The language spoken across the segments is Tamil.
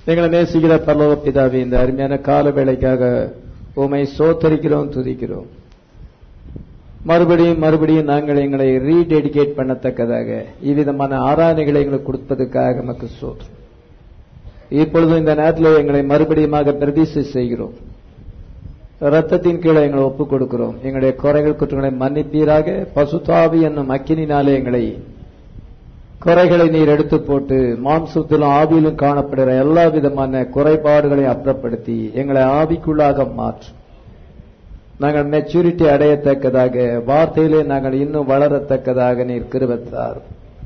எங்களை நேசிக்கிற பரலோக பிதாவே இந்த அருமையான கால வேளைக்காக உமை சோத்தரிக்கிறோம் துதிக்கிறோம் மறுபடியும் மறுபடியும் நாங்கள் எங்களை ரீடெடிகேட் பண்ணத்தக்கதாக இவ்விதமான ஆராதனைகளை எங்களுக்கு கொடுப்பதற்காக நமக்கு சோதரம் இப்பொழுது இந்த நேரத்தில் எங்களை மறுபடியுமாக பிரதிஷ்டை செய்கிறோம் ரத்தத்தின் கீழே எங்களை ஒப்புக் கொடுக்கிறோம் எங்களுடைய குறைகள் குற்றங்களை மன்னிப்பீராக பசுதாவி என்னும் அக்கினினாலே எங்களை குறைகளை நீர் எடுத்து போட்டு மாம்சத்திலும் ஆவியிலும் காணப்படுகிற எல்லா விதமான குறைபாடுகளையும் அப்புறப்படுத்தி எங்களை ஆவிக்குள்ளாக மாற்றும் நாங்கள் மெச்சூரிட்டி அடையத்தக்கதாக வார்த்தையிலே நாங்கள் இன்னும் வளரத்தக்கதாக நீர் கிருபத்தார்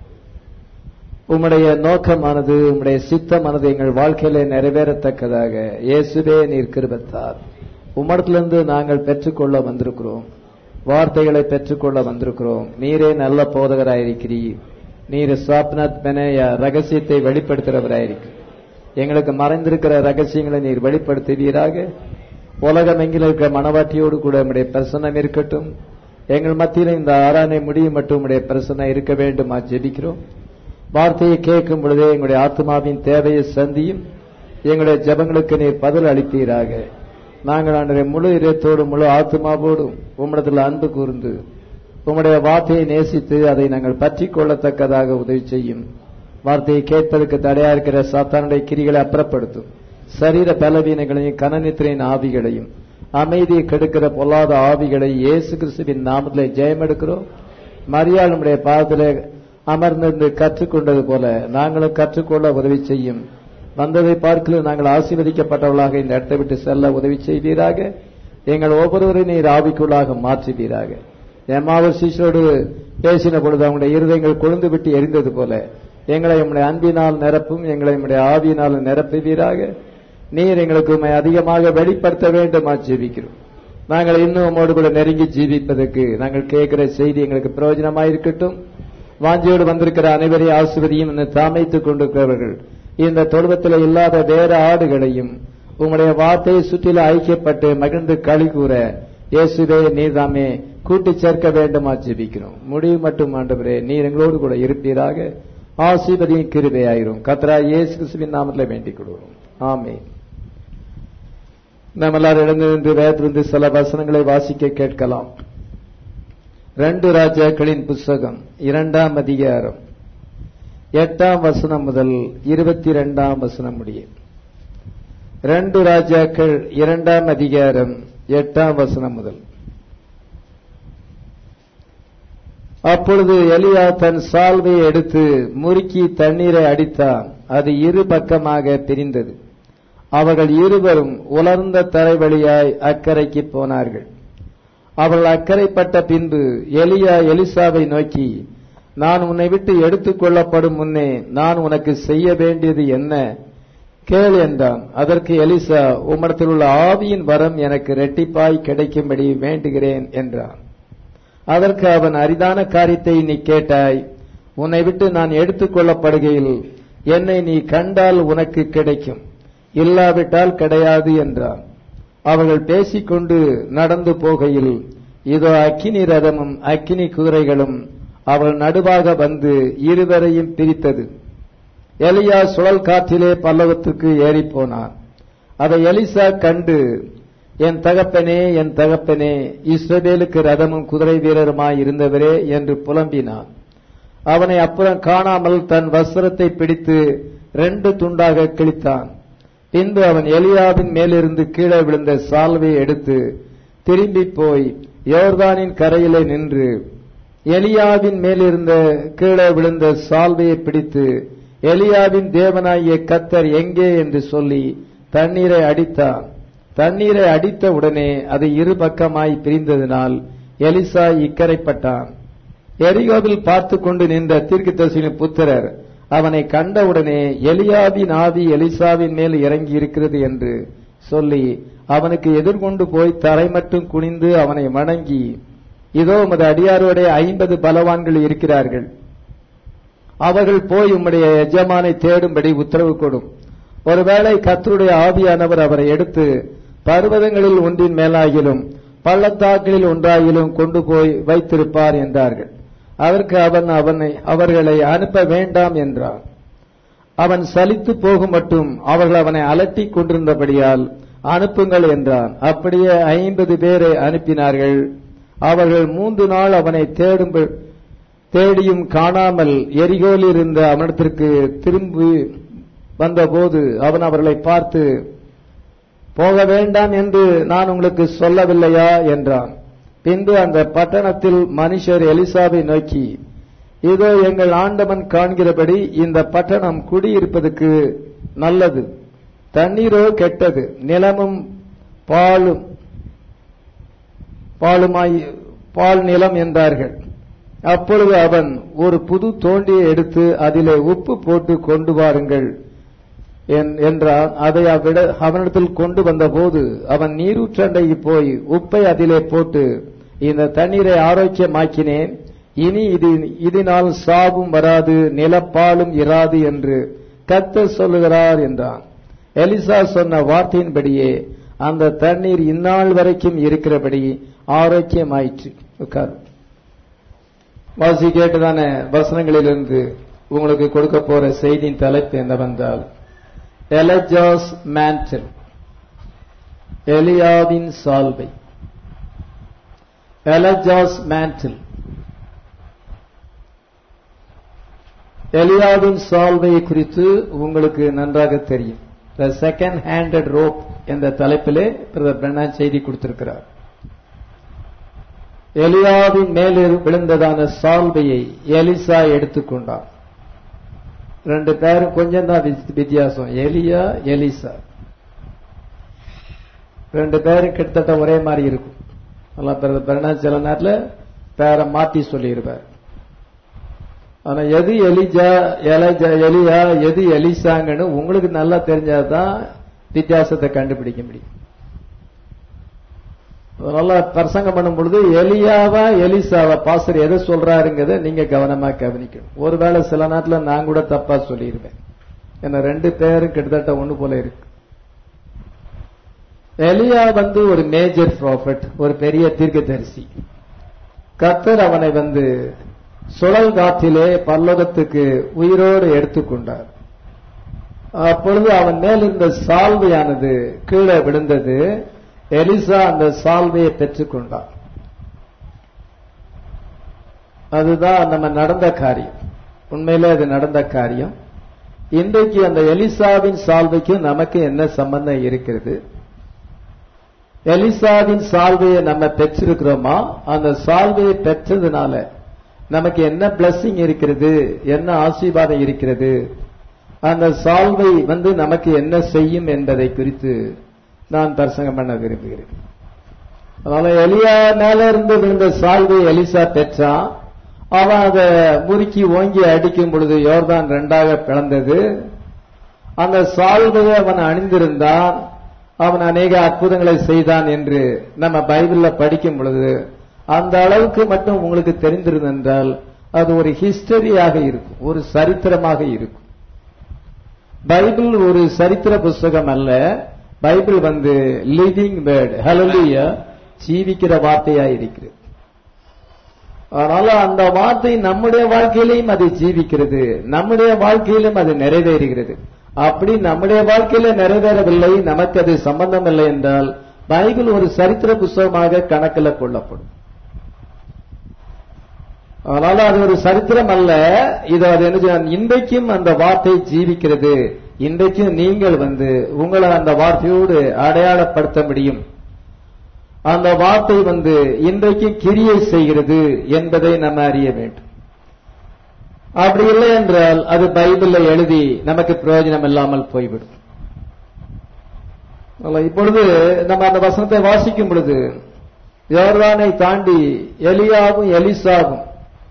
உம்முடைய நோக்கமானது உம்முடைய சித்தமானது எங்கள் வாழ்க்கையிலே நிறைவேறத்தக்கதாக இயேசுவே நீர் கிருபத்தார் உம்மிடத்திலிருந்து நாங்கள் பெற்றுக்கொள்ள வந்திருக்கிறோம் வார்த்தைகளை பெற்றுக்கொள்ள வந்திருக்கிறோம் நீரே நல்ல போதகராயிருக்கிறீர் நீர் சாப்னத் மெனேய ரகசியத்தை வெளிப்படுத்துகிறவராயிருக்கு எங்களுக்கு மறைந்திருக்கிற ரகசியங்களை நீர் வெளிப்படுத்துவீராக உலகம் எங்கில் இருக்கிற மனவாட்டியோடு கூட உடைய பிரசன்னம் இருக்கட்டும் எங்கள் மத்தியில் இந்த ஆராதனை முடியும் மட்டும் உடைய பிரசன்னம் இருக்க வேண்டுமா ஜெபிக்கிறோம் வார்த்தையை கேட்கும் பொழுதே எங்களுடைய ஆத்மாவின் தேவையை சந்தியும் எங்களுடைய ஜபங்களுக்கு நீர் பதில் அளிப்பீராக நாங்கள் அன்றைய முழு இதயத்தோடு முழு ஆத்மாவோடும் உம்மிடத்தில் அன்பு கூர்ந்து உம்முடைய வார்த்தையை நேசித்து அதை நாங்கள் பற்றி கொள்ளத்தக்கதாக உதவி செய்யும் வார்த்தையை கேட்பதற்கு தடையா இருக்கிற சாத்தானுடைய கிரிகளை அப்புறப்படுத்தும் சரீர பலவீனங்களையும் கனநித்திரையின் ஆவிகளையும் அமைதியை கெடுக்கிற பொல்லாத ஆவிகளை இயேசு கிறிஸ்துவின் நாமத்தில் ஜெயம் எடுக்கிறோம் மரியாளுடைய பாதத்தில் அமர்ந்திருந்து கற்றுக்கொண்டது போல நாங்களும் கற்றுக்கொள்ள உதவி செய்யும் வந்ததை பார்க்கல நாங்கள் ஆசீர்வதிக்கப்பட்டவர்களாக இந்த இடத்தை விட்டு செல்ல உதவி செய்வீராக எங்கள் ஒவ்வொருவரையும் நீர் ஆவிக்குள்ளாக மாற்றுவீராக எம்மாவர் சிஷோடு பேசின பொழுது அவங்களுடைய இருதயங்கள் கொழுந்து விட்டு எரிந்தது போல எங்களை உம்முடைய அன்பினால் நிரப்பும் எங்களை உம்முடைய ஆவியினால் நிரப்புவீராக நீர் எங்களுக்கு உண்மை அதிகமாக வெளிப்படுத்த வேண்டுமா ஜீவிக்கிறோம் நாங்கள் இன்னும் உம்மோடு கூட நெருங்கி ஜீவிப்பதற்கு நாங்கள் கேட்கிற செய்தி எங்களுக்கு பிரயோஜனமாயிருக்கட்டும் வாஞ்சியோடு வந்திருக்கிற அனைவரையும் ஆசிர்வதியும் தாமைத்துக் கொண்டிருக்கிறவர்கள் இந்த தொழுவத்தில் இல்லாத வேற ஆடுகளையும் உங்களுடைய வார்த்தையை சுற்றில ஐக்கியப்பட்டு மகிழ்ந்து களி கூற இயேசுவே நீர்தாமே கூட்டி சேர்க்க வேண்டுமா ஜெபிக்கிறோம் முடிவு மட்டும் ஆண்டவரே நீர் எங்களோடு கூட இருப்பீராக ஆசீர்வதியும் கிருபையாயிரும் கத்ரா இயேசு கிறிஸ்துவின் நாமத்தில் வேண்டிக் கொள்வோம் ஆமே நம்ம எல்லாரும் எழுந்திருந்து வேதத்திலிருந்து சில வசனங்களை வாசிக்க கேட்கலாம் ரெண்டு ராஜாக்களின் புஸ்தகம் இரண்டாம் அதிகாரம் எட்டாம் வசனம் முதல் இருபத்தி ரெண்டாம் வசனம் முடிய ரெண்டு ராஜாக்கள் இரண்டாம் அதிகாரம் எட்டாம் வசனம் முதல் அப்பொழுது எலியா தன் சால்வையை எடுத்து முறுக்கி தண்ணீரை அடித்தான் அது இரு பக்கமாக பிரிந்தது அவர்கள் இருவரும் உலர்ந்த தரை வழியாய் அக்கறைக்கு போனார்கள் அவர்கள் அக்கறைப்பட்ட பின்பு எலியா எலிசாவை நோக்கி நான் உன்னை விட்டு எடுத்துக் கொள்ளப்படும் முன்னே நான் உனக்கு செய்ய வேண்டியது என்ன கேள் என்றான் அதற்கு எலிசா உம்மிடத்தில் உள்ள ஆவியின் வரம் எனக்கு ரெட்டிப்பாய் கிடைக்கும்படி வேண்டுகிறேன் என்றான் அதற்கு அவன் அரிதான காரியத்தை நீ கேட்டாய் உன்னை விட்டு நான் எடுத்துக் கொள்ளப்படுகையில் என்னை நீ கண்டால் உனக்கு கிடைக்கும் இல்லாவிட்டால் கிடையாது என்றான் அவர்கள் பேசிக்கொண்டு நடந்து போகையில் இதோ அக்கினி ரதமும் அக்கினி குதிரைகளும் அவள் நடுவாக வந்து இருவரையும் பிரித்தது எலியா சுழல் காற்றிலே பல்லவத்துக்கு ஏறி போனான் அதை எலிசா கண்டு என் தகப்பனே என் தகப்பனே இஸ்ரவேலுக்கு ரதமும் குதிரை வீரருமாய் இருந்தவரே என்று புலம்பினான் அவனை அப்புறம் காணாமல் தன் வஸ்திரத்தை பிடித்து ரெண்டு துண்டாக கிழித்தான் பின்பு அவன் எலியாவின் மேலிருந்து கீழே விழுந்த சால்வையை எடுத்து திரும்பி போய் யோர்தானின் கரையிலே நின்று எலியாவின் மேலிருந்த கீழே விழுந்த சால்வையை பிடித்து எலியாவின் தேவனாகிய கத்தர் எங்கே என்று சொல்லி தண்ணீரை அடித்தான் தண்ணீரை அடித்த உடனே அது இரு பக்கமாய் பிரிந்ததினால் எலிசா இக்கரைப்பட்டான் எரிகோவில் பார்த்து கொண்டு நின்ற தீர்க்கதரிசியின் புத்திரர் அவனை கண்டவுடனே எலியாவின் ஆவி எலிசாவின் மேல் இறங்கி இருக்கிறது என்று சொல்லி அவனுக்கு எதிர்கொண்டு போய் தரை மட்டும் குனிந்து அவனை வணங்கி இதோ உமது அடியாரோடைய ஐம்பது பலவான்கள் இருக்கிறார்கள் அவர்கள் போய் உம்முடைய எஜமானை தேடும்படி உத்தரவு கொடும் ஒருவேளை கத்தருடைய ஆவியானவர் அவரை எடுத்து பர்வதங்களில் ஒன்றின் மேலாகிலும் பள்ளத்தாக்களில் ஒன்றாகிலும் கொண்டு போய் வைத்திருப்பார் என்றார்கள் அதற்கு அவன் அவனை அவர்களை அனுப்ப வேண்டாம் என்றான் அவன் சலித்து போகும் மட்டும் அவர்கள் அவனை அலட்டிக் கொண்டிருந்தபடியால் அனுப்புங்கள் என்றான் அப்படியே ஐம்பது பேரை அனுப்பினார்கள் அவர்கள் மூன்று நாள் அவனை தேடும் தேடியும் காணாமல் எரிகோலில் இருந்த அவனிடத்திற்கு திரும்பி வந்தபோது அவன் அவர்களை பார்த்து போக வேண்டாம் என்று நான் உங்களுக்கு சொல்லவில்லையா என்றான் பின்பு அந்த பட்டணத்தில் மனுஷர் எலிசாவை நோக்கி இதோ எங்கள் ஆண்டவன் காண்கிறபடி இந்த பட்டணம் குடியிருப்பதற்கு நல்லது தண்ணீரோ கெட்டது நிலமும் பாலும் பாலுமாய் பால் நிலம் என்றார்கள் அப்பொழுது அவன் ஒரு புது தோண்டியை எடுத்து அதிலே உப்பு போட்டு கொண்டு வாருங்கள் என்றான் அதை அவ்விட அவனிடத்தில் கொண்டு வந்தபோது அவன் நீரூற்றண்டைக்கு போய் உப்பை அதிலே போட்டு இந்த தண்ணீரை ஆரோக்கியமாக்கினேன் இனி இது இதனால் சாவும் வராது நிலப்பாலும் இராது என்று கத்த சொல்லுகிறார் என்றான் எலிசா சொன்ன வார்த்தையின்படியே அந்த தண்ணீர் இந்நாள் வரைக்கும் இருக்கிறபடி ஆரோக்கியமாயிற்று உட்கார் வாசி கேட்டுதான வசனங்களிலிருந்து உங்களுக்கு கொடுக்க போற செய்தியின் தலைப்பு என்னவென்றால் எலஜாஸ் மேண்டல் எலியாவின் சால்வை எலஜாஸ் மேண்டல் எலியாவின் சால்வை குறித்து உங்களுக்கு நன்றாக தெரியும் த செகண்ட் ஹேண்டட் ரோப் என்ற தலைப்பிலே பிரதர் பெண்ணா செய்தி கொடுத்திருக்கிறார் எலியாவின் மேலே விழுந்ததான சால்வையை எலிசா எடுத்துக்கொண்டார் ரெண்டு பேரும் கொஞ்சம் தான் வித்தியாசம் எலியா எலிசா ரெண்டு பேரும் கிட்டத்தட்ட ஒரே மாதிரி இருக்கும் பெருனா சில நேரத்தில் பேரை மாத்தி சொல்லியிருப்பார் ஆனா எது எலிஜா எலஜா எலியா எது எலிசாங்கன்னு உங்களுக்கு நல்லா தெரிஞ்சாதான் வித்தியாசத்தை கண்டுபிடிக்க முடியும் அதனால பிரசங்கம் பண்ணும் பொழுது எலியாவா எலிசாவா பாசர் எதை சொல்றாருங்கிறத நீங்க கவனமா கவனிக்கணும் ஒருவேளை சில நேரத்தில் நான் கூட தப்பா சொல்லிடுவேன் ஏன்னா ரெண்டு பேரும் கிட்டத்தட்ட ஒண்ணு போல இருக்கு எலியா வந்து ஒரு மேஜர் ப்ராஃபிட் ஒரு பெரிய தீர்க்கதரிசி கத்தர் அவனை வந்து சுழல் காற்றிலே பல்லோகத்துக்கு உயிரோடு எடுத்துக்கொண்டார் அப்பொழுது அவன் மேல் இருந்த சால்வையானது கீழே விழுந்தது எலிசா அந்த சால்வையை பெற்றுக்கொண்டார் அதுதான் நம்ம நடந்த காரியம் உண்மையிலே அது நடந்த காரியம் இன்றைக்கு அந்த எலிசாவின் சால்வைக்கும் நமக்கு என்ன சம்பந்தம் இருக்கிறது எலிசாவின் சால்வையை நம்ம பெற்றிருக்கிறோமா அந்த சால்வையை பெற்றதுனால நமக்கு என்ன பிளஸ்ஸிங் இருக்கிறது என்ன ஆசீர்வாதம் இருக்கிறது அந்த சால்வை வந்து நமக்கு என்ன செய்யும் என்பதை குறித்து நான் தரிசனம் பண்ண விரும்புகிறேன் அதனால எலியா மேல இருந்து விழுந்த சால்வை எலிசா பெற்றான் அவன் அதை முறுக்கி ஓங்கி அடிக்கும் பொழுது யோர்தான் ரெண்டாக பிளந்தது அந்த சால்வையை அவன் அணிந்திருந்தான் அவன் அநேக அற்புதங்களை செய்தான் என்று நம்ம பைபிள்ல படிக்கும் பொழுது அந்த அளவுக்கு மட்டும் உங்களுக்கு தெரிந்திருந்தென்றால் அது ஒரு ஹிஸ்டரியாக இருக்கும் ஒரு சரித்திரமாக இருக்கும் பைபிள் ஒரு சரித்திர புஸ்தகம் அல்ல பைபிள் வந்து லிவிங் வேர்டு ஹலலியா ஜீவிக்கிற வார்த்தையா இருக்கிறது அதனால அந்த வார்த்தை நம்முடைய வாழ்க்கையிலையும் அது ஜீவிக்கிறது நம்முடைய வாழ்க்கையிலும் அது நிறைவேறுகிறது அப்படி நம்முடைய வாழ்க்கையில நிறைவேறவில்லை நமக்கு அது சம்பந்தம் இல்லை என்றால் பைபிள் ஒரு சரித்திர புஸ்தகமாக கணக்கில் கொள்ளப்படும் அதனால அது ஒரு சரித்திரம் அல்ல இது அது என்ன இன்றைக்கும் அந்த வார்த்தை ஜீவிக்கிறது இன்றைக்கும் நீங்கள் வந்து உங்களை அந்த வார்த்தையோடு அடையாளப்படுத்த முடியும் அந்த வார்த்தை வந்து இன்றைக்கும் கிரியை செய்கிறது என்பதை நம்ம அறிய வேண்டும் அப்படி இல்லை என்றால் அது பைபிள்ல எழுதி நமக்கு பிரயோஜனம் இல்லாமல் போய்விடும் இப்பொழுது நம்ம அந்த வசனத்தை வாசிக்கும் பொழுது யோர்தானை தாண்டி எலியாவும் எலிசாவும்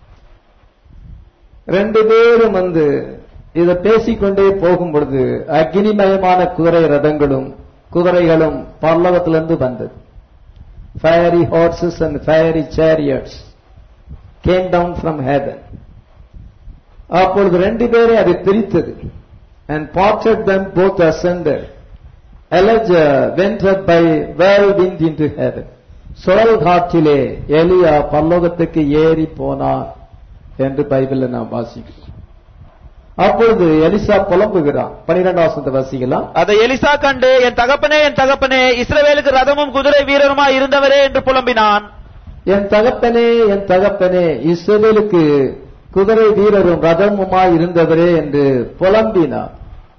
ரெண்டு பேரும் வந்து இதை பேசிக்கொண்டே போகும் பொழுது அக்னிமயமான குதிரை ரதங்களும் குதிரைகளும் பல்லவத்திலிருந்து வந்தது fiery horses and fiery chariots came down from heaven அப்பொழுது ரெண்டு பேரை அது பிரித்தது and parted them both asunder Elijah went up by whirlwind into heaven. சுழல் காற்றிலே எலியா பல்லோகத்துக்கு ஏறி போனார் என்று பைபிள்ல நாம் வாசிக்கிறோம் அப்பொழுது எலிசா புலம்புகிறான் பனிரெண்டாம் வசனத்தை வாசிக்கலாம் அதை எலிசா கண்டு என் தகப்பனே என் தகப்பனே இஸ்ரவேலுக்கு ரதமும் குதிரை வீரருமா இருந்தவரே என்று புலம்பினான் என் தகப்பனே என் தகப்பனே இஸ்ரவேலுக்கு குதிரை வீரரும் ரதமுமாய் இருந்தவரே என்று புலம்பினார்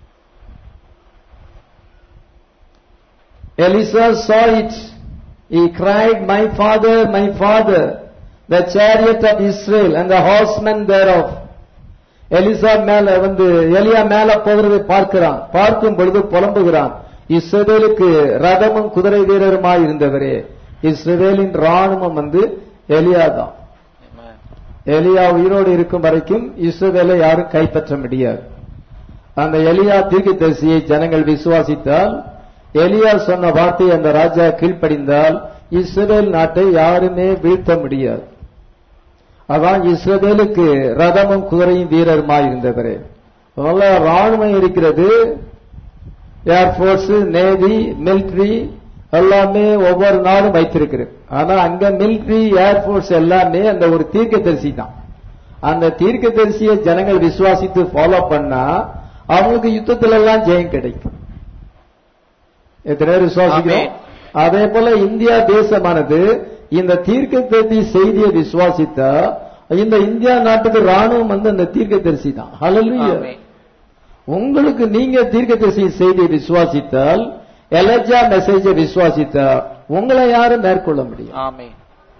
Elisha saw it. He cried, My father, my father, the chariot of Israel and the horsemen thereof. எலிசா மேல வந்து எலியா மேல போகிறதை பார்க்கிறான் பார்க்கும் பொழுது புலம்புகிறான் இஸ்ரவேலுக்கு ரதமும் குதிரை வீரருமாய் இருந்தவரே இஸ்ரவேலின் ராணுவம் வந்து எலியா தான் எலியா உயிரோடு இருக்கும் வரைக்கும் இஸ்ரவேலை யாரும் கைப்பற்ற முடியாது அந்த எலியா தீர்க்கதரிசியை ஜனங்கள் விசுவாசித்தால் எலியா சொன்ன வார்த்தையை அந்த ராஜா கீழ்ப்படிந்தால் இஸ்ரவேல் நாட்டை யாருமே வீழ்த்த முடியாது அதான் இஸ்ரவேலுக்கு ரதமும் குதிரையும் வீரருமாய் இருந்தவரே அதனால ராணுவம் இருக்கிறது ஏர்போர்ஸ் நேவி மிலிட்ரி எல்லாமே ஒவ்வொரு நாளும் வைத்திருக்கிறது ஆனா அங்க மிலிட்ரி ஏர்போர்ஸ் எல்லாமே அந்த ஒரு தீர்க்கதரிசி தான் அந்த தீர்க்கதரிசியை ஜனங்கள் விசுவாசித்து ஃபாலோ பண்ணா அவங்களுக்கு யுத்தத்துல எல்லாம் ஜெயம் கிடைக்கும் எத்தனை பேர் விசுவாசிக்கிறோம் அதே போல இந்தியா தேசமானது இந்த தீர்க்கதரிசி செய்தியை விசுவாசித்தா இந்த இந்தியா நாட்டுக்கு ராணுவம் வந்து அந்த தீர்க்கதரிசி தான் ஹalleluya ஆமென். உங்களுக்கு நீங்க தீர்க்கதரிசி செய்தியை விசுவாசித்தால் எலஜா மெசேஜை விசுவாசித்தா உங்களை யாரும் மேற்கொள்ள முடியும் ஆமென்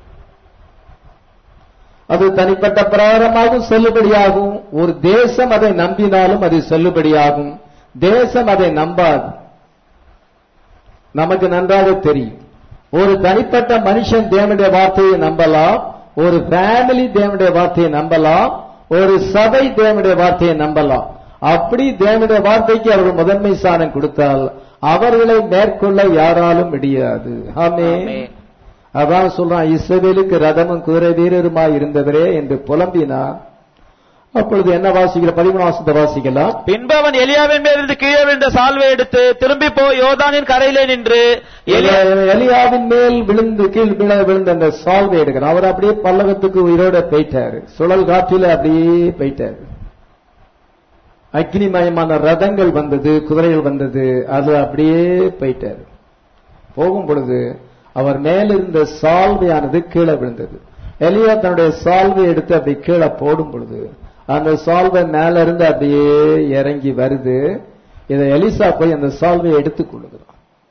அது தனிப்பட்ட பிரகாரமாகவும் செல்லுபடியாகும் ஒரு தேசம் அதை நம்பினாலும் அது செல்லுபடியாகும் தேசம் அதை நம்பாது நமக்கு நன்றாக தெரியும் ஒரு தனிப்பட்ட மனுஷன் தேவனுடைய வார்த்தையை நம்பலாம் ஒரு ஃபேமிலி தேவனுடைய வார்த்தையை நம்பலாம் ஒரு சபை தேவனுடைய வார்த்தையை நம்பலாம் அப்படி தேவனுடைய வார்த்தைக்கு அவர்கள் முதன்மை ஸ்தானம் கொடுத்தால் அவர்களை மேற்கொள்ள யாராலும் முடியாது ஆமென் ஆமென். அதான் சொல்றான் இஸ்ரவேலுக்கு ரதமும் குதிரை வீரருமாய் இருந்தவரே என்று புலம்பினார் அப்பொழுது என்ன வாசிக்கிற பதிமூணாசத்தை வாசிக்கலாம் பின்பு அவன் எலியாவின் மேலிருந்து கீழே விழுந்த சால்வை எடுத்து திரும்பி போய் யோர்தானின் கரையிலே நின்று எலியா எலியாவின் மேல் விழுந்து கீழ் விழ விழுந்த அந்த சால்வை எடுக்கிறார் அவர் அப்படியே பல்லகத்துக்கு உயிரோட போயிட்டாரு சுழல் காற்றில அப்படியே போயிட்டாரு அக்னிமயமான ரதங்கள் வந்தது குதிரைகள் வந்தது அது அப்படியே போயிட்டாரு போகும் பொழுது அவர் மேலிருந்த சால்வையானது கீழே விழுந்தது எலியா தன்னுடைய சால்வை எடுத்து அப்படி கீழே போடும் பொழுது அந்த சால்வை மேல இருந்து அப்படியே இறங்கி வருது இதை எலிசா போய் அந்த சால்வையை எடுத்துக் கொள்ளுகிறான்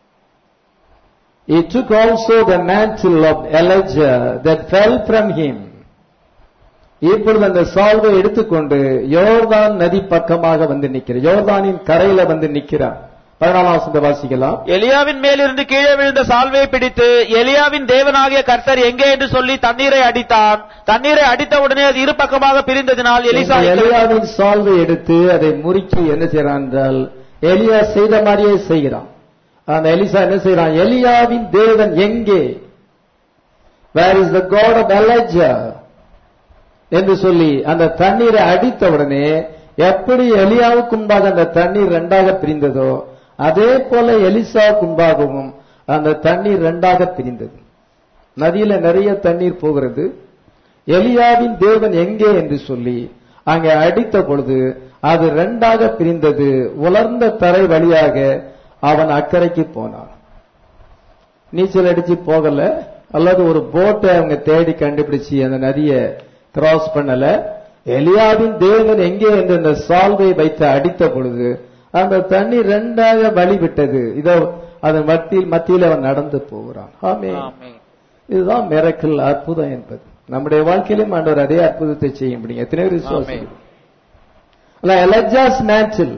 He took also the mantle of Elijah that fell from him. இப்பொழுது அந்த சால்வை எடுத்துக்கொண்டு யோர்தான் நதி பக்கமாக வந்து நிற்கிறார் யோர்தானின் கரையில வந்து நிற்கிறார் பதினாலாம் வசனத்தை வாசிக்கலாம் எலியாவின் மேலிருந்து கீழே விழுந்த சால்வையை பிடித்து எலியாவின் தேவனாகிய கர்த்தர் எங்கே என்று சொல்லி தண்ணீரை அடித்தான் தண்ணீரை அடித்த உடனே அது இரு பக்கமாக பிரிந்ததினால் எலிசா இந்த எலியாவின் சால்வை எடுத்து அதை முறுக்கி என்ன செய்யறான் என்றால் எலியா செய்த மாதிரியே செய்கிறான் அந்த எலிசா என்ன செய்யறான் எலியாவின் தேவன் எங்கே where is the God of Elijah என்று சொல்லி அந்த தண்ணீரை அடித்த உடனே எப்படி எலியாவுக்கு முன்பாக அந்த தண்ணீர் ரெண்டாக பிரிந்ததோ அதே போல எலிசாவுக்கு முன்பாகவும் அந்த தண்ணீர் ரெண்டாக பிரிந்தது நதியில நிறைய தண்ணீர் போகிறது எலியாவின் தேவன் எங்கே என்று சொல்லி அங்கே அடித்த பொழுது அது ரெண்டாக பிரிந்தது உலர்ந்த தரை வழியாக அவன் அக்கறைக்கு போனான் நீச்சல் அடிச்சு போகல அல்லது ஒரு போட்டை அவங்க தேடி கண்டுபிடிச்சு அந்த நதியை கிராஸ் பண்ணல எலியாவின் தேவன் எங்கே என்று அந்த சால்வை வைத்து அடித்த பொழுது அந்த தண்ணி ரெண்டாக வழி விட்டது இதோ அதன் மத்தியில் மத்தியில் அவன் நடந்து போகிறான் ஆமே ஆமென். இதுதான் மிரக்கல் அற்புதம் என்பது நம்முடைய வாழ்க்கையிலும் ஆண்டவர் அதே அற்புதத்தை செய்ய முடியும் எத்தனை பேர் விசுவாசிக்கிறோம் எலஜாஸ் மேட்சில்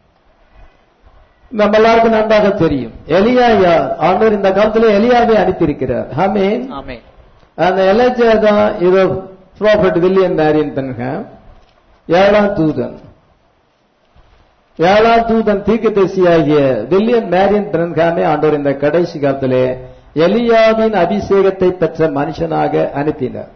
நம்ம எல்லாருக்கும் நன்றாக தெரியும் எலியா யார் ஆண்டவர் இந்த காலத்துல எலியாவை அனுப்பியிருக்கிறார் ஆமென் ஆமென். அந்த எலஜா தான் இதோ ப்ராஃபட் வில்லியம் மேரியன் பென்ஹாம் ஏழாம் தூதன் ஏழாம் தூதன் தீர்க்கதரிசியாகிய வில்லியம் மேரியன் பென்ஹாமே ஆண்டவர் இந்த கடைசி காலத்திலே எலியாவின் அபிஷேகத்தை பெற்ற மனுஷனாக அனுப்பினார்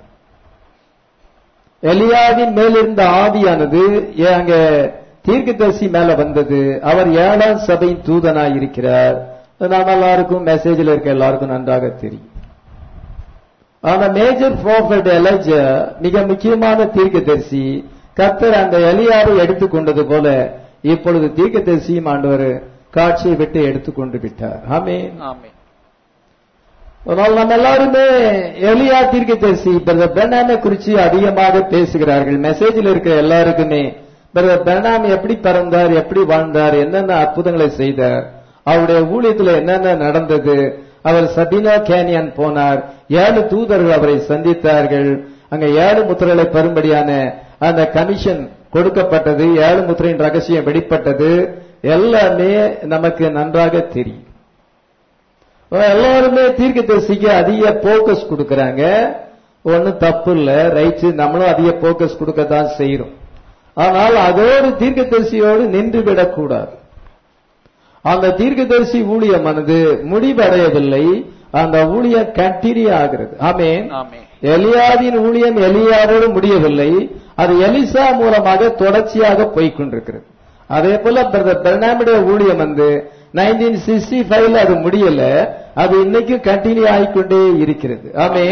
எலியாவின் மேலிருந்த ஆவியானது ஏ- அங்க தீர்க்கதரிசி மேல வந்தது அவர் ஏழாம் சபையின் தூதனாய் இருக்கிறார் நம்ம எல்லாருக்கும் மெசேஜில் இருக்க எல்லாருக்கும் நன்றாக தெரியும் ஆனா மேஜர் ப்ராஃபட் எலஜா மிக முக்கியமான தீர்க்கதரிசி கத்தர் அந்த எலியாவை எடுத்துக்கொண்டது போல இப்பொழுது தீர்க்கதரிசியும் ஆண்டவர் காட்சியை விட்டு எடுத்துக்கொண்டு விட்டார் ஆமென் ஆமென் ஆனால் நம்ம எல்லாருமே எலியா தீர்க்கதரிசி பிரதர் பெர்னாமை குறித்து அதிகமாக பேசுகிறார்கள் மெசேஜில் இருக்கிற எல்லாருக்குமே பிரதர் பெர்னாம் எப்படி பிறந்தார் எப்படி வாழ்ந்தார் என்னென்ன அற்புதங்களை செய்தார் அவருடைய ஊழியத்தில் என்னென்ன நடந்தது அவர் சபினா கேனியன் போனார் ஏழு தூதர்கள் அவரை சந்தித்தார்கள் அங்க ஏழு முத்திரைகளை பெறும்படியான அந்த கமிஷன் கொடுக்கப்பட்டது ஏழு முத்திரையின் ரகசியம் வெளிப்பட்டது எல்லாமே நமக்கு நன்றாக தெரியும் எல்லாருமே தீர்க்க தரிசிக்கு அதிக போக்கஸ் கொடுக்கறாங்க ஒன்னும் தப்பு இல்ல ரைட்டு நம்மளும் அதிக போக்கஸ் கொடுக்கத்தான் செய்யறோம் ஆனால் அதோடு தீர்க்க தரிசியோடு நின்று விடக்கூடாது அந்த தீர்க்கதரிசி ஊழியமானது முடிவடையவில்லை அந்த ஊழியம் கண்டினியூ ஆகிறது ஆமென் ஆமென் எலியாவின் ஊழியம் எலியாவோடு முடியவில்லை அது எலிசா மூலமாக தொடர்ச்சியாக போய்க் கொண்டிருக்கிறது அதே போல பிரதர் பெர்னாமுடைய ஊழியம் வந்து நைன்டீன் சிக்ஸ்டி ஃபைவ்ல அது முடியல அது இன்னைக்கும் கண்டினியூ ஆகிக்கொண்டே இருக்கிறது ஆமே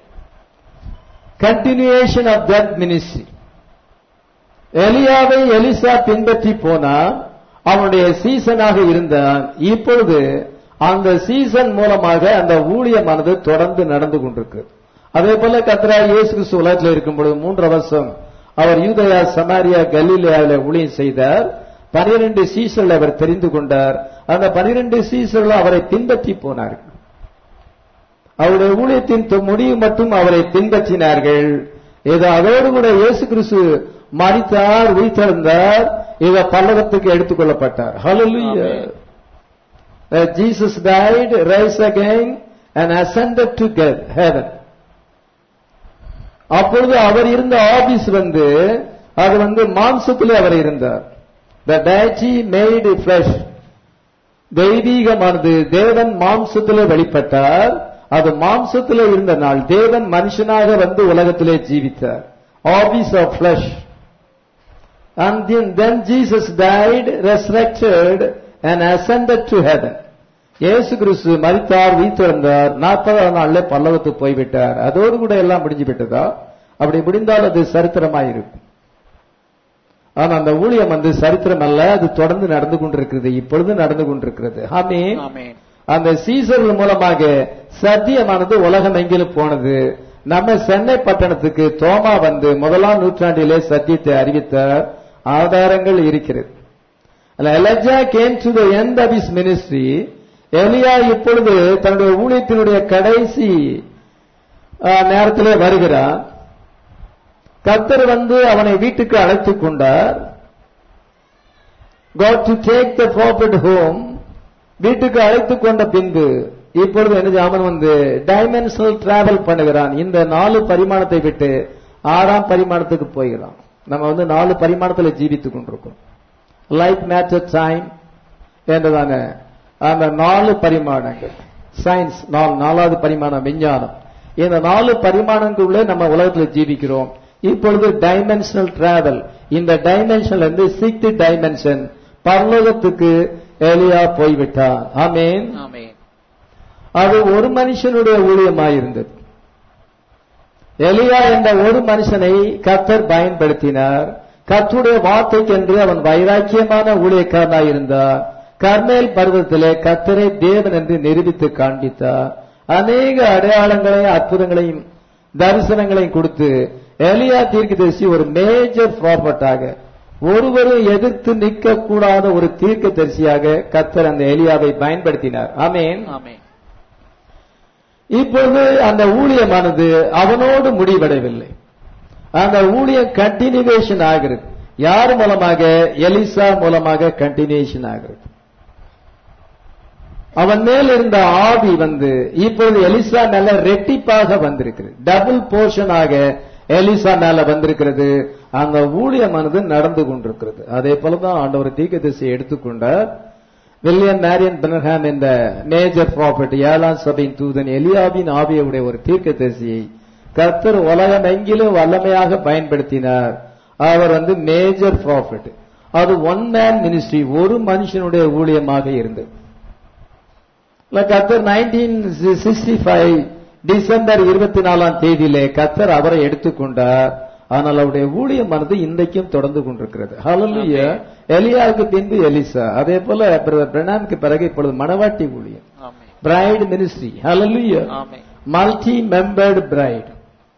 கண்டினியூஷன் ஆஃப் தட் மினிஸ்ட்ரி எலியாவை எலிசா பின்பற்றி போனா அவனுடைய சீசனாக இருந்தான் இப்பொழுது அந்த சீசன் மூலமாக அந்த ஊழியமானது தொடர்ந்து நடந்து கொண்டிருக்கிறது அதே போல கத்ரா இயேசு கிறிஸ்து உலகத்தில் இருக்கும் பொழுது மூன்று வருஷம் அவர் யூதயா சமாரியா கலிலியாவில் ஊழியம் செய்தார் பனிரெண்டு சீசர்கள் அவர் தெரிந்து கொண்டார் அந்த பனிரெண்டு சீசர்கள் அவரை பின்பற்றி போனார்கள் அவருடைய ஊழியத்தின் து- முடிவு மட்டும் அவரை பின்பற்றினார்கள் இது அதோடு கூட இயேசு கிறிஸ்து மறித்தார் உயிர்த்தெழுந்தார் இத பல்லவத்துக்கு எடுத்துக்கொள்ளப்பட்டார் ஹalleluya Amen. Jesus died rise again and ascended to God- heaven அப்பொழுது அவர் இருந்த ஆபீஸ் வந்து அது வந்து மாம்சத்திலே அவர் இருந்தார் the deity made flesh தெய்வீகமானது தேவன் மாம்சத்திலே வெளிப்பட்டார் அது மாம்சத்திலே இருந்த நாள் தேவன் மனுஷனாக வந்து உலகத்திலே ஜீவித்தார் office of flesh and then, then Jesus died resurrected and ascended to heaven இயேசு கிறிஸ்து மரித்தார் உயிர்த்தெழுந்தார் நாற்பதாம் நாள்ல பல்லவத்துக்கு போய்விட்டார் அதோடு கூட எல்லாம் முடிஞ்சு விட்டதா அப்படி முடிந்தால் அது சரித்திரமாய் இருக்கும் ஆனா அந்த ஊழியம் வந்து சரித்திரம் அல்ல அது தொடர்ந்து நடந்து கொண்டிருக்கிறது இப்பொழுது நடந்து கொண்டிருக்கிறது ஆமென் ஆமென் அந்த சீசர்கள் மூலமாக சத்தியமானது உலகம் எங்கிலும் போனது நம்ம சென்னை பட்டணத்துக்கு தோமா வந்து முதலாம் நூற்றாண்டிலே சத்தியத்தை அறிவித்தார் ஆதாரங்கள் இருக்கிறது Elijah came to the end of his ministry எலியா இப்பொழுது தன்னுடைய ஊழியத்தினுடைய கடைசி ஆ, நேரத்திலே வருகிறான் கர்த்தர் வந்து அவனை வீட்டுக்கு அழைத்துக் கொண்டார் God to take the prophet home வீட்டுக்கு அழைத்துக் கொண்ட பின்பு இப்பொழுது என்ன அவன் வந்து டைமென்ஷனல் டிராவல் பண்ணுகிறான் இந்த நாலு பரிமாணத்தை விட்டு ஆறாம் பரிமாணத்துக்கு போகிறான் நம்ம வந்து நாலு பரிமாணத்துல ஜீவித்துக் கொண்டிருக்கோம் லைட் மேட்டர் டைம் என்றதான அந்த நாலு பரிமாணங்கள் சயின்ஸ் நாலு நாலாவது பரிமாணம் விஞ்ஞானம் இந்த நாலு பரிமாணங்களுக்குள்ளே நம்ம உலகத்துல ஜீவிக்கிறோம் இப்பொழுது டைமென்ஷனல் டிராவல் இந்த டைமென்ஷன்ல இருந்து சிக்ஸ்த் டைமென்ஷன் பரலோகத்துக்கு எலியா போய்விட்டான் ஆமென் ஆமென் அது ஒரு மனுஷனுடைய ஊழியமாயிருந்தது எலியா என்ற ஒரு மனுஷனை கர்த்தர் பயன்படுத்தினார் கர்த்தருடைய வார்த்தைக்கென்று அவன் வைராக்கியமான ஊழியக்காரனாய் இருந்தார் கர்மேல் பருவத்திலே கர்த்தரை தேவன் என்று நிரூபித்து காண்பித்தார் அநேக அடையாளங்களையும் அற்புதங்களையும் தரிசனங்களையும் கொடுத்து எலியா தீர்க்கதரிசி ஒரு மேஜர் ப்ராப்பர்ட்டாக ஒருவரும் எதிர்த்து நிற்கக்கூடாத ஒரு தீர்க்கதரிசியாக கர்த்தர் அந்த எலியாவை பயன்படுத்தினார் ஆமென் ஆமென் இப்பொழுது அந்த ஊழியமானது அவனோடு முடிவடையவில்லை அந்த ஊழியம் கண்டினியூவேஷன் ஆகிறது யார் மூலமாக எலிசா மூலமாக கண்டினியூஷன் ஆகிறது அவன் மேல் இருந்த ஆவி வந்து இப்பொழுது எலிசா மேல ரெட்டிப்பாக வந்திருக்கிறது டபுள் போர்ஷனாக எலிசா மேல வந்திருக்கிறது அந்த ஊழியமானது நடந்து கொண்டிருக்கிறது அதே போலதான் ஆண்டவர் தீர்க்கதரிசியை எடுத்துக்கொண்டார் வில்லியம் மேரியன் பெனஹாம் என்ற மேஜர் ப்ராஃபிட் ஏழாம் சபையின் தூதன் எலியாவின் ஆவியுடைய ஒரு தீர்க்கதரிசியை கர்த்தர் உலகம் எங்கிலும் வல்லமையாக பயன்படுத்தினார் அவர் வந்து மேஜர் ப்ராஃபிட் அது ஒன் மேன் மினிஸ்ட்ரி ஒரு மனுஷனுடைய ஊழியமாக இருந்தது இல்ல, கர்த்தர் நைன்டீன் சிக்ஸ்டி ஃபைவ் டிசம்பர் இருபத்தி நாலாம் தேதியிலே கர்த்தர் அவரை எடுத்துக்கொண்டார் ஆனால் அவருடைய ஊழியமானது இன்றைக்கும் தொடர்ந்து கொண்டிருக்கிறது ஹalleluya எலியாவுக்கு பின்பு எலிசா அதே போல பிரதர் பிரணாமுக்கு பிறகு இப்பொழுது மணவாட்டி ஊழியம் ஆமென் பிரைட் மினிஸ்ட்ரி ஹalleluya ஆமென் multi membered bride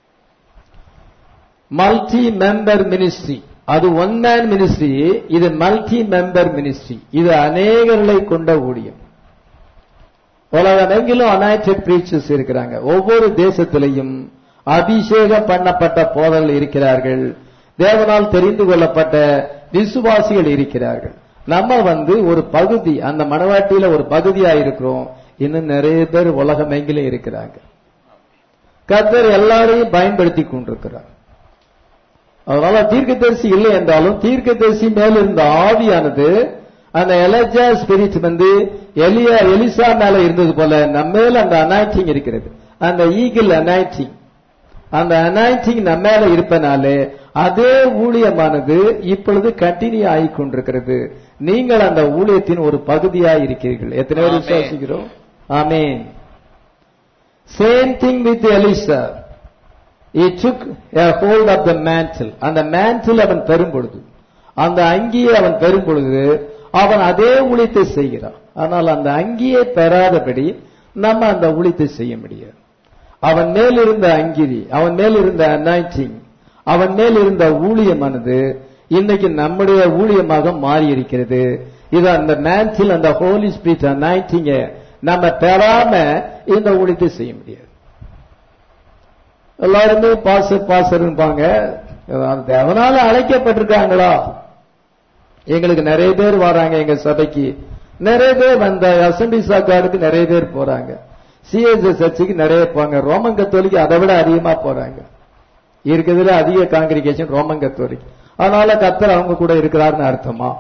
multi member ministry அது ஒன் மேன் மினிஸ்ட்ரி இது மல்டி மெம்பர் மினிஸ்ட்ரி இது அநேகர்களை கொண்ட ஊழியம் உலகமெங்கிலும் அனாய்டட் பிரீச்சர்ஸ் இருக்கிறாங்க ஒவ்வொரு தேசத்திலையும் அபிஷேகம் பண்ணப்பட்ட போதர்கள் இருக்கிறார்கள் தேவனால் தெரிந்து கொள்ளப்பட்ட விசுவாசிகள் இருக்கிறார்கள் நம்ம வந்து ஒரு பகுதி அந்த மணவாட்டியில ஒரு பகுதியா இருக்கிறோம் இன்னும் நிறைய பேர் உலகமெங்கிலும் இருக்கிறாங்க கர்த்தர் எல்லாரையும் பயன்படுத்தி கொண்டிருக்கிறார் அதனால தீர்க்கதரிசி இல்லை என்றாலும் தீர்க்கதரிசி மேல இருந்த ஆவியானது அந்த எலஜா ஸ்பிரிட் வந்து எலியா எலிசா மேல இருந்தது போல நம்ம மேல அந்த அனாய்டிங் இருக்கிறது அந்த ஈகிள் அனாய்டிங் அந்த அனாய்டிங் நம்ம மேல இருப்பனாலே அதே ஊழியமானது இப்பொழுது கண்டினியூ ஆகிக் கொண்டிருக்கிறது நீங்கள் அந்த ஊழியத்தின் ஒரு பகுதியா இருக்கிறீர்கள் எத்தனை பேர் ஆமென். விசுவாசிக்கிறோம் ஆமென் same thing with Elisha he took a hold of the mantle அந்த mantle அவன் பெறும் பொழுது அந்த அங்கியை அவன் பெறும் பொழுது அவன் அதே ஊழியத்தை செய்கிறான் ஆனால் அந்த அங்கியை பெறாதபடி நம்ம அந்த ஊழியத்தை செய்ய முடியாது அவன் மேல் இருந்த அங்கிரி அவன் மேல் இருந்த அனாய்டிங் அவன் மேல் இருந்த ஊழியமானது இன்னைக்கு நம்முடைய ஊழியமாக மாறி இருக்கிறது இது அந்த மேன்சில் அந்த ஹோலி ஸ்பிரிட் அனாய்டிங்க நம்ம பெறாம இந்த ஊழியத்தை செய்ய முடியாது எல்லாருமே பாச பாசருப்பாங்க அதனால அழைக்கப்பட்டிருக்காங்களா எங்களுக்கு நிறைய பேர் வராங்க எங்க சபைக்கு நிறைய பேர் வந்த அசம்பிளி சாக்காடுக்கு நிறைய பேர் போறாங்க சிஎஸ்எஸ் சர்ச்சுக்கு நிறைய போறாங்க ரோமன் கத்தோலிக்கு அதை விட அதிகமா போறாங்க இருக்கிறதுல அதிக காங்கிரிகேஷன் ரோமன் கத்தோலிக் அதனால கத்தர் அவங்க கூட இருக்கிறாருன்னு அர்த்தமா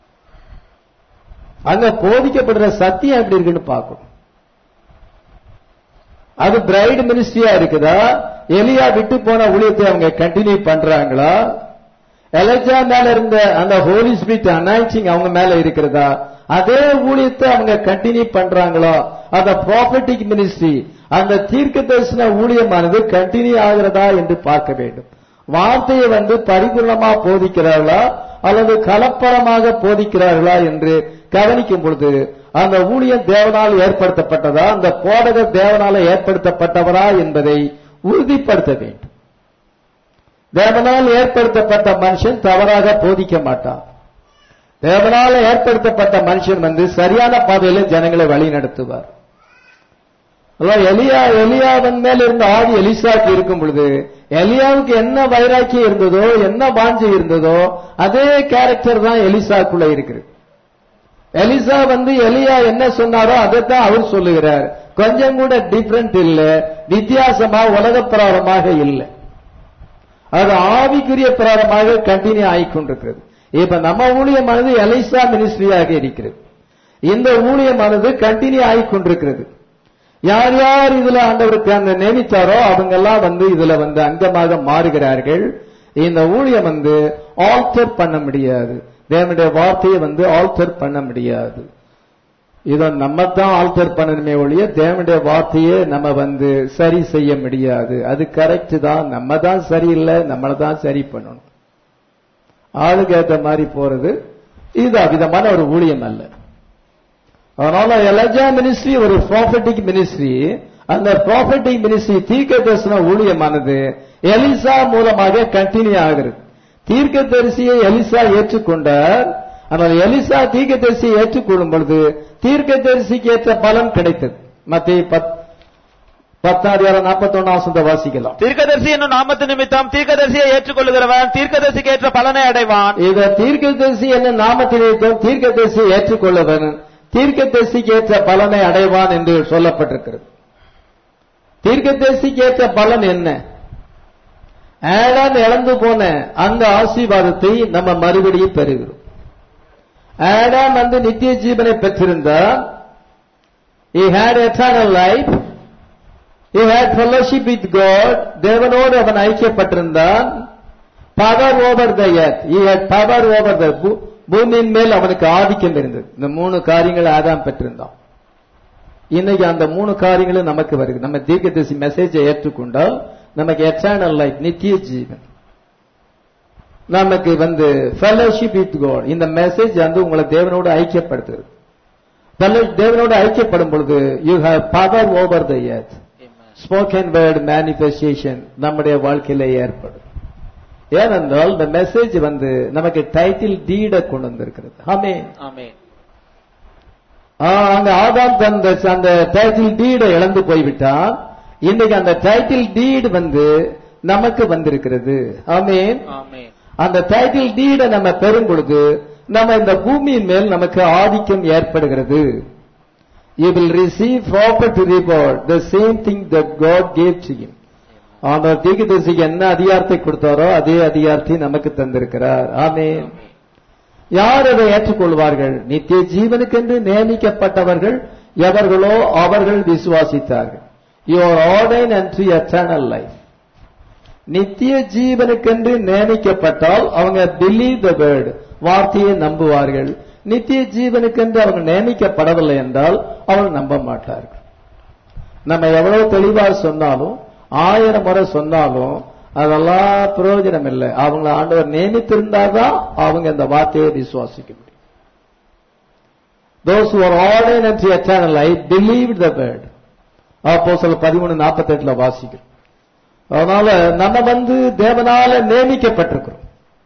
அங்க போதிக்கப்படுற சத்தியம் எப்படி இருக்குன்னு பார்க்கணும் அது பிரைட் மினிஸ்ட்ரியா இருக்குதா எலியா விட்டு போன ஊழியத்தை அவங்க கண்டினியூ பண்றாங்களா எலஜா மேல இருந்த அந்த ஹோலி ஸ்பிரிட் அனாய்ச்சிங் அவங்க மேல இருக்கிறதா அதே ஊழியத்தை அவங்க கண்டினியூ பண்றாங்களா அந்த ப்ராஃபட்டிக் மினிஸ்ட்ரி அந்த தீர்க்க தரிசன ஊழியமானது கண்டினியூ ஆகிறதா என்று பார்க்க வேண்டும் வார்த்தையை வந்து பரிபூர்ணமா போதிக்கிறார்களா அல்லது கலப்படமாக போதிக்கிறார்களா என்று கவனிக்கும் பொழுது அந்த ஊழியம் தேவனால் ஏற்படுத்தப்பட்டதா அந்த போதகர் தேவனால ஏற்படுத்தப்பட்டவரா என்பதை உறுதிப்படுத்த வேண்டும் தேவனால் ஏற்படுத்தப்பட்ட மனுஷன் தவறாக போதிக்க மாட்டான் தேவனால ஏற்படுத்தப்பட்ட மனுஷன் வந்து சரியான பாதையில ஜனங்களை வழி நடத்துவார் அதான் எலியா எலியாவின் மேல் இருந்த ஆவி எலிசாக்கு இருக்கும் பொழுது எலியாவுக்கு என்ன வைராக்கியம் இருந்ததோ என்ன வாஞ்சை இருந்ததோ அதே கேரக்டர் தான் எலிசாக்குள்ள இருக்குது எலிசா வந்து எலியா என்ன சொன்னாரோ அதைத்தான் அவர் சொல்லுகிறார் கொஞ்சம் கூட டிஃபரெண்ட் இல்ல வித்தியாசமா உலக பிரகாரமாக இல்லை அது ஆவிக்குரிய பிரகாரமாக கண்டினியூ ஆகிக்கொண்டிருக்கிறது இப்ப நம்ம ஊழியமானது எலிசா மினிஸ்ட்ரியாக இருக்கிறது இந்த ஊழியமானது கண்டினியூ ஆகிக்கொண்டிருக்கிறது யார் யார் இதுல ஆண்டவருக்கு அந்த நியமித்தாரோ அவங்க எல்லாம் வந்து இதுல வந்து அங்கமாக மாறுகிறார்கள் இந்த ஊழியம் வந்து ஆல்டர் பண்ண முடியாது தேவனுடைய வார்த்தையை வந்து ஆல்டர் பண்ண முடியாது இதை நம்ம தான் ஆல்டர் பண்ணணுமே ஒழிய தேவனுடைய வார்த்தையை நம்ம வந்து சரி செய்ய முடியாது அது கரெக்ட் தான் நம்ம தான் சரியில்லை நம்மளை தான் சரி பண்ணணும் ஆளுக்கு ஏத்த மாதிரி போறது இது அவிதமான ஒரு ஊழியம் அல்ல அதனால எலஜா மினிஸ்ட்ரி ஒரு ப்ராஃபட்டிக் மினிஸ்ட்ரி அந்த ப்ராஃபட்டிக் மினிஸ்ட்ரி தீர்க்க தரிசன ஊழியமானது எலிசா மூலமாக கண்டினியூ ஆகிறது தீர்க்க தரிசியை எலிசா ஏற்றுக்கொண்டார் ஆனால் எலிசா தீர்க்க தரிசியை ஏற்றுக்கொள்ளும் பொழுது தீர்க்க தரிசிக்கு ஏற்ற பலன் கிடைத்தது மத்திய பத்தாயிரம் நாற்பத்தி ஒன்னாம் வாசிக்கலாம் தீர்க்கதரிசி என்னும் நாமத்து நிமித்தம் தீர்க்கதரிசியை ஏற்றுக்கொள்ளுகிறவன் தீர்க்கதரிசிக்கு ஏற்ற பலனை அடைவான் இத தீர்க்கதரிசி என்ன நாமத்தினிடம் தீர்க்கதரிசியை ஏற்றுக்கொள்ளவன் தீர்க்கதரிசிக்கு ஏற்ற பலனை அடைவான் என்று சொல்லப்பட்டிருக்கிறது தீர்க்கதரிசிக்கு ஏற்ற பலன் என்ன ஆடாம் இழந்து போன அந்த ஆசீர்வாதத்தை நம்ம மறுபடியும் பெறுகிறோம் ஆடாம் வந்து நித்திய ஜீவனை பெற்றிருந்தார் he had eternal life he had fellowship with god தேவனோடு அவன் ஐக்கியப்பட்டிருந்தான் power over the earth he had power over the பூ- பூமியின் மேல் அவனுக்கு ஆதிக்கம் இருந்தது இந்த மூணு காரியங்களை ஆதாம் பெற்றிருந்தான் இன்னைக்கு அந்த மூணு காரியங்களும் நமக்கு வருது நம்ம தீர்க்கதரிசி மெசேஜை ஏற்றுக்கொண்டால் நமக்கு எட்டர்னல் லைஃப் நித்திய ஜீவன் நமக்கு வந்து ஃபெலோஷிப் வித் காட் இந்த மெசேஜ் வந்து உங்களை தேவனோடு ஐக்கியப்படுத்துது fellow- தேவனோடு ஐக்கியப்படும் பொழுது you have power over the earth spoken word manifestation நம்முடைய வாழ்க்கையில ஏற்படும் ஏனென்றால் இந்த மெசேஜ் வந்து நமக்கு டைட்டில் டீட கொண்டு வந்திருக்கிறது ஆமே ஆமென் அங்க ஆதாம் தந்த அந்த டைட்டில் டீட இழந்து போய்விட்டான் இன்னைக்கு அந்த டைட்டில் டீடு வந்து நமக்கு வந்திருக்கிறது ஆமென் ஆமென் அந்த டைட்டில் டீட நம்ம பெறும் பொழுது நம்ம இந்த பூமியின் மேல் நமக்கு ஆதிக்கம் ஏற்படுகிறது you will receive property reward the same thing that god gave to him அந்த தீர்க்கதரிசிக்கு என்ன அதிகாரத்தை கொடுத்தாரோ அதே அதிகாரத்தை நமக்கு தந்திருக்கிறார் ஆமென் யார் அதை ஏற்றுக்கொள்வார்கள் நித்திய ஜீவனுக்கென்று நியமிக்கப்பட்டவர்கள் எவர்களோ அவர்கள் விசுவாசித்தார்கள் your ordain and eternal life நித்திய ஜீவனுக்கென்று நியமிக்கப்பட்டால் அவங்க பிலீவ் த வேர்டு வார்த்தையை நம்புவார்கள் நித்திய ஜீவனுக்கென்று அவங்க நியமிக்கப்படவில்லை என்றால் அவர்கள் நம்ப மாட்டார்கள் நம்ம எவ்வளவு தெளிவா சொன்னாலும் ஆயிரம் முறை சொன்னாலும் அதெல்லாம் பிரயோஜனம் இல்லை அவங்கள ஆண்டவர் நியமித்திருந்தாதான் அவங்க இந்த வார்த்தையை விசுவாசிக்க முடியும் those who are ordained unto eternal life believed the word அப்போ சில பதிமூணு நாற்பத்தி எட்டுல வாசிக்கிறோம் அதனால நம்ம வந்து தேவனால நியமிக்கப்பட்டிருக்கிறோம்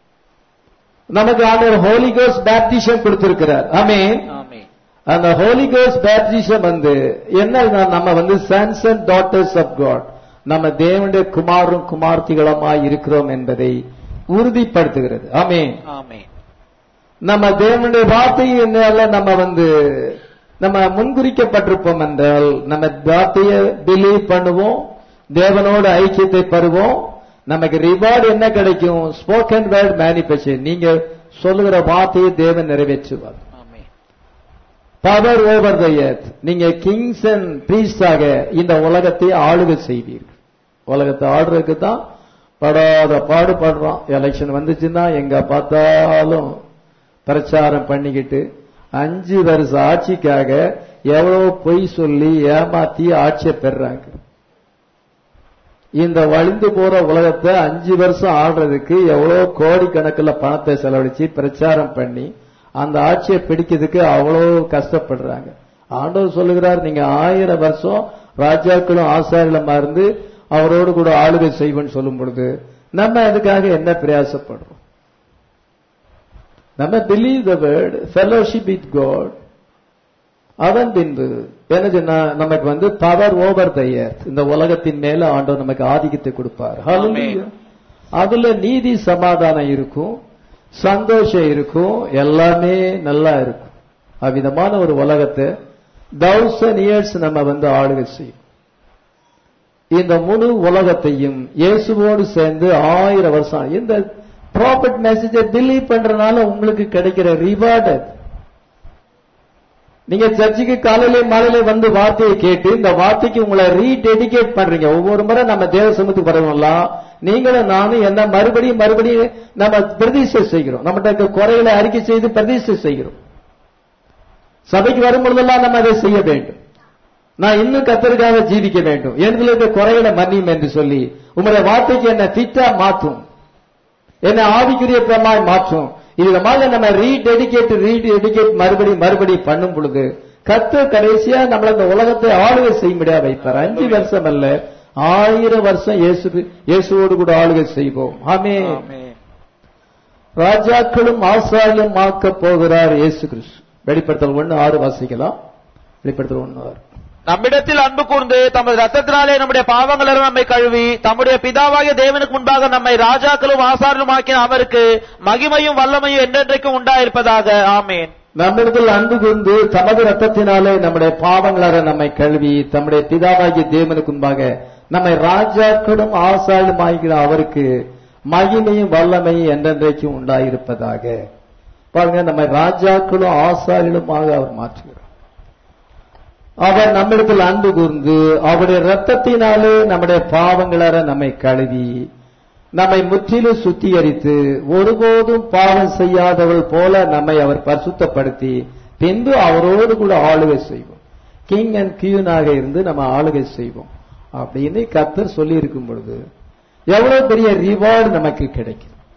நமக்கு ஆண்டவர் ஹோலி கோஸ் பேப்டிஷம் கொடுத்திருக்கிறார் ஆமென் ஆமென் அந்த ஹோலி கோஸ் பேப்டிசம் வந்து என்ன நம்ம வந்து sons and daughters of God நம்ம தேவனுடைய குமாரும் குமார்த்திகளுமாய் இருக்கிறோம் என்பதை உறுதிப்படுத்துகிறது ஆமென் ஆமென் நம்ம தேவனுடைய வார்த்தையினால நம்ம வந்து நம்ம முன்குறிக்கப்பட்டிருப்போம் என்றால் நம்ம வார்த்தையை பிலீவ் பண்ணுவோம் தேவனோட ஐக்கியத்தை பெறுவோம் நமக்கு ரிவார்டு என்ன கிடைக்கும் ஸ்போக்கன் வேர்ட் மேனிபெஸ்டேஷன் நீங்க சொல்லுகிற வார்த்தையை தேவன் நிறைவேற்றுவார் ஆமென் பவர் ஓவர் த எர்த் நீங்க கிங்ஸ் அண்ட் பிரீஸ்டாக இந்த உலகத்தை ஆளுகை செய்வீர்கள் உலகத்தை ஆடுறதுக்கு தான் படாத பாடுபடுறோம் எலெக்ஷன் வந்துச்சுன்னா எங்க பார்த்தாலும் பிரச்சாரம் பண்ணிக்கிட்டு அஞ்சு வருஷ ஆட்சிக்காக எவ்வளவு பொய் சொல்லி ஏமாத்தி ஆட்சியை பெறாங்க இந்த வழிந்து போற உலகத்தை அஞ்சு வருஷம் ஆடுறதுக்கு எவ்வளவு கோடிக்கணக்கில் பணத்தை செலவழிச்சு பிரச்சாரம் பண்ணி அந்த ஆட்சியை பிடிக்கிறதுக்கு அவ்வளவு கஷ்டப்படுறாங்க ஆண்டவர் சொல்லுகிறார் நீங்க ஆயிரம் வருஷம் ராஜாக்களும் ஆசாரிகளுமா இருந்து அவரோடு கூட ஆளுகை செய்வோம்னு சொல்லும் பொழுது நம்ம அதுக்காக என்ன பிரயாசப்படுறோம் நம்ம believe the word fellowship with God அதன் பின்பு என்ன சொன்னா நமக்கு வந்து பவர் ஓவர் த எர்த் இந்த உலகத்தின் மேல ஆண்டவர் நமக்கு ஆதிக்கத்தை கொடுப்பார் Hallelujah. அதுல நீதி சமாதானம் இருக்கும் சந்தோஷம் இருக்கும் எல்லாமே நல்லா இருக்கும் அவ்விதமான ஒரு உலகத்தை தௌசண்ட் இயர்ஸ் நம்ம வந்து ஆளுகை செய்யும் இந்த முழு உலகத்தையும் இயேசுவோடு சேர்ந்து ஆயிரம் வருஷம் இந்த ப்ராப்பர்ட் மெசேஜை பிலீவ் பண்றதுனால உங்களுக்கு கிடைக்கிற ரிவார்டு நீங்க சர்ச்சுக்கு காலையில மாலையில வந்து வார்த்தையை கேட்டு இந்த வார்த்தைக்கு உங்களை ரீடெடிகேட் பண்றீங்க ஒவ்வொரு முறை நம்ம தேவ சமூகத்துக்கு வரவங்களாம் நீங்களும் நானும் என்ன மறுபடியும் மறுபடியும் நம்ம பிரதிஷ்டை செய்கிறோம் நம்மகிட்ட இருக்க குறைகளை அறிக்கை செய்து பிரதிஷ்டை செய்கிறோம் சபைக்கு வரும் பொழுதெல்லாம் நம்ம அதை செய்ய வேண்டும் நான் இன்னும் கத்தருக்காக ஜீவிக்க வேண்டும் எனக்கு இருக்க குறைகளை மன்னியும் என்று சொல்லி உங்களுடைய வார்த்தைக்கு என்ன ஃபிட்டா மாற்றும் என்ன ஆவிக்குரிய பிரமாய் மாற்றும் இதனால நம்ம ரீடெடிகேட் ரீடெடிகேட் மறுபடியும் மறுபடியும் பண்ணும் பொழுது கத்த கடைசியா நம்மள இந்த உலகத்தை ஆளுகை செய்ய முடியாது வைப்பார் அஞ்சு வருஷம் அல்ல ஆயிரம் வருஷம் இயேசு இயேசுவோடு கூட ஆளுகை செய்வோம் ஆமே ஆமென் ராஜாக்களும் ஆசாரியும் ஆக்க போகிறார் இயேசு கிறிஸ்து வெளிப்படுத்தல் ஒண்ணு ஆறு வாசிக்கலாம் வெளிப்படுத்தல் ஒண்ணு ஆறு நம்மிடத்தில் அன்பு கூர்ந்து தமது ரத்தத்தினாலே நம்முடைய பாவங்களெல்லாம் நம்மை கழுவி தம்முடைய பிதாவாகிய தேவனுக்கு முன்பாக நம்மை ராஜாக்களும் ஆசாரலும் ஆக்கின அவருக்கு மகிமையும் வல்லமையும் என்றென்றைக்கும் உண்டாயிருப்பதாக ஆமேன் நம்மிடத்தில் அன்பு கூர்ந்து தமது ரத்தத்தினாலே நம்முடைய பாவங்களாக நம்மை கழுவி தம்முடைய பிதாவாகிய தேவனுக்கு முன்பாக நம்மை ராஜாக்களும் ஆசாரிலும் ஆகிற அவருக்கு மகிமையும் வல்லமையும் என்றென்றைக்கும் உண்டாயிருப்பதாக பாருங்க நம்மை ராஜாக்களும் ஆசாரிலுமாக அவர் மாற்றுகிறார் அவர் நம்மிடத்தில் அன்பு கூர்ந்து அவருடைய ரத்தத்தினாலே நம்முடைய பாவங்களார நம்மை கழுவி நம்மை முற்றிலும் சுத்திகரித்து ஒருபோதும் பாவம் செய்யாதவள் போல நம்மை அவர் பரிசுத்தப்படுத்தி பின்பு அவரோடு கூட ஆளுகை செய்வோம் கிங் அண்ட் கியூனாக இருந்து நம்ம ஆளுகை செய்வோம் அப்படின்னு கத்தர் சொல்லி இருக்கும் பொழுது எவ்வளவு பெரிய ரிவார்டு நமக்கு கிடைக்கும்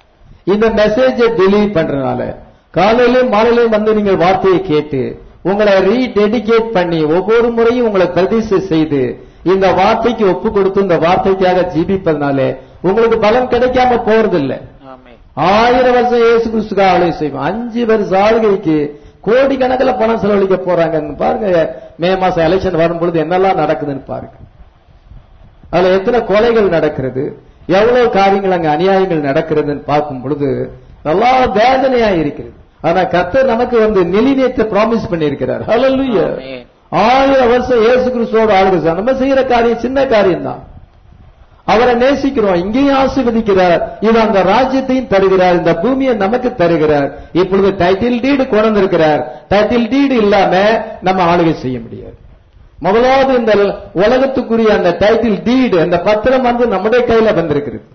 இந்த மெசேஜை டெலீட் பண்றதுனால காலையிலும் மாலையிலும் வந்து நீங்கள் வார்த்தையை கேட்டு உங்களை ரீடெடிகேட் பண்ணி ஒவ்வொரு முறையும் உங்களை பிரதிஷ்டை செய்து இந்த வார்த்தைக்கு ஒப்பு கொடுத்து இந்த வார்த்தைக்காக ஜீபிப்பதனாலே உங்களுக்கு பலன் கிடைக்காம போறதில்லை ஆமென் ஆயிரம் வருஷம் இயேசு கிறிஸ்துக்காக ஆளுகை செய்வோம் அஞ்சு வருஷம் ஆளுகைக்கு கோடி கணக்கில் பணம் செலவழிக்க போறாங்கன்னு பாருங்க மே மாசம் எலெக்ஷன் வரும் பொழுது என்னெல்லாம் நடக்குதுன்னு பாருங்க அதுல எத்தனை கொலைகள் நடக்கிறது எவ்வளவு காரியங்கள் அங்க அநியாயங்கள் நடக்கிறதுன்னு பார்க்கும் பொழுது நல்லா வேதனையா இருக்கிறது ஆனா கர்த்தர் நமக்கு வந்து நிலைநியத்தை ப்ராமிஸ் பண்ணியிருக்கிறார் ஹalleluya ஆமென். ஆயிரம் வருஷம் இயேசு கிறிஸ்துவோட ஆளுகை செய்ய- நம்ம செய்யற காரியம் சின்ன காரியம் தான் அவரை நேசிக்கிறோம் இங்கேயும் ஆசீர்வதிக்கிறார் இது அந்த ராஜ்யத்தையும் தருகிறார் இந்த பூமியை நமக்கு தருகிறார் இப்பொழுது டைட்டில் டீடு கொண்டு இருக்கிறார் டைட்டில் டீடு இல்லாம நம்ம ஆளுகை செய்ய முடியாது முதலாவது இந்த உலகத்துக்குரிய அந்த டைட்டில் டீடு அந்த பத்திரம் வந்து நம்முடைய கையில வந்திருக்கிறது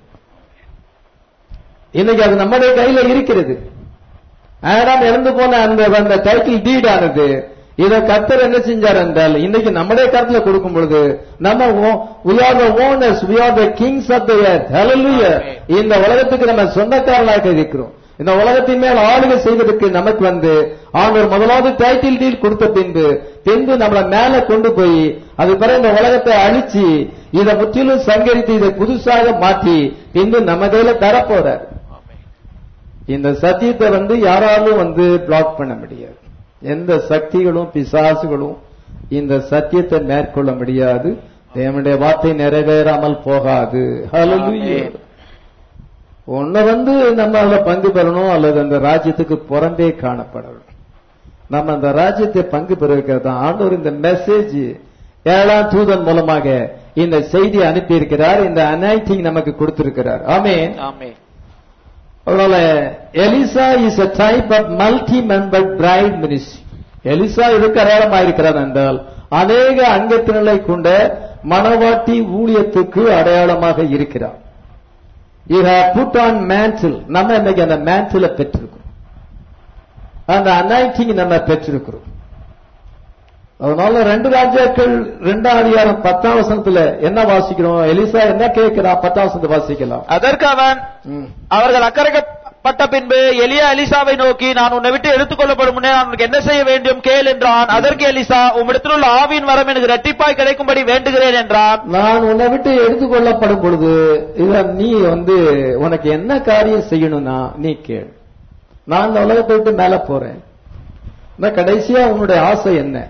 இன்னைக்கு அது நம்முடைய கையில இருக்கிறது ஆடாம் இறந்து போன அந்த அந்த டைட்டில் டீட் ஆனது இத கர்த்தர் என்ன செஞ்சார் என்றால் இன்னைக்கு நம்முடைய கருத்துல கொடுக்கும் பொழுது நம்ம ஓ- we are the owners we are the kings of the earth hallelujah Amen. இந்த உலகத்துக்கு நம்ம சொந்தக்காரனாக இருக்கிறோம் இந்த உலகத்தின் மேல் ஆளுகை செய்வதற்கு நமக்கு வந்து ஆண்டவர் முதலாவது டைட்டில் டீல் கொடுத்த பின்பு பின்பு நம்மள மேல கொண்டு போய் அது பிறகு இந்த உலகத்தை அழிச்சு இதை முற்றிலும் சங்கரித்து இதை புதுசாக மாற்றி பின்பு நம்ம கையில தரப்போறார் ஆமென். இந்த சத்தியத்தை வந்து யாராலும் வந்து பிளாக் பண்ண முடியாது எந்த சக்திகளும் பிசாசுகளும் இந்த சத்தியத்தை மேற்கொள்ள முடியாது தேவனுடைய வார்த்தை நிறைவேறாமல் போகாது Hallelujah. ஆமென். ஒண்ணு வந்து நம்ம அதுல பங்கு பெறணும் அல்லது அந்த ராஜ்யத்துக்கு புறம்பே காணப்படணும் நம்ம அந்த ராஜ்யத்தை பங்கு பெறுவதற்கு தான் ஆண்டவர் இந்த மெசேஜ் ஏழாம் தூதன் மூலமாக இந்த செய்தி அனுப்பி இருக்கிறார் இந்த அனைட்டிங் நமக்கு கொடுத்திருக்கிறார் ஆமென் ஆமென். அதனால Elisha is a type of multi member bride ministry எலிசா எதுக்கு அடையாளமாக இருக்கிறார் என்றால் அநேக அங்கத்தினரை கொண்ட மணவாட்டி ஊழியத்துக்கு அடையாளமாக இருக்கிறார் you have put on mantle நம்ம இன்னைக்கு அந்த மேன்சில பெற்றிருக்கிறோம் அந்த அனைட்டிங் நம்ம பெற்றிருக்கிறோம் அதனால ரெண்டு ராஜாக்கள் ரெண்டாம் அதிகாரம் பத்தாம் வசனத்துல என்ன வாசிக்கிறோம் எலிசா என்ன கேட்கிறா பத்தாம் வசனத்தை வாசிக்கலாம் அதற்கு அவன் ம். அவர்கள் அக்கறைப்பட்ட பின்பு எலியா எலிசாவை நோக்கி நான் உன்னை விட்டு எடுத்துக்கொள்ளப்படும் முன்னே நான் உனக்கு என்ன செய்ய வேண்டும் கேள் என்றான் அதற்கு எலிசா உம்மிடத்தில் உள்ள ஆவியின் வரம் எனக்கு இரட்டிப்பாய் கிடைக்கும்படி வேண்டுகிறேன் என்றான் நான் உன்னை விட்டு எடுத்துக்கொள்ளப்படும் பொழுது இத நீ வந்து உனக்கு என்ன காரியம் செய்யணும்னா நீ கேள் நான் இந்த உலகத்தை விட்டு மேல போறேன் நான் கடைசியா உன்னுடைய ஆசை என்ன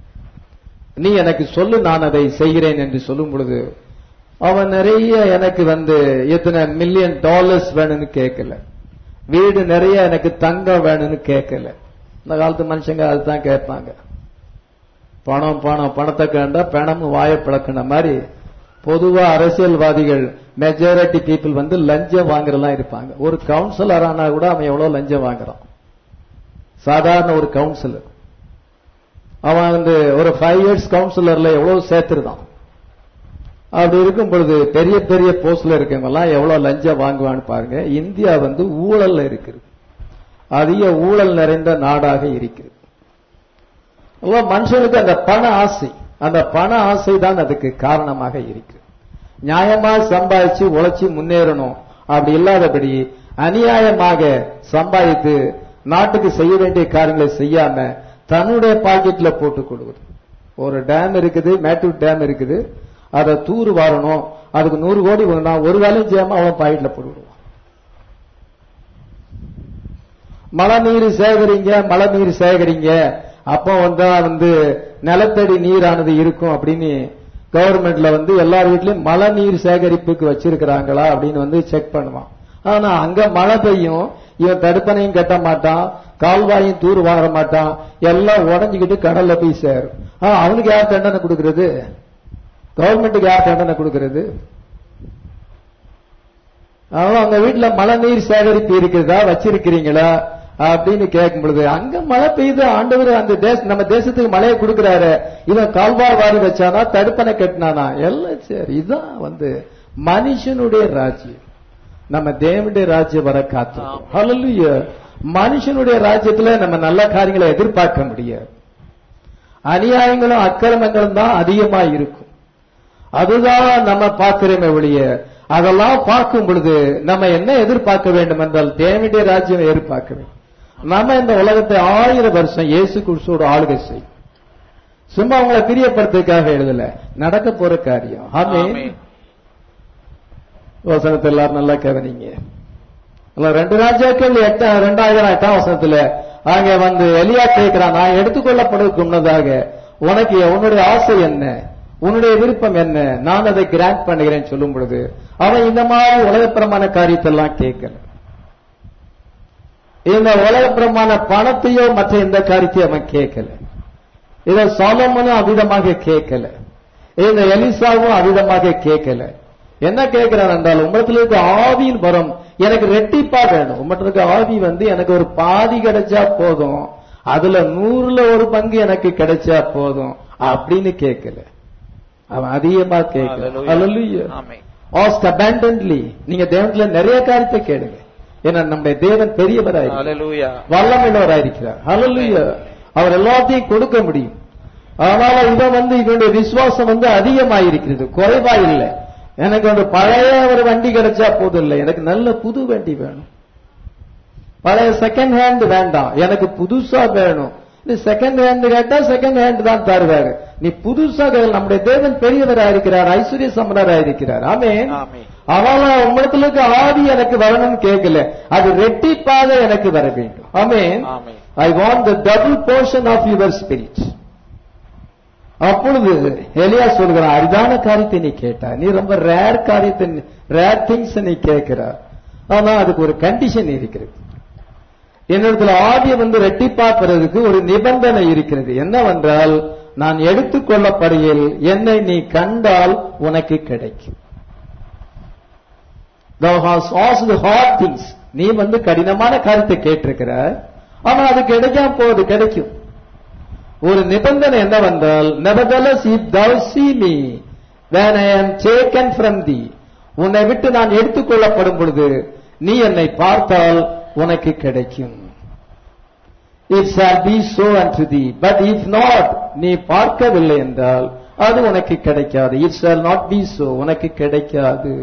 நீ எனக்கு சொல்லு நான் அதை செய்கிறேன் என்று சொல்லும் பொழுது அவன் நிறைய எனக்கு வந்து எத்தனை மில்லியன் டாலர்ஸ் வேணும்னு கேட்கல வீடு நிறைய எனக்கு தங்கம் வேணும்னு கேட்கல இந்த காலத்து மனுஷங்க அதுதான் கேட்பாங்க பணம் பணம் பணத்தை கண்டா பணமும் வாயை பிளக்குன மாதிரி பொதுவா அரசியல்வாதிகள் மெஜாரிட்டி பீப்புள் வந்து லஞ்சம் வாங்குறலாம் இருப்பாங்க ஒரு கவுன்சிலர் ஆனா கூட அவன் எவ்வளவு லஞ்சம் வாங்குறான் சாதாரண ஒரு கவுன்சிலர் அவன் வந்து ஒரு ஃபைவ் இயர்ஸ் கவுன்சிலர்ல எவ்வளவு சேர்த்துருதான் அப்படி இருக்கும் பொழுது பெரிய பெரிய போஸ்ட்ல இருக்கவங்க எல்லாம் எவ்வளவு லஞ்சம் வாங்குவான்னு பாருங்க இந்தியா வந்து ஊழல்ல இருக்குது அதிக ஊழல் நிறைந்த நாடாக இருக்கிறது அவ்வளவு மனுஷனுக்கு அந்த பண ஆசை அந்த பண ஆசை தான் அதுக்கு காரணமாக இருக்கு நியாயமா சம்பாதிச்சு உழைச்சி முன்னேறணும் அப்படி இல்லாதபடி அநியாயமாக சம்பாதித்து நாட்டுக்கு செய்ய வேண்டிய காரியங்களை செய்யாம தன்னுடைய பாக்கெட்ல போட்டு கொடுக்குது ஒரு டேம் இருக்குது மேட்டூர் டேம் இருக்குது அதை தூர் வாரணும் அதுக்கு நூறு கோடி வேணும்னா ஒரு வேலையும் செய்யாம அவன் பாக்கெட்ல போட்டுவிடுவான் மழை நீர் சேகரிங்க மழை நீர் சேகரிங்க அப்போ வந்தா வந்து நிலத்தடி நீரானது இருக்கும் அப்படின்னு கவர்மெண்ட்ல வந்து எல்லார் வீட்லயும் மழை நீர் சேகரிப்புக்கு வச்சிருக்கிறாங்களா அப்படின்னு வந்து செக் பண்ணுவான் ஆனா அங்க மழை பெய்யும் இவன் தடுப்பணையும் கட்ட மாட்டான் கால்வாயும் தூர் வாங்க மாட்டான் எல்லாம் உடஞ்சுக்கிட்டு கடல்ல போய் சேரும் ஆ, அவனுக்கு யார் தண்டனை கொடுக்கறது கவர்மெண்ட்டுக்கு யார் தண்டனை கொடுக்கறது அவன் அவங்க வீட்டுல மழை நீர் சேகரிப்பு இருக்கிறதா வச்சிருக்கிறீங்களா அப்படின்னு கேட்கும் பொழுது அங்க மழை பெய்யுது ஆண்டவர் அந்த தேச நம்ம தேசத்துக்கு மழையை கொடுக்கிறாரு இவன் கால்வாய் வாரி வச்சானா தடுப்பணை கட்டினானா எல்லாம் சரி இதுதான் வந்து மனுஷனுடைய ராஜ்யம் நம்ம தேவனுடைய ராஜ்யம் வர காத்து ஹalleluya மனுஷனுடைய ராஜ்யத்துல நம்ம நல்ல காரியங்களை எதிர்பார்க்க முடியாது அநியாயங்களும் அக்கிரமங்களும் தான் அதிகமா இருக்கும் அதுதான் நம்ம பார்க்கிறோமே ஒழிய அதெல்லாம் பார்க்கும் பொழுது நம்ம என்ன எதிர்பார்க்க வேண்டும் என்றால் தேவனுடைய ராஜ்யம் எதிர்பார்க்க வேண்டும் நம்ம இந்த உலகத்தை ஆயிரம் வருஷம் இயேசு கிறிஸ்துவோட ஆளுகை செய்யும் சும்மா அவங்களை பிரியப்படுத்துறதுக்காக எழுதல நடக்க போற காரியம் ஆமென் ஆமென். வசனத்தை எல்லாரும் நல்லா கவனிங்க இல்ல, ரெண்டு ராஜாக்கள் எட்ட ரெண்டாயிரம் எட்டாம் வசனத்துல அங்க வந்து எலியா கேட்கிறான் நான் எடுத்துக்கொள்ளப்படுவதற்கு முன்னதாக உனக்கு உன்னுடைய ஆசை என்ன உன்னுடைய விருப்பம் என்ன நான் அதை கிராண்ட் பண்ணுகிறேன் சொல்லும் பொழுது அவன் இந்த மாதிரி உலகப்பிரமான காரியத்தை எல்லாம் கேட்கல இந்த உலகப்பிரமான பணத்தையோ மற்ற எந்த காரியத்தையும் அவன் கேட்கல இத சாலமனும் அவிதமாக கேட்கல இந்த எலிசாவும் அவிதமாக கேட்கல என்ன கேட்கிறான் என்றால் உம்மத்தில் இருக்க ஆவியின் வரம் எனக்கு ரெட்டிப்பா வேணும் உம்மத்தில் இருக்க ஆவி வந்து எனக்கு ஒரு பாதி கிடைச்சா போதும் அதுல நூறுல ஒரு பங்கு எனக்கு கிடைச்சா போதும் அப்படின்னு கேட்கல அவன் அதிகமா கேட்கல Hallelujah. Hallelujah. ஆமென். Ask abundantly. நீங்க தேவத்துல நிறைய காரியத்தை கேளுங்க ஏன்னா நம்முடைய தேவன் பெரியவராயிருக்கிறார் Hallelujah. வல்லமையுள்ளவராயிருக்கிறார் ஹalleluya அவர் எல்லாத்தையும் கொடுக்க முடியும் அதனால இவன் வந்து இவனுடைய விசுவாசம் வந்து அதிகமாயிருக்கிறது குறைவா இல்லை எனக்கு வந்து பழைய ஒரு வண்டி கிடைச்சா போதும் இல்லை எனக்கு நல்ல புது வண்டி வேணும் பழைய செகண்ட் ஹேண்ட் வேண்டாம் எனக்கு புதுசா வேணும் நீ செகண்ட் ஹேண்ட் கேட்டா செகண்ட் ஹேண்ட் தான் தருவாரு நீ புதுசா கேளு. நம்முடைய தேவன் பெரியவரா இருக்கிறார் ஐஸ்வர்ய சம்பனரா இருக்கிறார் ஆமென் ஆமென். அவள உங்களிடத்துல இருக்க ஆவி எனக்கு வரணும்னு கேட்கல அது ரெட்டிப்பாக எனக்கு வர வேண்டும் ஆமென் ஆமென். I want the double portion of your spirit அப்பொழுது எலியா சொல்கிறான் அரிதான காரியத்தை நீ கேட்டா நீ ரொம்ப ரேர் காரியத்தை ரேர் திங்ஸ் நீ கேட்கிற ஆனா அதுக்கு ஒரு கண்டிஷன் இருக்கிறது என்னிடத்துல ஆவியை வந்து ரெட்டிப்பாக்குறதுக்கு ஒரு நிபந்தனை இருக்கிறது என்னவென்றால் நான் எடுத்துக்கொள்ளப்படுகையில் என்னை நீ கண்டால் உனக்கு கிடைக்கும் Thou hast asked the hard things. நீ வந்து கடினமான காரியத்தை கேட்டிருக்கிற ஆனா அது கிடைக்காம போகுது கிடைக்கும் ஒரு நிபந்தனை என்னவென்றால் nevertheless if thou see me when I am taken from thee உன்னை விட்டு நான் எடுத்துக்கொள்ளப்படும் பொழுது நீ என்னை பார்த்தால் உனக்கு கிடைக்கும் it shall be so unto thee but if not நீ பார்க்கவில்லை என்றால் அது உனக்கு கிடைக்காது it shall not be so உனக்கு கிடைக்காது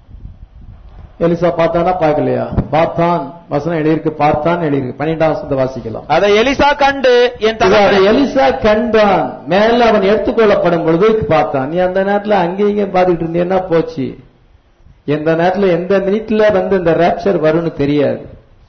எலிசா பார்த்தானா பார்க்கலையா பார்த்தான் வசனம் எழுதியிருக்கு பார்த்தான் எழுதியிருக்கு பன்னிரெண்டாம் வசனத்தை வாசிக்கலாம் அதை எலிசா கண்டு என் இதை தகப்பனை எலிசா கண்டான் மேல அவன் எடுத்துக்கொள்ளப்படும் பொழுது பார்த்தான் நீ அந்த நேரத்துல அங்கேயும் இங்கேயும் பார்த்துட்டு இருந்தீன்னா போச்சு எந்த நேரத்துல எந்த மினிட்ல வந்து இந்த ரேப்சர் வரும்னு தெரியாது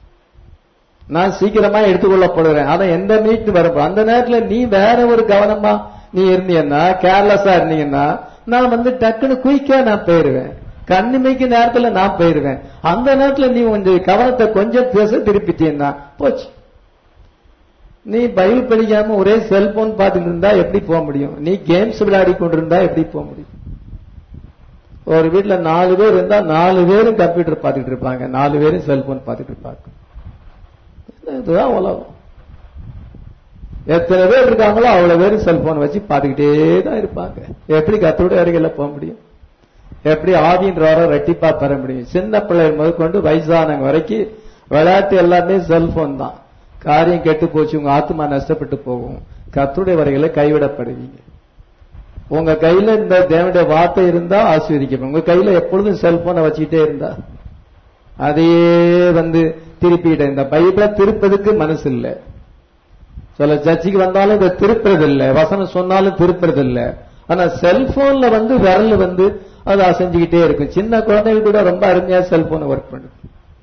நான் சீக்கிரமா எடுத்துக்கொள்ளப்படுறேன் ஆனா எந்த மினிட் வரும் அந்த நேரத்துல நீ வேற ஒரு கவனமா நீ இருந்தீங்கன்னா கேர்லெஸ்ஸா இருந்தீங்கன்னா நான் வந்து டக்குன்னு குயிக்கா நான் போயிருவேன் கண்ணிமைக்கு நேரத்துல நான் போயிருவேன் அந்த நேரத்துல நீ கொஞ்சம் கவனத்தை கொஞ்சம் திசை திருப்பிட்டீங்கன்னா போச்சு நீ பைபிள் படிக்காம ஒரே செல்போன் பார்த்துட்டு இருந்தா எப்படி போக முடியும் நீ கேம்ஸ் விளையாடி கொண்டிருந்தா எப்படி போக முடியும் ஒரு வீட்ல நாலு பேர் இருந்தா நாலு பேரும் கம்ப்யூட்டர் பார்த்துட்டு இருப்பாங்க நாலு பேரும் செல்போன் பார்த்துட்டு இருப்பாங்க இதுதான் உலகம் எத்தனை பேர் இருக்காங்களோ அவ்வளவு பேரும் செல்போன் வச்சு பார்த்துக்கிட்டே தான் இருப்பாங்க எப்படி கத்தோட அருகில போக முடியும் எப்படி ஆவின்றவரை ரெட்டிப்பா பெற முடியும் சின்ன பிள்ளைகள் முதற்கொண்டு வயசானவங்க வரைக்கும் விளையாட்டு எல்லாமே செல்போன் தான் காரியம் கெட்டு போச்சு உங்க ஆத்மா நஷ்டப்பட்டு போகும் கத்துடைய வரைகளை கைவிடப்படுவீங்க உங்க கையில இந்த தேவனுடைய வார்த்தை இருந்தா ஆசீர்வதிக்கப்படும் உங்க கையில எப்பொழுதும் செல்போனை வச்சுக்கிட்டே இருந்தா அதையே வந்து திருப்பிட்ட இந்த பைபிளை திருப்பதுக்கு மனசு இல்ல சில சர்ச்சைக்கு வந்தாலும் இதை திருப்புறது இல்ல வசனம் சொன்னாலும் திருப்புறது இல்ல ஆனா செல்போன்ல வந்து விரல் வந்து அது அசைஞ்சுக்கிட்டே இருக்கும் சின்ன குழந்தைகள் கூட ரொம்ப அருமையா செல்போனை ஒர்க் பண்ணுது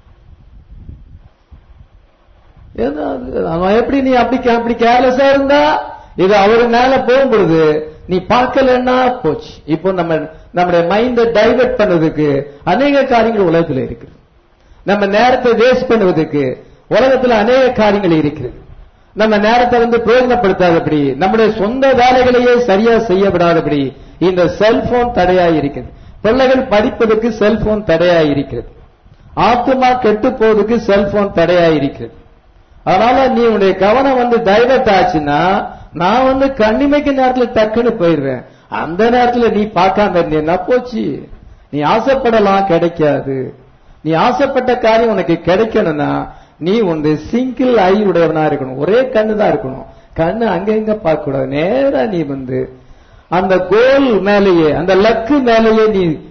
ஏன்னா அது- அவன் எப்படி நீ அப்படி கே- அப்படி கேர்லெஸ்ஸா இருந்தா இது அவரு மேல போகும் பொழுது நீ பார்க்கலன்னா போச்சு இப்போ நம்ம நம்முடைய மைண்ட டைவர்ட் பண்ணதுக்கு அநேக காரியங்கள் உலகத்துல இருக்குது நம்ம நேரத்தை வேஸ்ட் பண்ணுவதற்கு உலகத்துல அநேக காரியங்கள் இருக்கிறது நம்ம நேரத்தை வந்து பிரயோஜனப்படுத்தாதபடி நம்முடைய சொந்த வேலைகளையே சரியா செய்ய விடாதபடி இந்த செல்போன் தடையா இருக்குது பிள்ளைகள் படிப்பதற்கு செல்போன் தடையா இருக்கிறது ஆத்மா கெட்டு போவதற்கு செல்போன் தடையா இருக்கிறது அதனால நீ உன்னுடைய கவனம் வந்து டைவர்ட் ஆச்சுன்னா நான் வந்து கண்ணிமைக்கு நேரத்துல டக்குன்னு போயிருவேன் அந்த நேரத்துல நீ பார்க்காம இருந்தீன்னா போச்சு நீ ஆசைப்படலாம் கிடைக்காது நீ ஆசைப்பட்ட காரியம் உனக்கு கிடைக்கணும்னா நீ உண்டு சிங்கிள் ஐ உடையவனா இருக்கணும் ஒரே கண்ணு தான் இருக்கணும் கண்ணு அங்க இங்க பார்க்க கூடாது நேரா நீ வந்து அந்த கோல் மேலேயே அந்த லக்கு மேலேயே நீ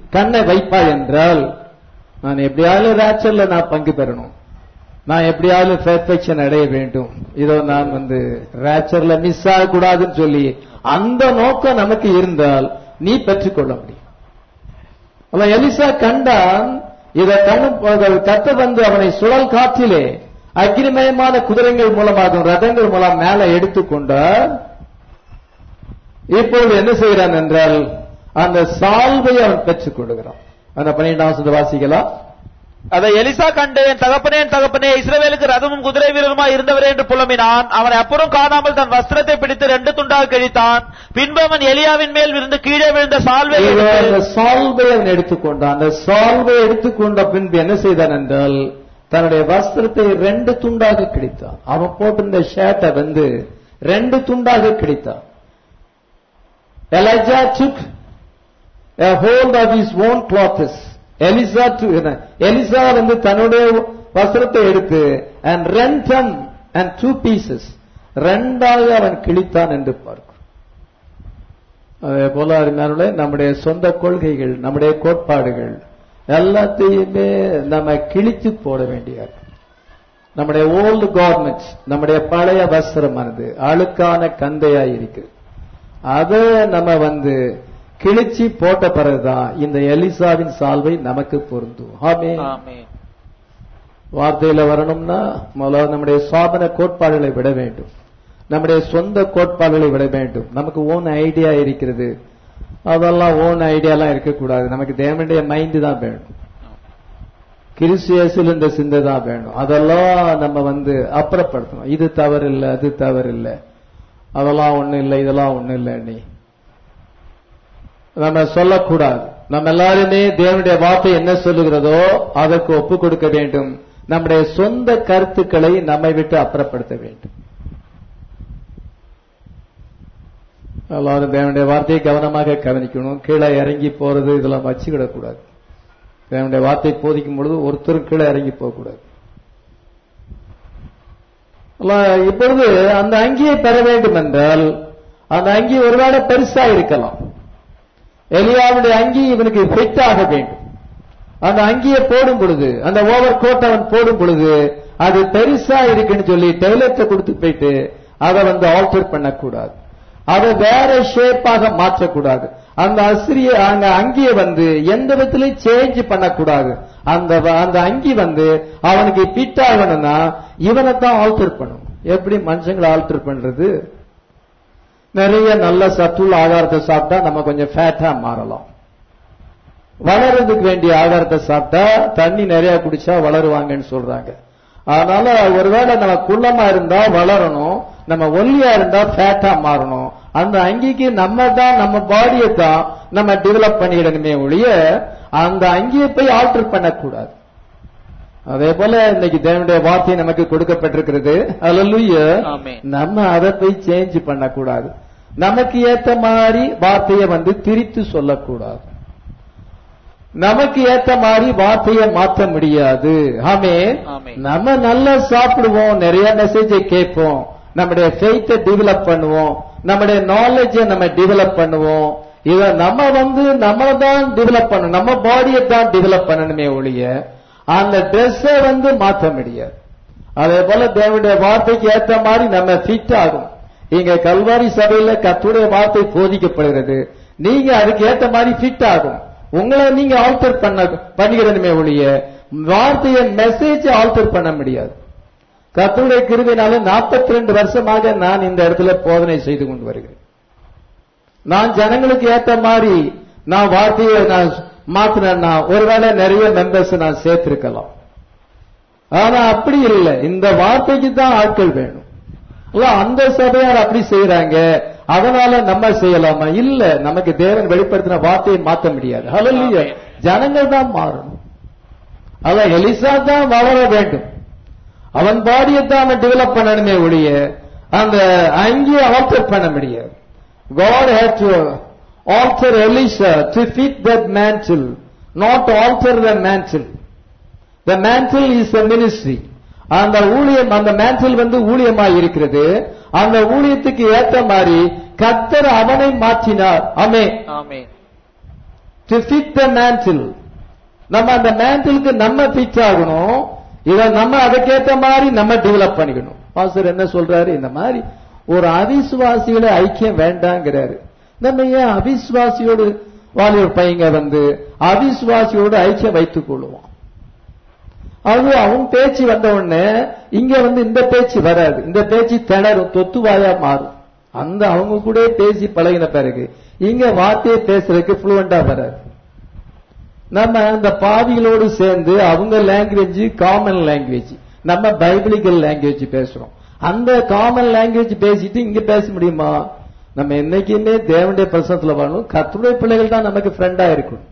கண்ணை வைப்பாய் என்றால் நான் எப்படியாவது ரேச்சர்ல நான் பங்கு பெறணும் நான் எப்படியாவது பெர்ஃபெக்ஷன் அடைய வேண்டும் இதோ நான் வந்து ரேச்சர்ல மிஸ் ஆகக்கூடாதுன்னு சொல்லி அந்த நோக்கம் நமக்கு இருந்தால் நீ பெற்றுக்கொள்ள முடியும் அவன் எலிசா கண்டான் இதை கண்ணு கத்த வந்து அவனை சுழல் காற்றிலே அக்னிமயமான குதிரைகள் மூலமாக ரதங்கள் மூலம் மேல எடுத்துக்கொண்டார் இப்பொழுது என்ன செய்கிறான் என்றால் அந்த சால்வையை அவன் பெற்றுக் கொள்கிறான் அந்த பன்னிரெண்டாம் வசனத்தை வாசிக்கலாம் அதை எலிசா கண்டு என் தகப்பனே என் தகப்பனே இஸ்ரவேலுக்கு ரதமும் குதிரை வீரருமா இருந்தவரே என்று புலம்பினான் அவனை அப்புறம் காணாமல் தன் வஸ்திரத்தை பிடித்து ரெண்டு துண்டாக கிழித்தான் பின்பு அவன் எலியாவின் மேல் விழுந்து கீழே விழுந்த சால்வை இதோ எடுத்து, அந்த சால்வை அவன் எடுத்துக்கொண்டான் அந்த சால்வை எடுத்துக்கொண்ட பின்பு என்ன செய்தான் என்றால் தன்னுடைய வஸ்திரத்தை ரெண்டு துண்டாக கிழித்தான் அவன் போட்டிருந்த ஷர்ட்டை வந்து ரெண்டு துண்டாக கிழித்தான் Elijah took a hold of his own clothes. எலிசா to- என்ன, எலிசா வந்து தன்னுடைய வஸ்திரத்தை எடுத்து and rent them and two pieces ரெண்டாக அவன் கிழித்தான் என்று பார்க்கிறோம் அதே போல அருமையானவர்களே நம்முடைய சொந்த கொள்கைகள் நம்முடைய கோட்பாடுகள் எல்லாத்தையுமே நம்ம கிழித்து போட வேண்டியது நம்முடைய ஓல்டு கவர்மெண்ட் நம்முடைய பழைய வஸ்திரமானது அழுக்கான கந்தையாய் இருக்கு அதை நம்ம வந்து கிழிச்சி போட்ட பிறகுதான் இந்த எலிசாவின் சால்வை நமக்கு பொருந்தும் ஆமே ஆமென். வார்த்தையில வரணும்னா முதல்ல நம்முடைய சாதன கோட்பாடுகளை விட வேண்டும் நம்முடைய சொந்த கோட்பாடுகளை விட வேண்டும் நமக்கு ஓன் ஐடியா இருக்கிறது அதெல்லாம் ஓன் ஐடியாலாம் இருக்கக்கூடாது நமக்கு தேவனுடைய மைண்ட் தான் வேணும் கிறிஸ்தியஸில் இந்த சிந்தை தான் வேணும் அதெல்லாம் நம்ம வந்து அப்புறப்படுத்தணும் இது தவறு இல்லை அது தவறு இல்லை அதெல்லாம் ஒண்ணும் இல்லை இதெல்லாம் ஒண்ணும் இல்லை நீ நம்ம சொல்லக்கூடாது நம்ம எல்லாருமே தேவனுடைய வார்த்தை என்ன சொல்லுகிறதோ அதற்கு ஒப்பு கொடுக்க வேண்டும் நம்முடைய சொந்த கருத்துக்களை நம்மை விட்டு அப்புறப்படுத்த வேண்டும் எல்லாரும் தேவனுடைய வார்த்தையை கவனமாக கவனிக்கணும் கீழே இறங்கி போறது இதெல்லாம் வச்சுக்கிடக்கூடாது தேவனுடைய வார்த்தை போதிக்கும் பொழுது ஒருத்தரும் கீழே இறங்கி போகக்கூடாது எல்லாம் இப்பொழுது அந்த அங்கியை பெற வேண்டும் என்றால் அந்த அங்கி ஒருவேளை பெருசா இருக்கலாம் எலியாவுடைய அங்கி இவனுக்கு ஃபிட் ஆக வேண்டும் அந்த அங்கியை போடும் பொழுது அந்த ஓவர் கோட் அவன் போடும் பொழுது அது பெருசா இருக்குன்னு சொல்லி டெய்லர்ட்ட கொடுத்து போயிட்டு அதை வந்து ஆல்டர் பண்ணக்கூடாது அதை வேற ஷேப்பாக மாற்றக்கூடாது அந்த அசிரிய அந்த அங்கியை வந்து எந்த விதத்திலையும் சேஞ்ச் பண்ணக்கூடாது அந்த வ- அந்த அங்கி வந்து அவனுக்கு ஃபிட் ஆகணும்னா இவனை தான் ஆல்டர் பண்ணணும் எப்படி மனுஷங்களை ஆல்டர் பண்றது நிறைய நல்ல சத்துள்ள ஆகாரத்தை சாப்பிட்டா நம்ம கொஞ்சம் ஃபேட்டா மாறலாம் வளர்றதுக்கு வேண்டிய ஆகாரத்தை சாப்பிட்டா தண்ணி நிறைய குடிச்சா வளருவாங்கன்னு சொல்றாங்க அதனால ஒருவேளை நம்ம குள்ளமா இருந்தா வளரணும் நம்ம ஒல்லியா இருந்தா ஃபேட்டா மாறணும் அந்த அங்கிக்கு நம்ம தான் நம்ம பாடியை தான் நம்ம டெவலப் பண்ணிடணுமே ஒழிய அந்த அங்கியை போய் ஆல்டர் பண்ணக்கூடாது அதே போல இன்னைக்கு தேவனுடைய வார்த்தை நமக்கு கொடுக்கப்பட்டிருக்கிறது அல்லேலூயா ஆமென். நம்ம அதை போய் சேஞ்ச் பண்ணக்கூடாது நமக்கு ஏத்த மாதிரி வார்த்தையை வந்து திரித்து சொல்லக்கூடாது நமக்கு ஏத்த மாதிரி வார்த்தையை மாற்ற முடியாது ஆமே ஆமென். நம்ம நல்லா சாப்பிடுவோம் நிறைய மெசேஜை கேட்போம் நம்முடைய ஃபெய்த்தை டெவலப் பண்ணுவோம் நம்முடைய நாலேஜை நம்ம டெவலப் பண்ணுவோம் இத நம்ம வந்து நம்மளை தான் டெவலப் பண்ணணும் நம்ம பாடியை தான் டெவலப் பண்ணணுமே ஒழிய அந்த ட்ரெஸ்ஸை வந்து மாற்ற முடியாது அதே போல தேவனுடைய வார்த்தைக்கு ஏத்த மாதிரி நம்ம ஃபிட் ஆகும் இங்க கல்வாரி சபையில கத்துடைய வார்த்தை போதிக்கப்படுகிறது நீங்க அதுக்கு ஏத்த மாதிரி ஃபிட் ஆகும் உங்களை நீங்க ஆல்டர் பண்ண பண்ணிக்கிறதுமே ஒழிய வார்த்தையை மெசேஜ் ஆல்டர் பண்ண முடியாது கத்துடைய கிருவினால 42 ரெண்டு வருஷமாக நான் இந்த இடத்துல போதனை செய்து கொண்டு வருகிறேன் நான் ஜனங்களுக்கு ஏத்த மாதிரி நான் வார்த்தையை நான் மாத்தினேன்னா ஒருவேளை நிறைய மெம்பர்ஸ் நான் சேர்த்திருக்கலாம் ஆனா அப்படி இல்லை இந்த வார்த்தைக்கு தான் ஆட்கள் வேணும் இல்ல அந்த சபையார் அப்படி செய்யறாங்க அதனால நம்ம செய்யலாமா இல்ல நமக்கு தேவன் வெளிப்படுத்தின வார்த்தையை மாத்த முடியாது ஹalleluya ஜனங்கள் தான் மாறணும் அதான் எலிசா தான் வளர வேண்டும் அவன் பாடியை தான் அவன் டெவலப் பண்ணணுமே ஒழிய அந்த அங்கேயே ஆல்டர் பண்ண முடியாது God had to alter Elisha to fit that mantle, not alter the mantle. The mantle is a ministry. அந்த ஊழியம் அந்த மேன்சில் வந்து ஊழியமாய் இருக்கிறது அந்த ஊழியத்துக்கு ஏத்த மாதிரி கத்தர் அவனை மாற்றினார் ஆமே ஆமென் டு ஃபிட் த மேண்டில் நம்ம அந்த மேண்டிலுக்கு நம்ம ஃபிட் ஆகணும் இத நம்ம அதுக்கேத்த மாதிரி நம்ம டெவலப் பண்ணிக்கணும் பாஸ்டர் என்ன சொல்றாரு இந்த மாதிரி ஒரு அவிசுவாசிகள ஐக்கியம் வேண்டாங்கிறாரு நம்ம ஏன் அவிசுவாசியோடு வாலிபர் பையங்க வந்து அவிசுவாசியோடு ஐக்கியம் வைத்துக் கொள்ளுவோம் அது அவன் பேச்சு வந்த உடனே இங்க வந்து இந்த பேச்சு வராது இந்த பேச்சு திணறும் தொத்துவாயா மாறும் அந்த அவங்க கூட பேசி பழகின பிறகு இங்க வார்த்தையை பேசுறதுக்கு ஃப்ளூவெண்டா வராது நம்ம அந்த பாவிகளோடு சேர்ந்து அவங்க லாங்குவேஜ் காமன் லாங்குவேஜ் நம்ம பைபிளிக்கல் லாங்குவேஜ் பேசுறோம் அந்த காமன் லாங்குவேஜ் பேசிட்டு இங்க பேச முடியுமா நம்ம என்னைக்குமே தேவனுடைய பிரசனத்துல வாழணும் கத்துடைய பிள்ளைகள் தான் நமக்கு ஃப்ரெண்டா இருக்கணும்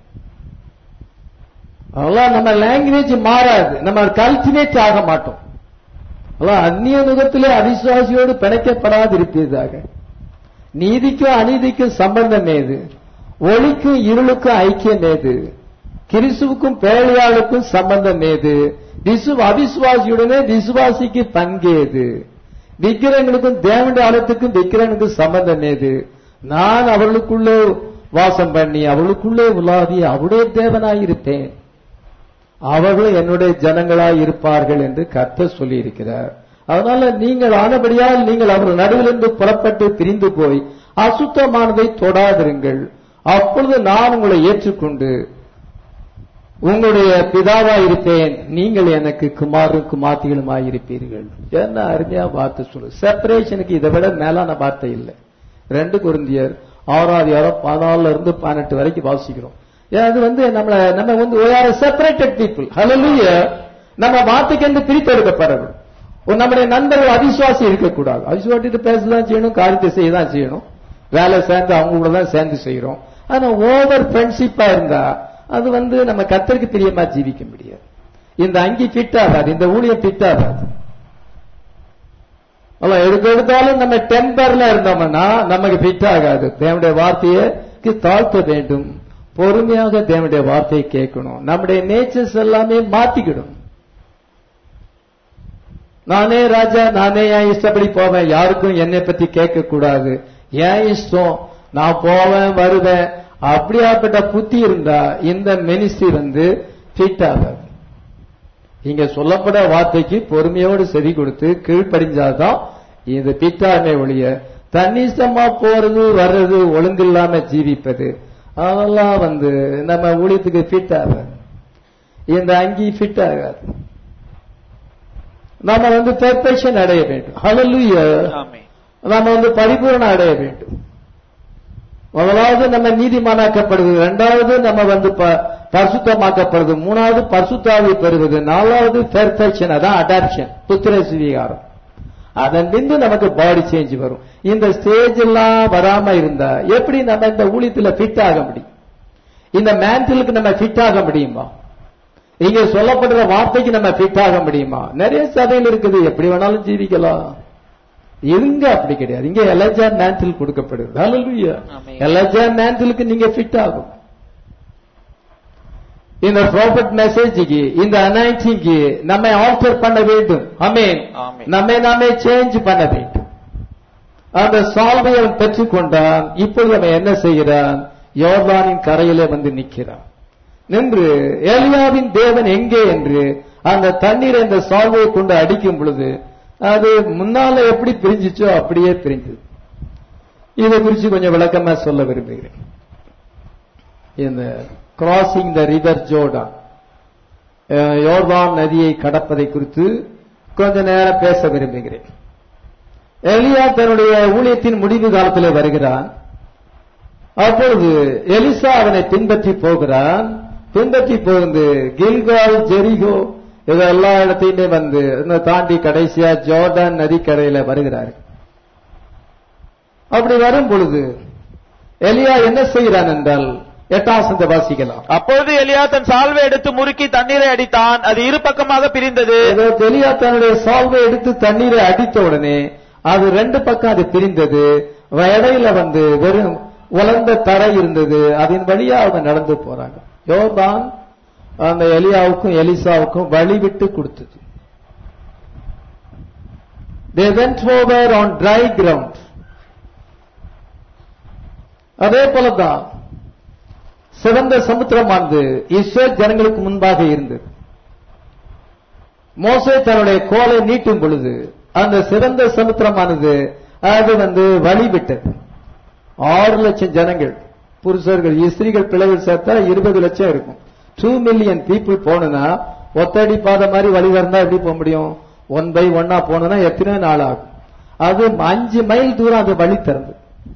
அதெல்லாம் நம்ம லாங்குவேஜ் மாறாது நம்ம கல்டிவேட் ஆக மாட்டோம் அதெல்லாம் அந்நிய முகத்திலே அவிசுவாசியோடு பிணைக்கப்படாது இருப்பதாக நீதிக்கும் அநீதிக்கும் சம்பந்தம் ஏது ஒளிக்கும் இருளுக்கும் ஐக்கியம் ஏது கிறிஸ்துவுக்கும் பேழையாளுக்கும் சம்பந்தம் ஏது விசு அவிசுவாசியுடனே விசுவாசிக்கு பங்கேது விக்கிரங்களுக்கும் தேவனுடைய ஆலயத்துக்கும் விக்கிரங்களுக்கும் சம்பந்தம் ஏது நான் அவர்களுக்குள்ளே வாசம் பண்ணி அவர்களுக்குள்ளே உலாவி அவருடைய தேவனாயிருப்பேன் அவர்களும் என்னுடைய ஜனங்களாய் இருப்பார்கள் என்று கர்த்தர் சொல்லி இருக்கிறார் அதனால நீங்கள் ஆனபடியால் நீங்கள் அவர்கள் நடுவிலிருந்து புறப்பட்டு பிரிந்து போய் அசுத்தமானதை தொடாதிருங்கள் அப்பொழுது நான் உங்களை ஏற்றுக்கொண்டு உங்களுடைய பிதாவா இருப்பேன் நீங்கள் எனக்கு குமாரும் குமார்த்திகளுமாய் இருப்பீர்கள் என்ன அருமையா வார்த்தை சொல்லு செப்பரேஷனுக்கு இதை விட மேலான வார்த்தை இல்லை ரெண்டு குருந்தியர் ஆறாவது யாரம் பதினாலுல இருந்து பதினெட்டு வரைக்கும் வாசிக்கிறோம் ஏன் அது வந்து நம்மள நம்ம வந்து செப்பரேட்டட் பீப்புள் ஹalleluya நம்ம வார்த்தைக்கு என்று பிரித்தெடுக்கப்படணும் ஒரு நம்முடைய நண்பர்கள் அவிசுவாசி இருக்கக்கூடாது அவிசுவாசிட்டு பேசதான் செய்யணும் காரியத்தை செய்ய தான் செய்யணும் வேலை சேர்ந்து அவங்க கூட தான் சேர்ந்து செய்யறோம் ஆனா ஓவர் ஃப்ரெண்ட்ஷிப்பா இருந்தா அது வந்து நம்ம கத்தருக்கு பிரியமா ஜீவிக்க முடியாது இந்த அங்கி ஃபிட் ஆகாது இந்த ஊழியம் ஃபிட் ஆகாது அல்ல எதுக்கு எடுத்தாலும் நம்ம டெம்பர்ல இருந்தோம்னா நமக்கு ஃபிட் ஆகாது தேவனுடைய வார்த்தையை தாழ்த்த வேண்டும் பொறுமையாக தேவனுடைய வார்த்தையை கேட்கணும் நம்முடைய நேச்சர்ஸ் எல்லாமே மாத்திக்கிடும் நானே ராஜா நானே என் இஷ்டப்படி போவேன் யாருக்கும் என்னை பத்தி கேட்க கூடாது ஏன் இஷ்டம் நான் போவேன் வருவேன் அப்படியாப்பட்ட புத்தி இருந்தா இந்த மினிஸ்ட்ரி வந்து ஃபிட் ஆகாது இங்க சொல்லப்பட வார்த்தைக்கு பொறுமையோடு செவி கொடுத்து கீழ்ப்படிஞ்சாதான் இது பிட்டாமை ஒழிய தன்னிஷ்டமா போறது வர்றது ஒழுங்கில்லாம ஜீவிப்பது அதெல்லாம் வந்து நம்ம ஊழியத்துக்கு ஃபிட் ஆகாது இந்த அங்கி ஃபிட் ஆகாது நம்ம வந்து பெர்ஃபெக்ஷன் அடைய வேண்டும் ஹalleluya ஆமென் நம்ம வந்து பரிபூரணம் அடைய வேண்டும் முதலாவது நம்ம நீதிமானாக்கப்படுவது இரண்டாவது நம்ம வந்து ப- பரிசுத்தமாக்கப்படுவது மூணாவது பரிசுத்தாவை பெறுவது நாலாவது பெர்ஃபெக்ஷன் அதான் அடாப்ஷன் புத்திர சுவீகாரம் அதன் பின்பு நமக்கு பாடி சேஞ்ச் வரும் இந்த ஸ்டேஜ் எல்லாம் வராம இருந்தா எப்படி நம்ம இந்த ஊழியத்துல ஃபிட் ஆக முடியும் இந்த மேண்டிலுக்கு நம்ம ஃபிட் ஆக முடியுமா இங்க சொல்லப்படுற வார்த்தைக்கு நம்ம ஃபிட் ஆக முடியுமா நிறைய சபையில் இருக்குது எப்படி வேணாலும் ஜீவிக்கலாம் இங்க அப்படி கிடையாது இங்க எலஜா மேண்டில் கொடுக்கப்படுது ஹalleluya ஆமென். எலஜா மேண்டிலுக்கு நீங்க ஃபிட் ஆகும் இந்த ப்ராஃபட் மெசேஜுக்கு இந்த அனாயிட்டிங்க்கு நம்மை ஆல்டர் பண்ண வேண்டும் அமேன் ஆமென். நம்மை நாமே சேஞ்ச் பண்ண வேண்டும் அந்த சால்வை அவன் பெற்றுக்கொண்டான் இப்பொழுது அவன் என்ன செய்கிறான் யோர்தானின் கரையிலே வந்து நிற்கிறான் நின்று ஏலியாவின் தேவன் எங்கே என்று அந்த தண்ணீரை இந்த சால்வையை கொண்டு அடிக்கும் பொழுது அது முன்னால எப்படி பிரிஞ்சிச்சோ அப்படியே பிரிஞ்சது இதை குறித்து கொஞ்சம் விளக்கமா சொல்ல விரும்புகிறேன் இந்த crossing the river Jordan ah, யோர்தான் நதியை கடப்பதை குறித்து கொஞ்ச நேரம் பேச விரும்புகிறேன் எலியா தன்னுடைய ஊழியத்தின் முடிவு காலத்தில் வருகிறான் அப்பொழுது எலிசா அவனை பின்பற்றி போகிறான் பின்பற்றி போகுது கில்கால் ஜெரிகோ இது எல்லா இடத்தையுமே வந்து இன்னும் தாண்டி கடைசியா ஜோர்டான் நதிக்கரையில வருகிறார் அப்படி வரும் பொழுது எலியா என்ன செய்கிறான் என்றால் எட்டாம் சந்த வாசிக்கலாம் அப்பொழுது எலியா தன் சால்வை எடுத்து முறுக்கி தண்ணீரை அடித்தான் அது இரு பக்கமாக பிரிந்தது ஏதோ எலியா தன்னுடைய சால்வை எடுத்து தண்ணீரை அடித்த உடனே அது ரெண்டு பக்கம் அது பிரிந்தது வ- இடையில வந்து வெறும் உலர்ந்த தரை இருந்தது அதன் வழியா அவங்க நடந்து போறாங்க யோர்தான் அந்த எலியாவுக்கும் எலிசாவுக்கும் வழி விட்டு கொடுத்தது they went over on dry ground அதே போலதான் சிவந்த சமுத்திரமானது இஸ்ரேல் ஜனங்களுக்கு முன்பாக இருந்தது மோசே தன்னுடைய கோலை நீட்டும் பொழுது அந்த சிறந்த சமுத்திரமானது அது வந்து வழிவிட்டது ஆறு லட்சம் ஜனங்கள் புருஷர்கள் ஸ்திரீகள் பிள்ளைகள் சேர்த்தா இருபது லட்சம் இருக்கும் டூ மில்லியன் பீப்புள் போனா ஒத்தடி பாதை மாதிரி வழி இருந்தா எப்படி போக முடியும் ஒன் பை ஒன்னா போனா எத்தனை நாள் ஆகும் அது அஞ்சு மைல் தூரம் அது வழி திறந்து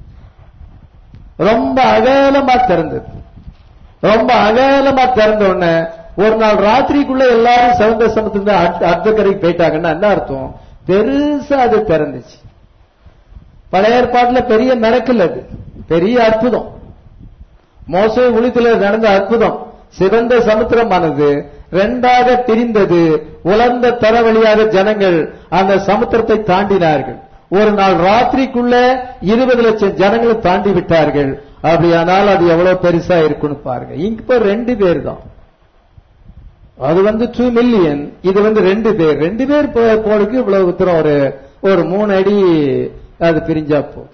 ரொம்ப அகலமா திறந்தது ரொம்ப அகலமா திறந்த உடனே ஒரு நாள் ராத்திரிக்குள்ள எல்லாரும் சிவந்த சமத்துல அர்த்தக்கரைக்கு போயிட்டாங்கன்னா என்ன அர்த்தம் பெருசா அது திறந்துச்சு பழைய ஏற்பாட்டுல பெரிய மிரக்கல் அது பெரிய அற்புதம் மோசை உளித்துல நடந்த அற்புதம் சிவந்த சமுத்திரமானது ரெண்டாக பிரிந்தது உலர்ந்த தர வழியாக ஜனங்கள் அந்த சமுத்திரத்தை தாண்டினார்கள் ஒரு நாள் ராத்திரிக்குள்ள இருபது லட்சம் ஜனங்களை தாண்டி விட்டார்கள் அப்படியானால் அது எவ்வளவு பெருசா இருக்குன்னு பாருங்க இங்க இப்ப ரெண்டு பேர் தான் அது வந்து டூ மில்லியன் இது வந்து ரெண்டு பேர் ரெண்டு பேர் போ- போலுக்கு இவ்வளவு தூரம் ஒரு ஒரு மூணு அடி அது பிரிஞ்சா போதும்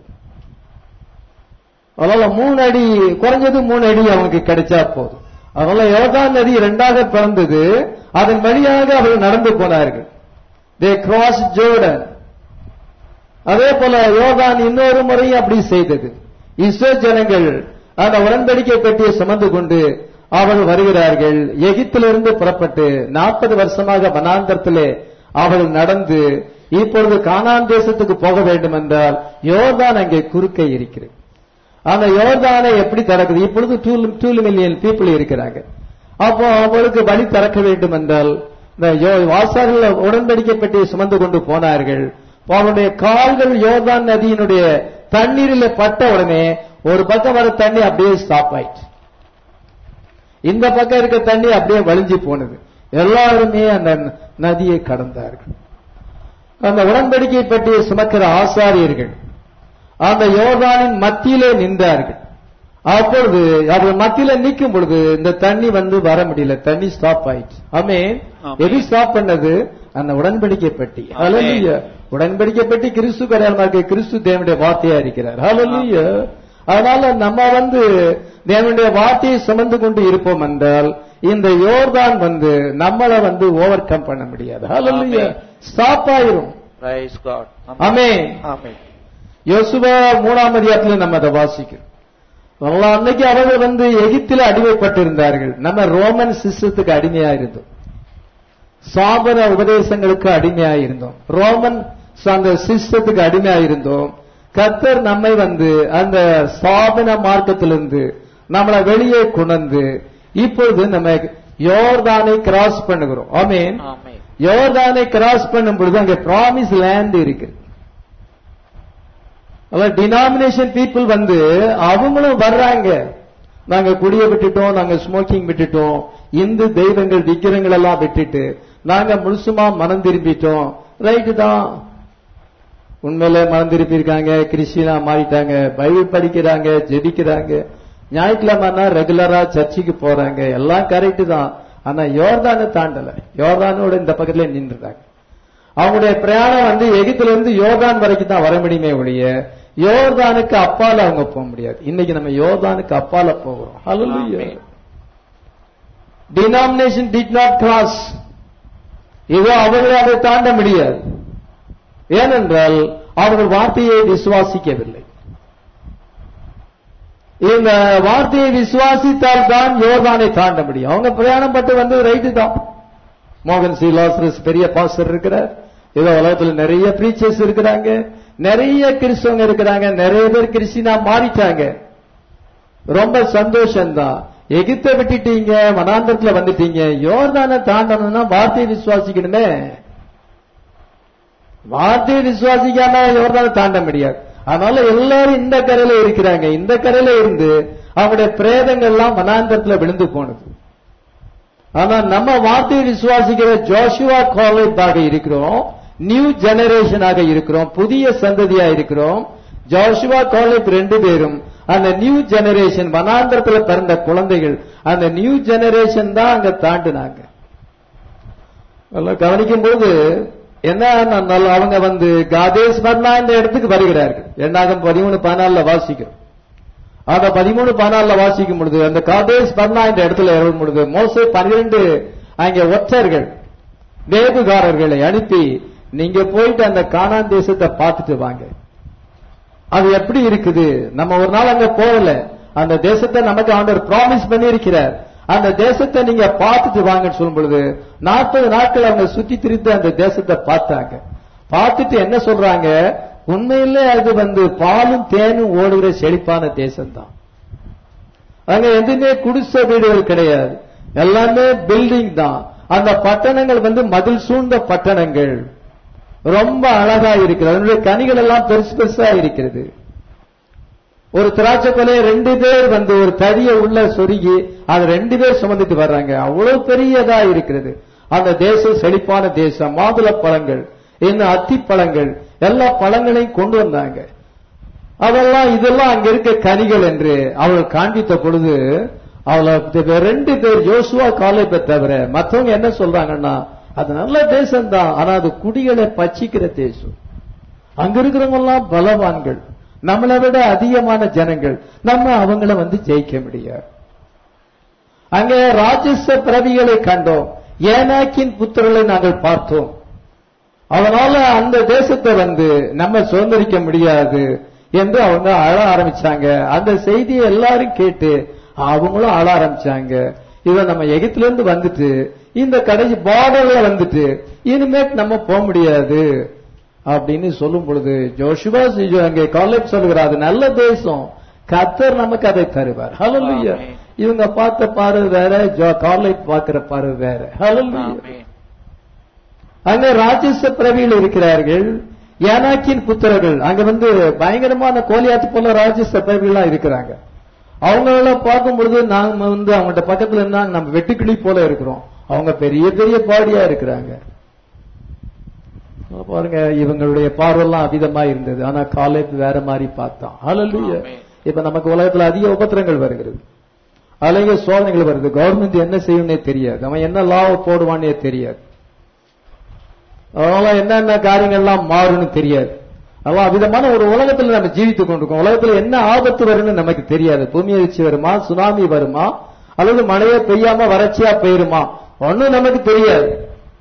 அதனால மூணு அடி குறைஞ்சது மூணு அடி அவனுக்கு கிடைச்சா போதும் அதனால யோர்தான் நதி இரண்டாக பிறந்தது அதன் வழியாக அவர்கள் நடந்து போனார்கள் தே கிராஸ் ஜோர்டன் அதே போல யோர்தான் இன்னொரு முறையும் அப்படி செய்தது இஸ்ரேல் ஜனங்கள் அந்த உடன்படிக்கை பெட்டியை சுமந்து கொண்டு அவர்கள் வருகிறார்கள் எகிப்திலிருந்து புறப்பட்டு நாற்பது வருஷமாக வனாந்தரத்திலே அவர்கள் நடந்து இப்பொழுது கானான் தேசத்துக்கு போக வேண்டும் என்றால் யோர்தான் அங்கே குறுக்கே இருக்கிறது அந்த யோர்தானை எப்படி திறக்குது இப்பொழுது டூ மில்லியன் பீப்புள் இருக்கிறாங்க அப்போ அவளுக்கு வழி திறக்க வேண்டும் என்றால் இந்த யோ- வாசகர்கள் உடன்படிக்கை பெட்டியை சுமந்து கொண்டு போனார்கள் அவனுடைய கால்கள் யோர்தான் நதியினுடைய தண்ணீரில் பட்ட உடனே ஒரு பக்கம் வர தண்ணி அப்படியே ஸ்டாப் ஆயிடுச்சு இந்த பக்கம் இருக்க தண்ணி அப்படியே வழிஞ்சு போனது எல்லாருமே அந்த நதியை கடந்தார்கள் அந்த உடன்படிக்கை பெட்டியை சுமக்கிற ஆசாரியர்கள் அந்த யோர்தானின் மத்தியிலே நின்றார்கள் அப்பொழுது அவர்கள் மத்தியில நிற்கும் பொழுது இந்த தண்ணி வந்து வர முடியல தண்ணி ஸ்டாப் ஆயிடுச்சு ஆமே ஆமென். எது ஸ்டாப் பண்ணது அந்த உடன்படிக்கை பெட்டி ஆமென். ஹalleluya உடன்படிக்கை பெட்டி கிறிஸ்து கரையாளமா இருக்கு கிறிஸ்து தேவனுடைய வார்த்தையா இருக்கிறார் ஹalleluya அதனால நம்ம வந்து தேவனுடைய வார்த்தையை சுமந்து கொண்டு இருப்போம் என்றால் இந்த யோர்தான் வந்து நம்மள வந்து ஓவர் கம் பண்ண முடியாது ஹalleluya ஆமென். ஸ்டாப் ஆயிரும் Praise God. ஆமென் ஆமென். யோசுவா மூணாம் அதிகாரத்தில் நம்ம அதை வாசிக்கிறோம் நல்லா அன்னைக்கு அவர்கள் வந்து எகிப்தில அடிமைப்பட்டிருந்தார்கள் நம்ம ரோமன் சிஸ்டத்துக்கு அடிமையா இருந்தோம் சாபன உபதேசங்களுக்கு அடிமையா இருந்தோம் ரோமன் அந்த சிஸ்டத்துக்கு அடிமையா இருந்தோம் கர்த்தர் நம்மை வந்து அந்த சாபன மார்க்கத்திலிருந்து நம்மளை வெளியே கொண்டு இப்பொழுது நம்ம யோர்தானை கிராஸ் பண்ணுகிறோம் ஆமீன் ஆமென். யோர்தானை கிராஸ் பண்ணும் பொழுது அங்க ப்ராமிஸ் லேண்ட் இருக்கு டினாமினேஷன் பீப்புள் வந்து அவங்களும் வர்றாங்க நாங்க குடிய விட்டுட்டோம் நாங்க ஸ்மோக்கிங் விட்டுட்டோம் இந்து தெய்வங்கள் விக்கிரங்கள் எல்லாம் விட்டுட்டு நாங்க முழுசுமா மனம் திரும்பிட்டோம் ரைட்டு தான் உண்மையில மனம் திருப்பி இருக்காங்க கிறிஸ்டினா மாறிட்டாங்க பைபிள் படிக்கிறாங்க ஜெபிக்கிறாங்க ஞாயிற்றுக்கிழமைனா ரெகுலரா சர்ச்சுக்கு போறாங்க எல்லாம் கரெக்ட் தான் ஆனா யோர்தானை தாண்டல யோர்தானோட இந்த பக்கத்துல நின்றுறாங்க அவங்களுடைய பிரயாணம் வந்து எகிப்துல இருந்து யோர்தான் வரைக்கும் தான் வர முடியுமே ஒழிய யோர்தானுக்கு அப்பால அவங்க போக முடியாது இன்னைக்கு நம்ம யோர்தானுக்கு அப்பால போகிறோம் Hallelujah. Amen. denomination did not cross இதோ அவர்கள் அதை தாண்ட முடியாது ஏனென்றால் அவர்கள் வார்த்தையை விசுவாசிக்கவில்லை இந்த வார்த்தையை விசுவாசித்தால் தான் யோர்தானை தாண்ட முடியும் அவங்க பிரயாணம் பட்டு வந்து ரைட்டு தான் மோகன் சி லாசரஸ் பெரிய பாஸ்டர் இருக்கிறார் ஏதோ உலகத்துல நிறைய பிரீச்சர்ஸ் இருக்கிறாங்க நிறைய கிறிஸ்தவங்க இருக்கிறாங்க நிறைய பேர் கிறிஸ்டினா மாறிட்டாங்க ரொம்ப சந்தோஷம்தான் எகிப்தை விட்டுட்டீங்க வனாந்தரத்துல வந்துட்டீங்க யோர்தானை தாண்டணும்னா வார்த்தையை விசுவாசிக்கணுமே வார்த்தையை விசுவாசிக்காம யோர்தானை தாண்ட முடியாது அதனால எல்லாரும் இந்த கரையில இருக்கிறாங்க இந்த கரையில இருந்து அவங்களுடைய பிரேதங்கள்லாம் வனாந்தரத்துல விழுந்து போனது ஆனா நம்ம வார்த்தையை விசுவாசிக்கிற ஜோஷுவா காலேஜாக இருக்கிறோம் நியூ ஜெனரேஷனாக இருக்கிறோம் புதிய சந்ததியா இருக்கிறோம் ஜோஷுவா காலேஜ் ரெண்டு பேரும் அந்த நியூ ஜெனரேஷன் வனாந்தரத்துல பிறந்த குழந்தைகள் அந்த நியூ ஜெனரேஷன் தான் அங்க தாண்டினாங்க அதெல்லாம் கவனிக்கும் போது என்ன நல்ல- அவங்க வந்து காதேஸ் மர்னா இந்த இடத்துக்கு வருகிறார்கள் இரண்டாயிரம் பதிமூணு பதினாலுல வாசிக்கிறோம் அந்த பதிமூணு பதினாலுல வாசிக்கும் பொழுது அந்த காதேஸ் பர்னா என்ற இடத்துல இறங்கும் பொழுது மோசே பன்னிரண்டு அங்கே ஒற்றர்கள் வேதுகாரர்களை அனுப்பி நீங்க போயிட்டு அந்த கானான் தேசத்தை பார்த்துட்டு வாங்க அது எப்படி இருக்குது நம்ம ஒரு நாள் அங்க போகல அந்த தேசத்தை நமக்கு ஆண்டவர் ப்ராமிஸ் பண்ணி இருக்கிறார் அந்த தேசத்தை நீங்க பார்த்துட்டு வாங்கன்னு சொல்லும் பொழுது நாற்பது நாட்கள் அவங்க சுத்தி திரித்து அந்த தேசத்தை பார்த்தாங்க பார்த்துட்டு என்ன சொல்றாங்க உண்மையிலே அது வந்து பாலும் தேனும் ஓடுகிற செழிப்பான தேசம்தான் அங்க எதுவுமே குடிசை வீடுகள் கிடையாது எல்லாமே பில்டிங் தான் அந்த பட்டணங்கள் வந்து மதில் சூழ்ந்த பட்டணங்கள் ரொம்ப அழகா இருக்கிறது அதனுடைய கனிகள் எல்லாம் பெருசு பெருசா இருக்கிறது ஒரு திராட்சை கொலையை ரெண்டு பேர் வந்து ஒரு தடிய உள்ள சொருகி அது ரெண்டு பேர் சுமந்துட்டு வர்றாங்க அவ்வளவு பெரியதா இருக்கிறது அந்த தேசம் செழிப்பான தேசம் மாதுளை பழங்கள் இன்னும் அத்தி பழங்கள் எல்லா பழங்களையும் கொண்டு வந்தாங்க அதெல்லாம் இதெல்லாம் அங்க இருக்க கனிகள் என்று அவள் காண்பித்த பொழுது அவளை ரெண்டு பேர் யோசுவா காலேபை தவிர மற்றவங்க என்ன சொல்றாங்கன்னா அது நல்ல தேசம் தான் ஆனா அது குடிகளை பச்சிக்கிற தேசம் அங்க இருக்கிறவங்க எல்லாம் பலவான்கள் நம்மளை விட அதிகமான ஜனங்கள் நம்ம அவங்கள வந்து ஜெயிக்க முடியாது அங்கே ராஜச பிறவிகளை கண்டோம் ஏனாக்கின் புத்திரர்களை நாங்கள் பார்த்தோம் அதனால அந்த தேசத்தை வந்து நம்ம சுதந்திரிக்க முடியாது என்று அவங்க அழ ஆரம்பிச்சாங்க அந்த செய்தியை எல்லாரும் கேட்டு அவங்களும் அழ ஆரம்பிச்சாங்க இத நம்ம எகிப்துல இருந்து வந்துட்டு இந்த கடைசி பார்டர்ல வந்துட்டு இனிமேட் நம்ம போக முடியாது அப்படின்னு சொல்லும் பொழுது ஜோஷுவா அங்கே காலேஜ் சொல்லுகிறார் அது நல்ல தேசம் கத்தர் நமக்கு அதை தருவார் ஹலலுயா ஆமென். இவங்க பார்த்த பார்வை வேற காலேஜ் பார்க்கிற பார்வை வேற ஹலலுயா ஆமென். அங்க ராஜச பிரவியில் இருக்கிறார்கள் ஏனாக்கின் புத்திரர்கள் அங்க வந்து பயங்கரமான கோலியாத்து போல ராஜச பிரவிலாம் இருக்கிறாங்க அவங்களெல்லாம் பார்க்கும் பொழுது நாம வந்து அவங்கள்ட்ட பக்கத்துல இருந்தா நம்ம வெட்டுக்கிளி போல இருக்கிறோம் அவங்க பெரிய பெரிய பாடியா இருக்கிறாங்க பாருங்க இவங்களுடைய பார்வைலாம் அவிதமா இருந்தது ஆனா காலேஜ் வேற மாதிரி பார்த்தான் ஹalleluya ஆமென். இப்ப நமக்கு உலகத்துல அதிக உபத்திரங்கள் வருகிறது அதிக சோதனைகள் வருது கவர்மெண்ட் என்ன செய்யும்னே தெரியாது அவன் என்ன லாவை போடுவான்னே தெரியாது அதனால என்னென்ன காரியங்கள்லாம் மாறும்னு தெரியாது அதெல்லாம் அவ்விதமான ஒரு உலகத்துல நம்ம ஜீவித்துக் கொண்டிருக்கோம் உலகத்துல என்ன ஆபத்து வரும்னு நமக்கு தெரியாது பூமி அதிர்ச்சி வருமா சுனாமி வருமா அல்லது மழையே பெய்யாம வறட்சியா பெய்யுமா ஒண்ணும் நமக்கு தெரியாது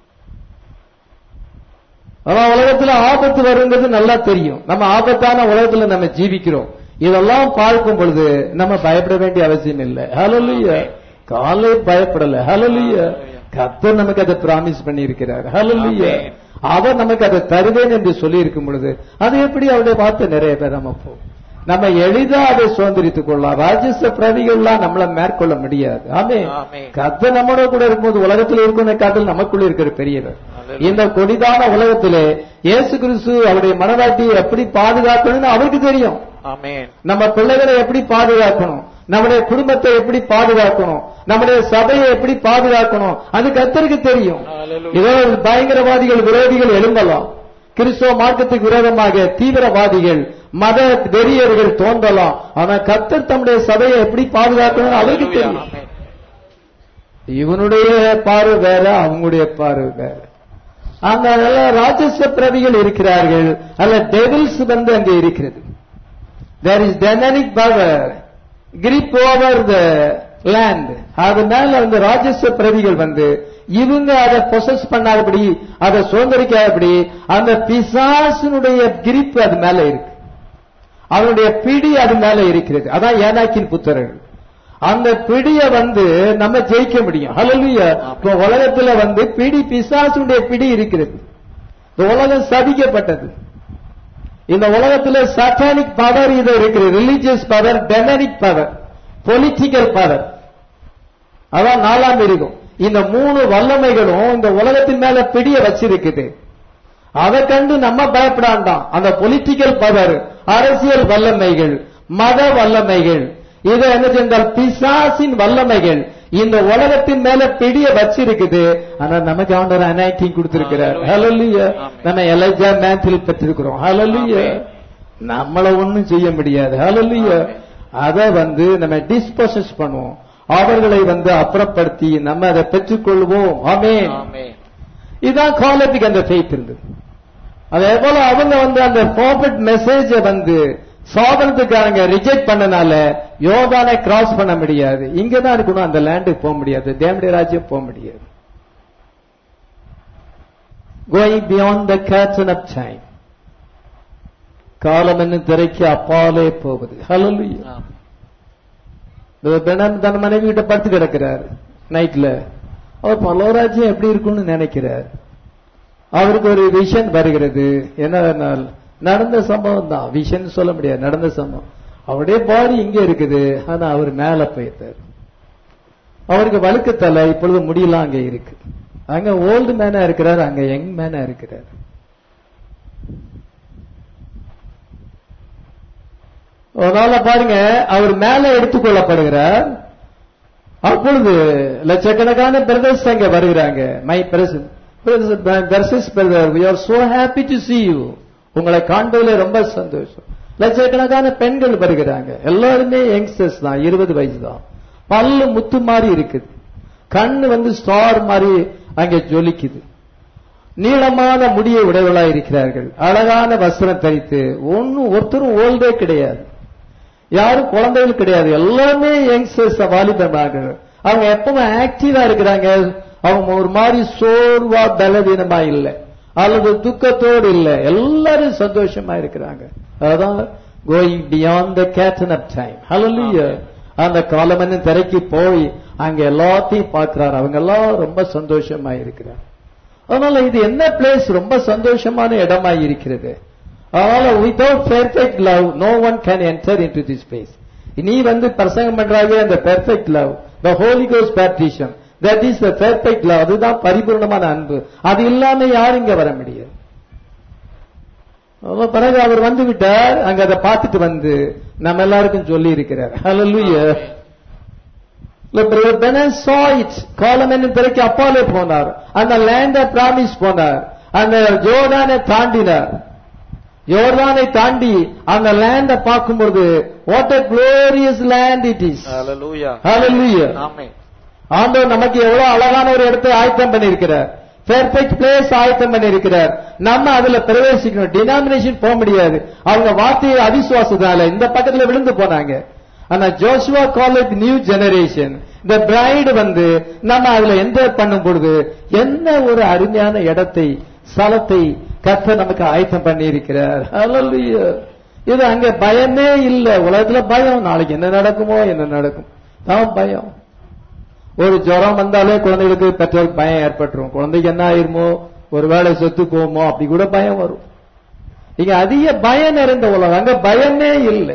ஆனா உலகத்துல ஆபத்து வருங்கிறது நல்லா தெரியும் நம்ம ஆபத்தான உலகத்துல நம்ம ஜீவிக்கிறோம் இதெல்லாம் பார்க்கும் பொழுது நம்ம பயப்பட வேண்டிய அவசியம் இல்லை ஹalleluya காலை பயப்படல ஹalleluya கர்த்தர் நமக்கு அதை பிராமிஸ் பண்ணி இருக்கிறார் ஹalleluya ஆமென். அவர் நமக்கு அதை தருவேன் என்று சொல்லி இருக்கும் பொழுது அது எப்படி அவருடைய வார்த்தை நிறைய பேர் நம்ம போ நம்ம எளிதா அதை சுதந்திரித்துக் கொள்ளலாம் ராஜச பிரதிகள்லாம் நம்மள மேற்கொள்ள முடியாது ஆமே ஆமென். கர்த்தர் நம்மளோட கூட இருக்கும்போது உலகத்தில் இருக்கிற காட்டில் நமக்குள்ள இருக்கிற பெரியவர் Hallelujah. இந்த கொடிதான உலகத்திலே இயேசு கிறிஸ்து அவருடைய மனவாட்டியை எப்படி பாதுகாக்கணும்னு அவருக்கு தெரியும் ஆமென். நம்ம பிள்ளைகளை எப்படி பாதுகாக்கணும் நம்முடைய குடும்பத்தை எப்படி பாதுகாக்கணும் நம்முடைய சபையை எப்படி பாதுகாக்கணும் அது கர்த்தருக்கு தெரியும் Hallelujah. இதோ பயங்கரவாதிகள் விரோதிகள் எழும்பலாம் கிறிஸ்துவ மார்க்கத்துக்கு விரோதமாக தீவிரவாதிகள் மத வெறியர்கள் தோன்றலாம் ஆனா கர்த்தர் தம்முடைய சபையை எப்படி பாதுகாக்கணும்னு அவருக்கு Hallelujah. தெரியும் ஆமென். இவனுடைய பார்வை வேற அவங்களுடைய பார்வை வேற அந்த நல்ல ராஜச பிரவிகள் இருக்கிறார்கள் அல்ல டெவில்ஸ் வந்து அங்கே இருக்கிறது there is generic power grip over the land அதனால அந்த ராஜச பிரவிகள் வந்து இவங்க அதை பொசஸ் பண்ணாதபடி அதை சுதந்திரிக்காதபடி அந்த பிசாசினுடைய கிரிப் அது மேல இருக்கு அவனுடைய பிடி அது மேல இருக்கிறது அதான் ஏனாக்கின் புத்தர்கள் அந்த பிடிய வந்து நம்ம ஜெயிக்க முடியும் ஹalleluya இப்போ உலகத்துல வந்து பிடி பிசாசுடைய பிடி இருக்கிறது இந்த உலகம் சபிக்கப்பட்டது இந்த உலகத்துல சட்டானிக் பவர் இது இருக்குது religious power demonic power political power அதான் நாலாம் இருக்கும் இந்த மூணு வல்லமைகளும் இந்த உலகத்தின் மேல பிடிய வச்சிருக்குது அதை கண்டு நம்ம பயப்படாண்டாம் அந்த பொலிட்டிக்கல் பவர் அரசியல் வல்லமைகள் மத வல்லமைகள் இதை என்ன சென்றால் பிசாசின் வல்லமைகள் இந்த உலகத்தின் மேல பிடிய வச்சிருக்குது ஆனா நமக்கு ஆண்டவர் அனாயிட்டிங் கொடுத்திருக்கிறார் ஹalleluya ஆமென். நம்ம எலைஜா மேத்தில் பெற்றிருக்கிறோம் ஹalleluya ஆமென். நம்மள ஒண்ணும் செய்ய முடியாது ஹalleluya ஆமென். அதை வந்து நம்ம டிஸ்போசஸ் பண்ணுவோம் அவர்களை வந்து அப்புறப்படுத்தி நம்ம அதை பெற்றுக்கொள்வோம் ஆமென் ஆமென். இதான் காலத்துக்கு அந்த ஃபெய்த் இருந்தது அதே போல அவங்க வந்து அந்த ப்ராஃபிட் மெசேஜ வந்து சோதனத்துக்காரங்க ரிஜெக்ட் பண்ணனால யோர்தானை கிராஸ் பண்ண முடியாது இங்க தான் இருக்கணும் அந்த லேண்டுக்கு போக முடியாது தேவனுடைய ராஜ்யம் போக முடியாது going beyond the curtain of time காலம் என்னும் திரைக்கு அப்பாலே போவது ஹalleluya பெணன் தன் மனைவி கிட்ட படுத்து கிடக்கிறார் நைட்ல அவர் பல்லவராஜ்யம் எப்படி இருக்கும்னு நினைக்கிறார் அவருக்கு ஒரு விஷன் வருகிறது என்னவென்றால் நடந்த சம்பவம் தான் விஷன் சொல்ல முடியாது நடந்த சம்பவம் அவருடைய பாடி இங்க இருக்குது ஆனா அவர் மேல போயிருந்தார் அவருக்கு வழுக்கு தலை இப்பொழுது முடியலாம் அங்க இருக்கு அங்க ஓல்டு மேனா இருக்கிறார் அங்க யங் மேனா இருக்கிறார் அதனால பாருங்க அவர் மேல எடுத்துக்கொள்ளப்படுகிறார் அப்பொழுது லட்சக்கணக்கான பிரதர்ஸ் அங்க வருகிறாங்க my brothers brother we are so happy to see you உங்களை காண்பதில் ரொம்ப சந்தோஷம் லட்சக்கணக்கான பெண்கள் வருகிறாங்க எல்லாருமே யங்ஸ்டர்ஸ் தான் இருபது வயசு தான் பல்லு முத்து மாதிரி இருக்குது கண்ணு வந்து ஸ்டார் மாதிரி அங்கே ஜொலிக்குது நீளமான முடிய உடையவளா இருக்கிறார்கள் அழகான வஸ்திரம் தரித்து ஒன்னும் ஒருத்தரும் ஓல்டே கிடையாது யாரும் குழந்தைகள் கிடையாது எல்லாமே யங்ஸ்டர்ஸ் வாலிபர்கள் அவங்க எப்பவும் ஆக்டிவா இருக்கிறாங்க அவங்க ஒரு மாதிரி சோர்வா பலவீனமா இல்லை அல்லது துக்கத்தோடு இல்லை எல்லாரும் சந்தோஷமா இருக்கிறாங்க அதான் கோயிங் பியாண்ட் த கேட்டன் ஆஃப் டைம் ஹalleluya அந்த காலமன்னு திரைக்கு போய் அங்க எல்லாத்தையும் பார்க்கிறார் அவங்க எல்லாம் ரொம்ப சந்தோஷமா இருக்கிறார் அதனால இது என்ன பிளேஸ் ரொம்ப சந்தோஷமான இடமா இருக்கிறது அதனால without perfect love no one can enter into this place நீ வந்து பிரசங்கம் பண்றாங்க அந்த பெர்ஃபெக்ட் லவ் த ஹோலி கோஸ் baptism that is the perfect love அதுதான் பரிபூர்ணமான அன்பு அது இல்லாம யாரும் இங்க வர முடியாது அவ்வளவு பிறகு அவர் வந்து விட்டார் அங்க அதை பார்த்துட்டு வந்து நம்ம எல்லாருக்கும் சொல்லி இருக்கிறார் ஹalleluya காலம் என்ன திரைக்கு அப்பாலே போனார் அந்த லேண்ட பிராமிஸ் போனார் அந்த ஜோர்டானை தாண்டினார் யோர்தானை தாண்டி அந்த லேண்ட பார்க்கும்போது what a glorious land it is Hallelujah. ஹalleluya Amen. ஆண்டவர் நமக்கு எவ்வளவு அழகான ஒரு இடத்தை ஆயத்தம் பண்ணியிருக்கிறார் பெர்ஃபெக்ட் பிளேஸ் ஆயத்தம் பண்ணியிருக்கிறார் நம்ம அதுல பிரவேசிக்கணும் டினாமினேஷன் போக முடியாது அவங்க வார்த்தையை அவிசுவாசத்தால இந்த பக்கத்துல விழுந்து போனாங்க ஆனா ஜோஷுவா காலேஜ் நியூ ஜெனரேஷன் இந்த பிரைடு வந்து நம்ம அதுல என்ஜாய் பண்ணும் பொழுது என்ன ஒரு அருமையான இடத்தை ஸ்தலத்தை கர்த்தர் நமக்கு ஆயத்தம் பண்ணி இருக்கிறார் இது அங்க பயமே இல்ல உலகத்துல பயம் நாளைக்கு என்ன நடக்குமோ என்ன நடக்கும் தான் பயம் ஒரு ஜுரம் வந்தாலே குழந்தைகளுக்கு பெற்றோருக்கு பயம் ஏற்பட்டுரும் குழந்தைக்கு என்ன ஆயிருமோ ஒருவேளை செத்து போமோ அப்படி கூட பயம் வரும் இங்க அதிக பயம் நிறைந்த உலகம் அங்க பயமே இல்லை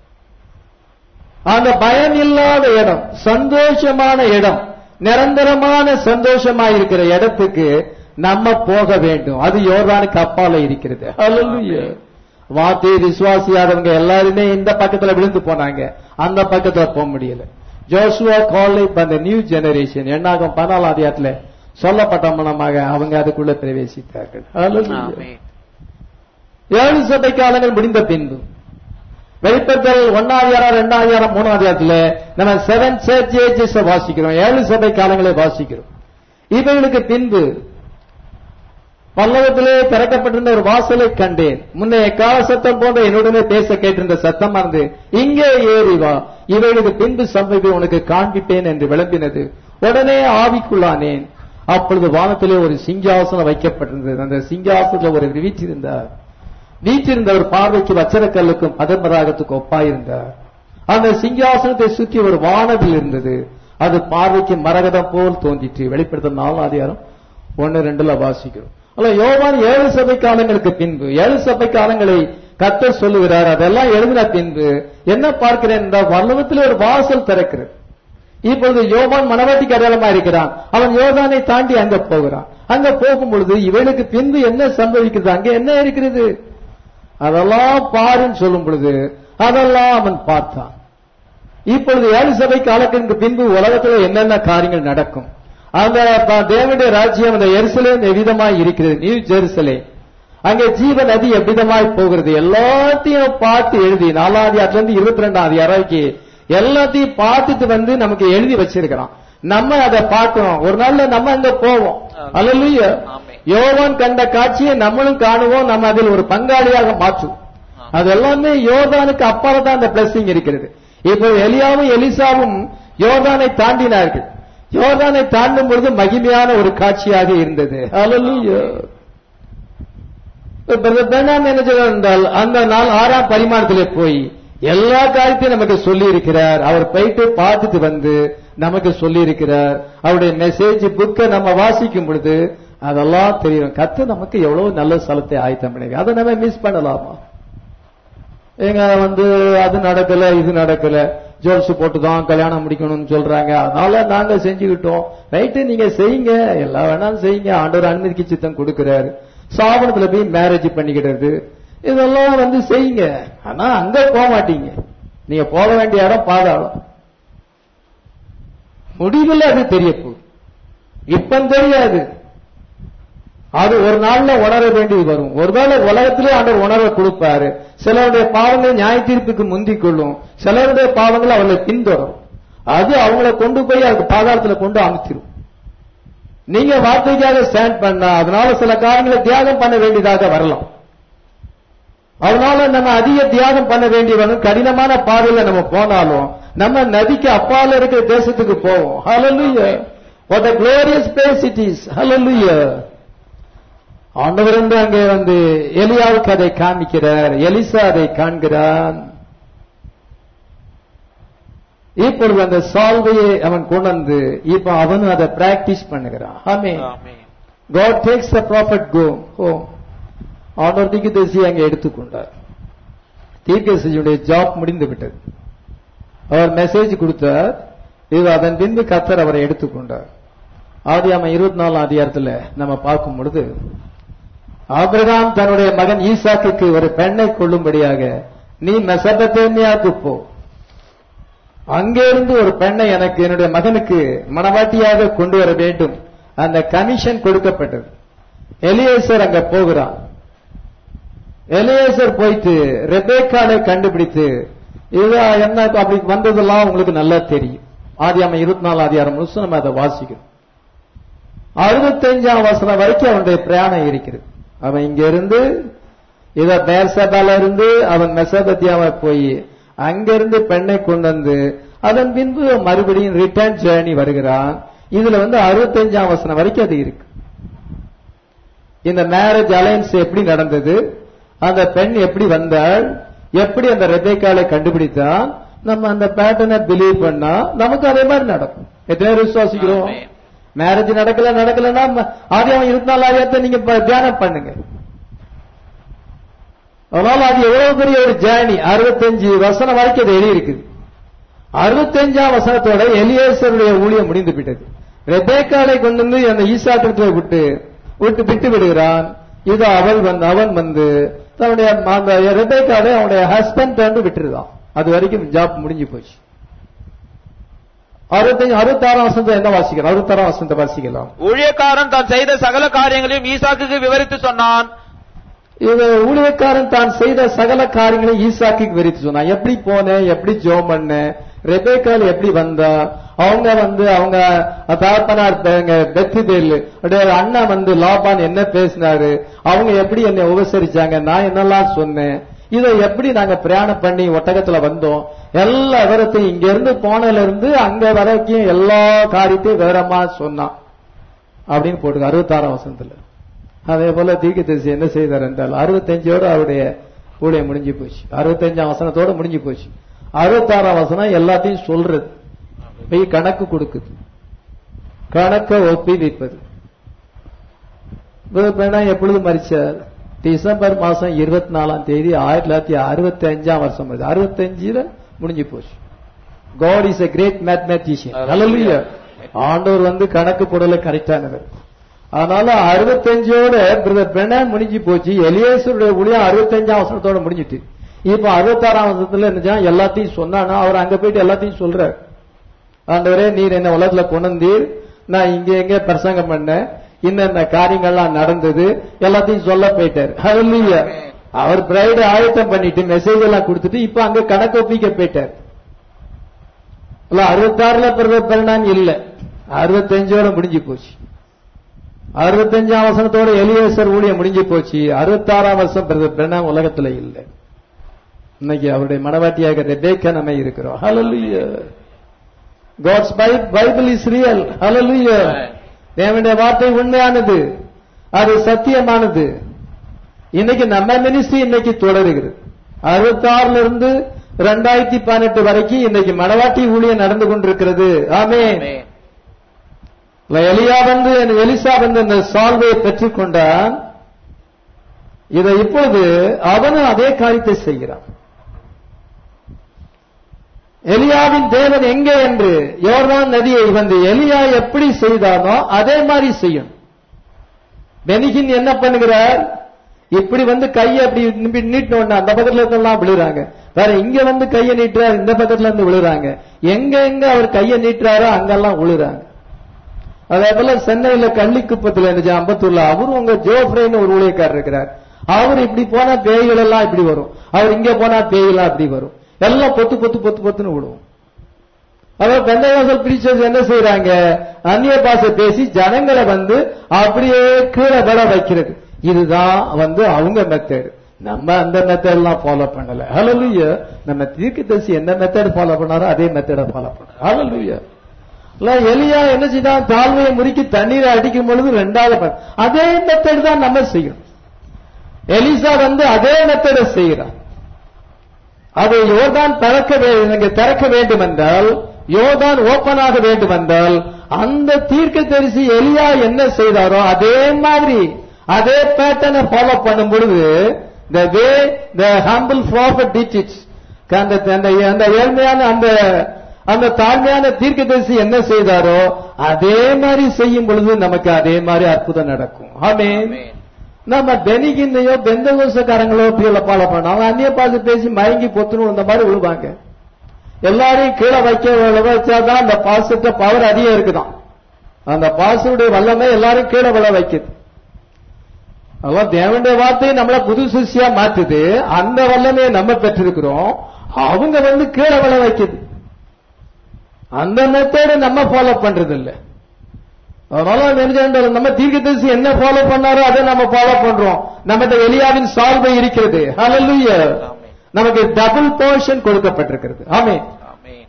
அந்த பயம் இல்லாத இடம் சந்தோஷமான இடம் நிரந்தரமான சந்தோஷமா இருக்கிற இடத்துக்கு நம்ம போக வேண்டும் அது யோர்தானுக்கு அப்பால இருக்கிறது Hallelujah. வார்த்தையை விசுவாசியாதவங்க எல்லாருமே இந்த பக்கத்துல விழுந்து போனாங்க அந்த பக்கத்துல போக முடியல ஜோசுவா காலேஜ் அந்த நியூ ஜெனரேஷன் எண்ணாகம் பதினாலாம் அதிகாரத்துல சொல்லப்பட்ட மூலமாக அவங்க அதுக்குள்ள பிரவேசித்தார்கள் Hallelujah. Amen. ஏழு சபை காலங்கள் முடிந்த பின்பு வெளிப்படுத்தல் ஒன்னாதிகாரம் ரெண்டாதிகாரம் மூணாதிகாரத்துல நம்ம செவன் சர்ச் ஏஜஸ் வாசிக்கிறோம் ஏழு சபை காலங்களை வாசிக்கிறோம் இவைகளுக்கு பின்பு பல்லவத்திலே திறக்கப்பட்டிருந்த ஒரு வாசலை கண்டேன் முன்னைய கால சத்தம் போன்ற என்னுடனே பேச கேட்டிருந்த சத்தம் இருந்து இங்கே ஏறி வா இவைகளுக்கு பின்பு சம்பவி உனக்கு காண்பிப்பேன் என்று விளம்பினது உடனே ஆவிக்குள்ளானேன் அப்பொழுது வானத்திலே ஒரு சிங்காசனம் வைக்கப்பட்டிருந்தது அந்த சிங்காசனத்தில் ஒரு வீற்றிருந்தார் வீற்றிருந்த ஒரு பார்வைக்கு வச்சரக்கல்லுக்கும் பதம்பராகத்துக்கு ஒப்பாயிருந்தார் அந்த சிங்காசனத்தை சுற்றி ஒரு வானவில் இருந்தது அது பார்வைக்கு மரகதம் போல் தோன்றிற்று வெளிப்படுத்த நாலாம் அதிகாரம் ஒன்னு ரெண்டுல வாசிக்கிறோம் அல்ல யோவான் ஏழு சபை காலங்களுக்கு பின்பு ஏழு சபை காலங்களை கத்தர் சொல்லுகிறார் அதெல்லாம் எழுதின பின்பு என்ன பார்க்கிறேன் என்றால் வல்லவத்தில் ஒரு வாசல் திறக்கிறது இப்பொழுது யோவான் மனவாட்டிக்கு அடையாளமா இருக்கிறான் அவன் யோவானை தாண்டி அங்க போகிறான் அங்க போகும் பொழுது இவனுக்கு பின்பு என்ன சம்பவிக்கிறது அங்க என்ன இருக்கிறது அதெல்லாம் பாருன்னு சொல்லும் பொழுது அதெல்லாம் அவன் பார்த்தான் இப்பொழுது ஏழு சபை காலத்திற்கு பின்பு உலகத்தில் என்னென்ன காரியங்கள் நடக்கும் அந்த ப- தேவனுடைய ராஜ்யம் அந்த எருசலேம் எவ்விதமாய் இருக்கிறது நியூ ஜெருசலேம் அங்கே ஜீவ நதி எவ்விதமாய் போகிறது எல்லாத்தையும் பார்த்து எழுதி நாலாவது இருந்து இருபத்தி ரெண்டாவது வரைக்கும் எல்லாத்தையும் பார்த்துட்டு வந்து நமக்கு எழுதி வச்சிருக்கிறான் நம்ம அதை பார்க்கிறோம் ஒரு நாள்ல நம்ம அங்க போவோம் அல்ல ஆமென். யோவான் கண்ட காட்சியை நம்மளும் காணுவோம் நம்ம அதில் ஒரு பங்காளியாக மாற்றுவோம் அது எல்லாமே யோர்தானுக்கு அப்பால தான் அந்த பிளஸிங் இருக்கிறது இப்போ எலியாவும் எலிசாவும் யோர்தானை தாண்டினார்கள் யோர்தானை தாண்டும் பொழுது மகிமையான ஒரு காட்சியாக இருந்தது Hallelujah. பெண்ணாம் என்ன சொல்றார் என்றால் அந்த நாள் ஆறாம் பரிமாணத்திலே போய் எல்லா காரியத்தையும் நமக்கு சொல்லி இருக்கிறார் அவர் போயிட்டு பார்த்துட்டு வந்து நமக்கு சொல்லி இருக்கிறார் அவருடைய மெசேஜ் புக்கை நம்ம வாசிக்கும் பொழுது அதெல்லாம் தெரியும் கத்து நமக்கு எவ்வளவு நல்ல ஸ்தலத்தை ஆயத்தம் பண்ணி அதை நம்ம மிஸ் பண்ணலாமா எங்க வந்து அது நடக்கல இது நடக்கல ஜோல்ஸ் போட்டு தான் கல்யாணம் முடிக்கணும்னு சொல்றாங்க அதனால நாங்க செஞ்சுக்கிட்டோம் ரைட்டு நீங்க செய்யுங்க எல்லாம் வேணாலும் செய்யுங்க ஆண்டவர் அனுமதிக்கு சித்தம் கொடுக்கிறாரு சாவணத்துல போய் மேரேஜ் பண்ணிக்கிடுறது இதெல்லாம் வந்து செய்யுங்க ஆனா அங்க போக மாட்டீங்க நீங்க போக வேண்டிய இடம் பாதாளம் முடிவில் அது தெரிய போகுது இப்ப தெரியாது அது ஒரு நாள்ல உணர வேண்டியது வரும் ஒருவேளை உலகத்திலே ஆண்டவர் உணர்வை கொடுப்பாரு சிலருடைய பாவங்கள் நியாய தீர்ப்புக்கு முந்திக் கொள்ளும் சிலருடைய பாவங்கள் அவர்களை பின்தொடரும் அது அவங்கள கொண்டு போய் அதுக்கு பாதாளத்துல கொண்டு அமுத்திரும் நீங்க வார்த்தைக்காக ஸ்டாண்ட் பண்ணா அதனால சில காரியங்களை தியாகம் பண்ண வேண்டியதாக வரலாம் அதனால நம்ம அதிக தியாகம் பண்ண வேண்டி வரும் கடினமான பாதையில நம்ம போனாலும் நம்ம நதிக்கு அப்பால இருக்கிற தேசத்துக்கு போவோம் ஹalleluya what a glorious place it is hallelujah ஆண்டவர் வந்து அங்கே வந்து எலியாவுக்கு அதை காமிக்கிறார் எலிசா அதை காண்கிறான் இப்பொழுது அந்த சால்வையை அவன் கொண்டு வந்து இப்ப அவனும் அதை பிராக்டிஸ் பண்ணுகிறான் ஆமே ஆமென். God takes the prophet go home. ஆண்டவர் தீர்க்கதரிசி அங்கே எடுத்துக்கொண்டார் தீர்க்கதரிசியுடைய ஜாப் முடிந்து விட்டது அவர் மெசேஜ் கொடுத்தார் இது அதன் பின்பு கத்தர் அவரை எடுத்துக்கொண்டார் ஆதியாம இருபத்தி நாலாம் அதிகாரத்துல நம்ம பார்க்கும் பொழுது ஆபிரகாம் தன்னுடைய மகன் ஈசாக்குக்கு ஒரு பெண்ணை கொள்ளும்படியாக நீ மெசபத்தேமியாவுக்கு போ அங்கிருந்து ஒரு பெண்ணை எனக்கு என்னுடைய மகனுக்கு மணவாட்டியாக கொண்டு வர வேண்டும் அந்த கமிஷன் கொடுக்கப்பட்டது எலியேசர் அங்க போகிறான் எலியேசர் போயிட்டு ரெபேக்காலை கண்டுபிடித்து இது என்ன அப்படி வந்ததெல்லாம் உங்களுக்கு நல்லா தெரியும் ஆதியாம இருபத்தி நாலு அதிகாரம் முழுசும் நம்ம அதை வாசிக்கிறோம் அறுபத்தஞ்சாம் வசனம் வரைக்கும் அவனுடைய பிரயாணம் இருக்கிறது அவன் இங்க இருந்து இத பேர்சபால இருந்து அவன் மெசபத்தியாவை போய் அங்கிருந்து பெண்ணை கொண்டு வந்து அதன் பின்பு மறுபடியும் ரிட்டர்ன் ஜேர்னி வருகிறான் இதுல வந்து அறுபத்தஞ்சாம் வசனம் வரைக்கும் அது இருக்கு இந்த மேரேஜ் அலையன்ஸ் எப்படி நடந்தது அந்த பெண் எப்படி வந்தாள் எப்படி அந்த ரெபேக்காலை கண்டுபிடித்தான் நம்ம அந்த பேட்டர்னை பிலீவ் பண்ணா நமக்கு அதே மாதிரி நடக்கும் எத்தனை பேர் விசுவாசிக்கிறோம் ஆமென். மேரேஜ் நடக்கல நடக்கலன்னா ஆதியம் இருபத்தி நாலாயிரத்தை நீங்க ப- தியானம் பண்ணுங்க அதனால அது எவ்வளவு பெரிய ஒரு ஜேர்னி அறுபத்தஞ்சு வசனம் வரைக்கும் அது எழுதியிருக்குது அறுபத்தஞ்சாம் வசனத்தோட எலியேசருடைய ஊழியம் முடிந்து விட்டது ரெபேக்காலை கொண்டு வந்து அந்த ஈசாட்டத்தை விட்டு விட்டு விட்டு விடுகிறான் இது அவள் வந்து அவன் வந்து தன்னுடைய அந்த ரெபேக்காலை அவனுடைய ஹஸ்பண்ட் வந்து விட்டுருதான் அது வரைக்கும் ஜாப் முடிஞ்சு போச்சு அறுபத்தஞ்சு அறுபத்தாறாம் வசனத்தை என்ன வாசிக்கலாம் அறுபத்தாறாம் வசனத்தை வாசிக்கலாம் ஊழியக்காரன் தான் செய்த சகல காரியங்களையும் ஈசாக்குக்கு விவரித்து சொன்னான் இது ஊழியக்காரன் தான் செய்த சகல காரியங்களை ஈசாக்கு விரித்து சொன்னான் எப்படி போனேன் எப்படி ஜோம் பண்ணேன் ரெபேக்கால் எப்படி வந்தா அவங்க வந்து அவங்க தாப்பனார் பெத்திபேல் அண்ணா வந்து லாபான் என்ன பேசினாரு அவங்க எப்படி என்னை உபசரிச்சாங்க நான் என்னெல்லாம் சொன்னேன் இதை எப்படி நாங்க பிரயாணம் பண்ணி ஒட்டகத்துல வந்தோம் எல்லா விவரத்தையும் இங்க இருந்து போனதுல இருந்து அங்க வரைக்கும் எல்லா காரியத்தையும் விவரமா சொன்னான் அப்படின்னு போட்டுங்க அறுபத்தாறாம் வசனத்துல அதே போல தீர்க்கதரிசி என்ன செய்தார் என்றால் அறுபத்தஞ்சோட அவருடைய ஊழியம் முடிஞ்சு போச்சு அறுபத்தஞ்சாம் வசனத்தோட முடிஞ்சு போச்சு அறுபத்தாறாம் வசனம் எல்லாத்தையும் சொல்றது போய் கணக்கு கொடுக்குது கணக்க ஒப்பி வைப்பது பேனா எப்பொழுது மறிச்சார் டிசம்பர் மாசம் இருபத்தி நாலாம் தேதி ஆயிரத்தி தொள்ளாயிரத்தி அறுபத்தி அஞ்சாம் வருஷம் வருது அறுபத்தஞ்சுல முடிஞ்சு போச்சு God is a great mathematician Hallelujah. ஆண்டவர் வந்து கணக்கு போடல கரெக்டானவர் அதனால அறுபத்தஞ்சோட பிரதர் பெனான் முடிஞ்சு போச்சு எலியேசருடைய ஊழியம் அறுபத்தஞ்சாம் வருஷத்தோட முடிஞ்சிட்டு இப்ப அறுபத்தாறாம் வருஷத்துல என்ன எல்லாத்தையும் சொன்னானா அவர் அங்க போயிட்டு எல்லாத்தையும் சொல்றார் ஆண்டவரே நீர் என்ன உலகத்துல கொண்டு வந்தீர் நான் இங்க எங்க பிரசங்கம் பண்ணேன் இன்னென்ன காரியங்கள்லாம் நடந்தது எல்லாத்தையும் சொல்ல போயிட்டார் Hallelujah. அவர் பிரைடு ஆயத்தம் பண்ணிட்டு மெசேஜ் எல்லாம் கொடுத்துட்டு இப்ப அங்க கணக்கு ஒப்பிக்க போயிட்டார் இல்ல அறுபத்தாறுல பிறகு பரிணாம் இல்ல அறுபத்தஞ்சோட முடிஞ்சு போச்சு அறுபத்தஞ்சாம் வசனத்தோட எலியேசர் ஊழியம் முடிஞ்சு போச்சு அறுபத்தாறாம் வருஷம் பிறகு பிரணாம் உலகத்துல இல்ல இன்னைக்கு அவருடைய மனவாட்டியாக ரெபேக்கா நம்ம இருக்கிறோம் ஹalleluya காட்ஸ் பைபிள் இஸ் ரியல் ஹalleluya தேவனுடைய வார்த்தை உண்மையானது அது சத்தியமானது இன்னைக்கு நம்ம மினிஸ்ட்ரி இன்னைக்கு தொடருகிறது அறுபத்தாறுல இருந்து ரெண்டாயிரத்தி பதினெட்டு வரைக்கும் இன்னைக்கு மனவாட்டி ஊழியம் நடந்து கொண்டிருக்கிறது ஆமே ஆமென். எலியா வந்து எலிசா வந்து அந்த சால்வையை பெற்றுக்கொண்டான் இதை இப்பொழுது அவனும் அதே காரியத்தை செய்கிறான் எலியாவின் தேவன் எங்கே என்று யோர்தான் நதியை வந்து எலியா எப்படி செய்தானோ அதே மாதிரி செய்யும் பெனிகின் என்ன பண்ணுகிறார் இப்படி வந்து கையை அப்படி நிப்பி- நீட்டினோன்னா அந்த பக்கத்துல இருக்கலாம் விழுறாங்க வேற இங்க வந்து கையை நீட்டுறாரு இந்த பக்கத்துல இருந்து விழுறாங்க எங்க எங்க அவர் கையை நீட்டுறாரோ அங்கெல்லாம் விழுறாங்க அதே போல சென்னையில கள்ளிக்குப்பத்துல இருந்துச்சு அம்பத்தூர்ல அவரும் உங்க ஜோஃப்ரேன்னு ஒரு ஊழியக்காரர் இருக்கிறார் அவர் இப்படி போனா பேய்கள் எல்லாம் இப்படி வரும் அவர் இங்க போனா பேய்களா அப்படி வரும் எல்லாம் பொத்து பொத்து பொத்து பொத்துன்னு விடுவோம் அதாவது பெந்தகாசல் பிரீச்சர்ஸ் என்ன செய்யறாங்க அந்நிய பாஷை பேசி ஜனங்களை வந்து அப்படியே கீழே விட வைக்கிறது இதுதான் வந்து அவங்க மெத்தட் நம்ம அந்த மெத்தட் எல்லாம் ஃபாலோ பண்ணல ஹalleluya நம்ம தீர்க்கதரிசி என்ன மெத்தட் ஃபாலோ பண்ணாரோ அதே மெத்தட ஃபாலோ பண்ணோம் ஹalleluya இல்ல எலியா என்ன செய்தான் தாழ்மையை முறுக்கி தண்ணீரை அடிக்கும் பொழுது ரெண்டாவது ப- அதே மெத்தட் தான் நம்ம செய்யணும் எலிசா வந்து அதே மெத்தடை செய்கிறான் அதை யோர்தான் திறக்க வே- இங்க திறக்க வேண்டும் என்றால் யோர்தான் ஓபன் ஆக வேண்டும் என்றால் அந்த தீர்க்க தரிசி எலியா என்ன செய்தாரோ அதே மாதிரி அதே பேட்டர்னை ஃபாலோ பண்ணும் பொழுது the way the humble prophet did it அந்த அந்த அந்த ஏழ்மையான அந்த அந்த தாழ்மையான தீர்க்கதரிசி என்ன செய்தாரோ அதே மாதிரி செய்யும் பொழுது நமக்கு அதே மாதிரி அற்புதம் நடக்கும் ஆமென் ஆமென். நம்ம பெனிகின்னையோ பெந்தகோசக்காரங்களோ இப்படி பால பண்ணோம் அவங்க அந்நிய பாசு பேசி மயங்கி பொத்துணும் இந்த மாதிரி விழுவாங்க எல்லாரையும் கீழே வைக்க விழ வச்சாதான் அந்த பாசத்த பவர் அதிகம் இருக்குதான் அந்த பாசுடைய வல்லமை எல்லாரும் கீழே விழ வைக்குது அதெல்லாம் தேவனுடைய வார்த்தையை நம்மள புது சிஷ்யா மாத்துது அந்த வல்லமையை நம்ம பெற்றிருக்கிறோம் அவங்க வந்து கீழே விழ வைக்குது அந்த மெத்தேட நம்ம ஃபாலோ பண்றது இல்ல அதனால நினைச்ச நம்ம தீர்க்கதரிசி என்ன ஃபாலோ பண்ணாரோ அதை நம்ம ஃபாலோ பண்றோம் நம்மகிட்ட எலியாவின் சால்வை இருக்கிறது ஹalleluya ஆமென். நமக்கு டபுள் போர்ஷன் கொடுக்கப்பட்டிருக்கிறது ஆமே ஆமென்.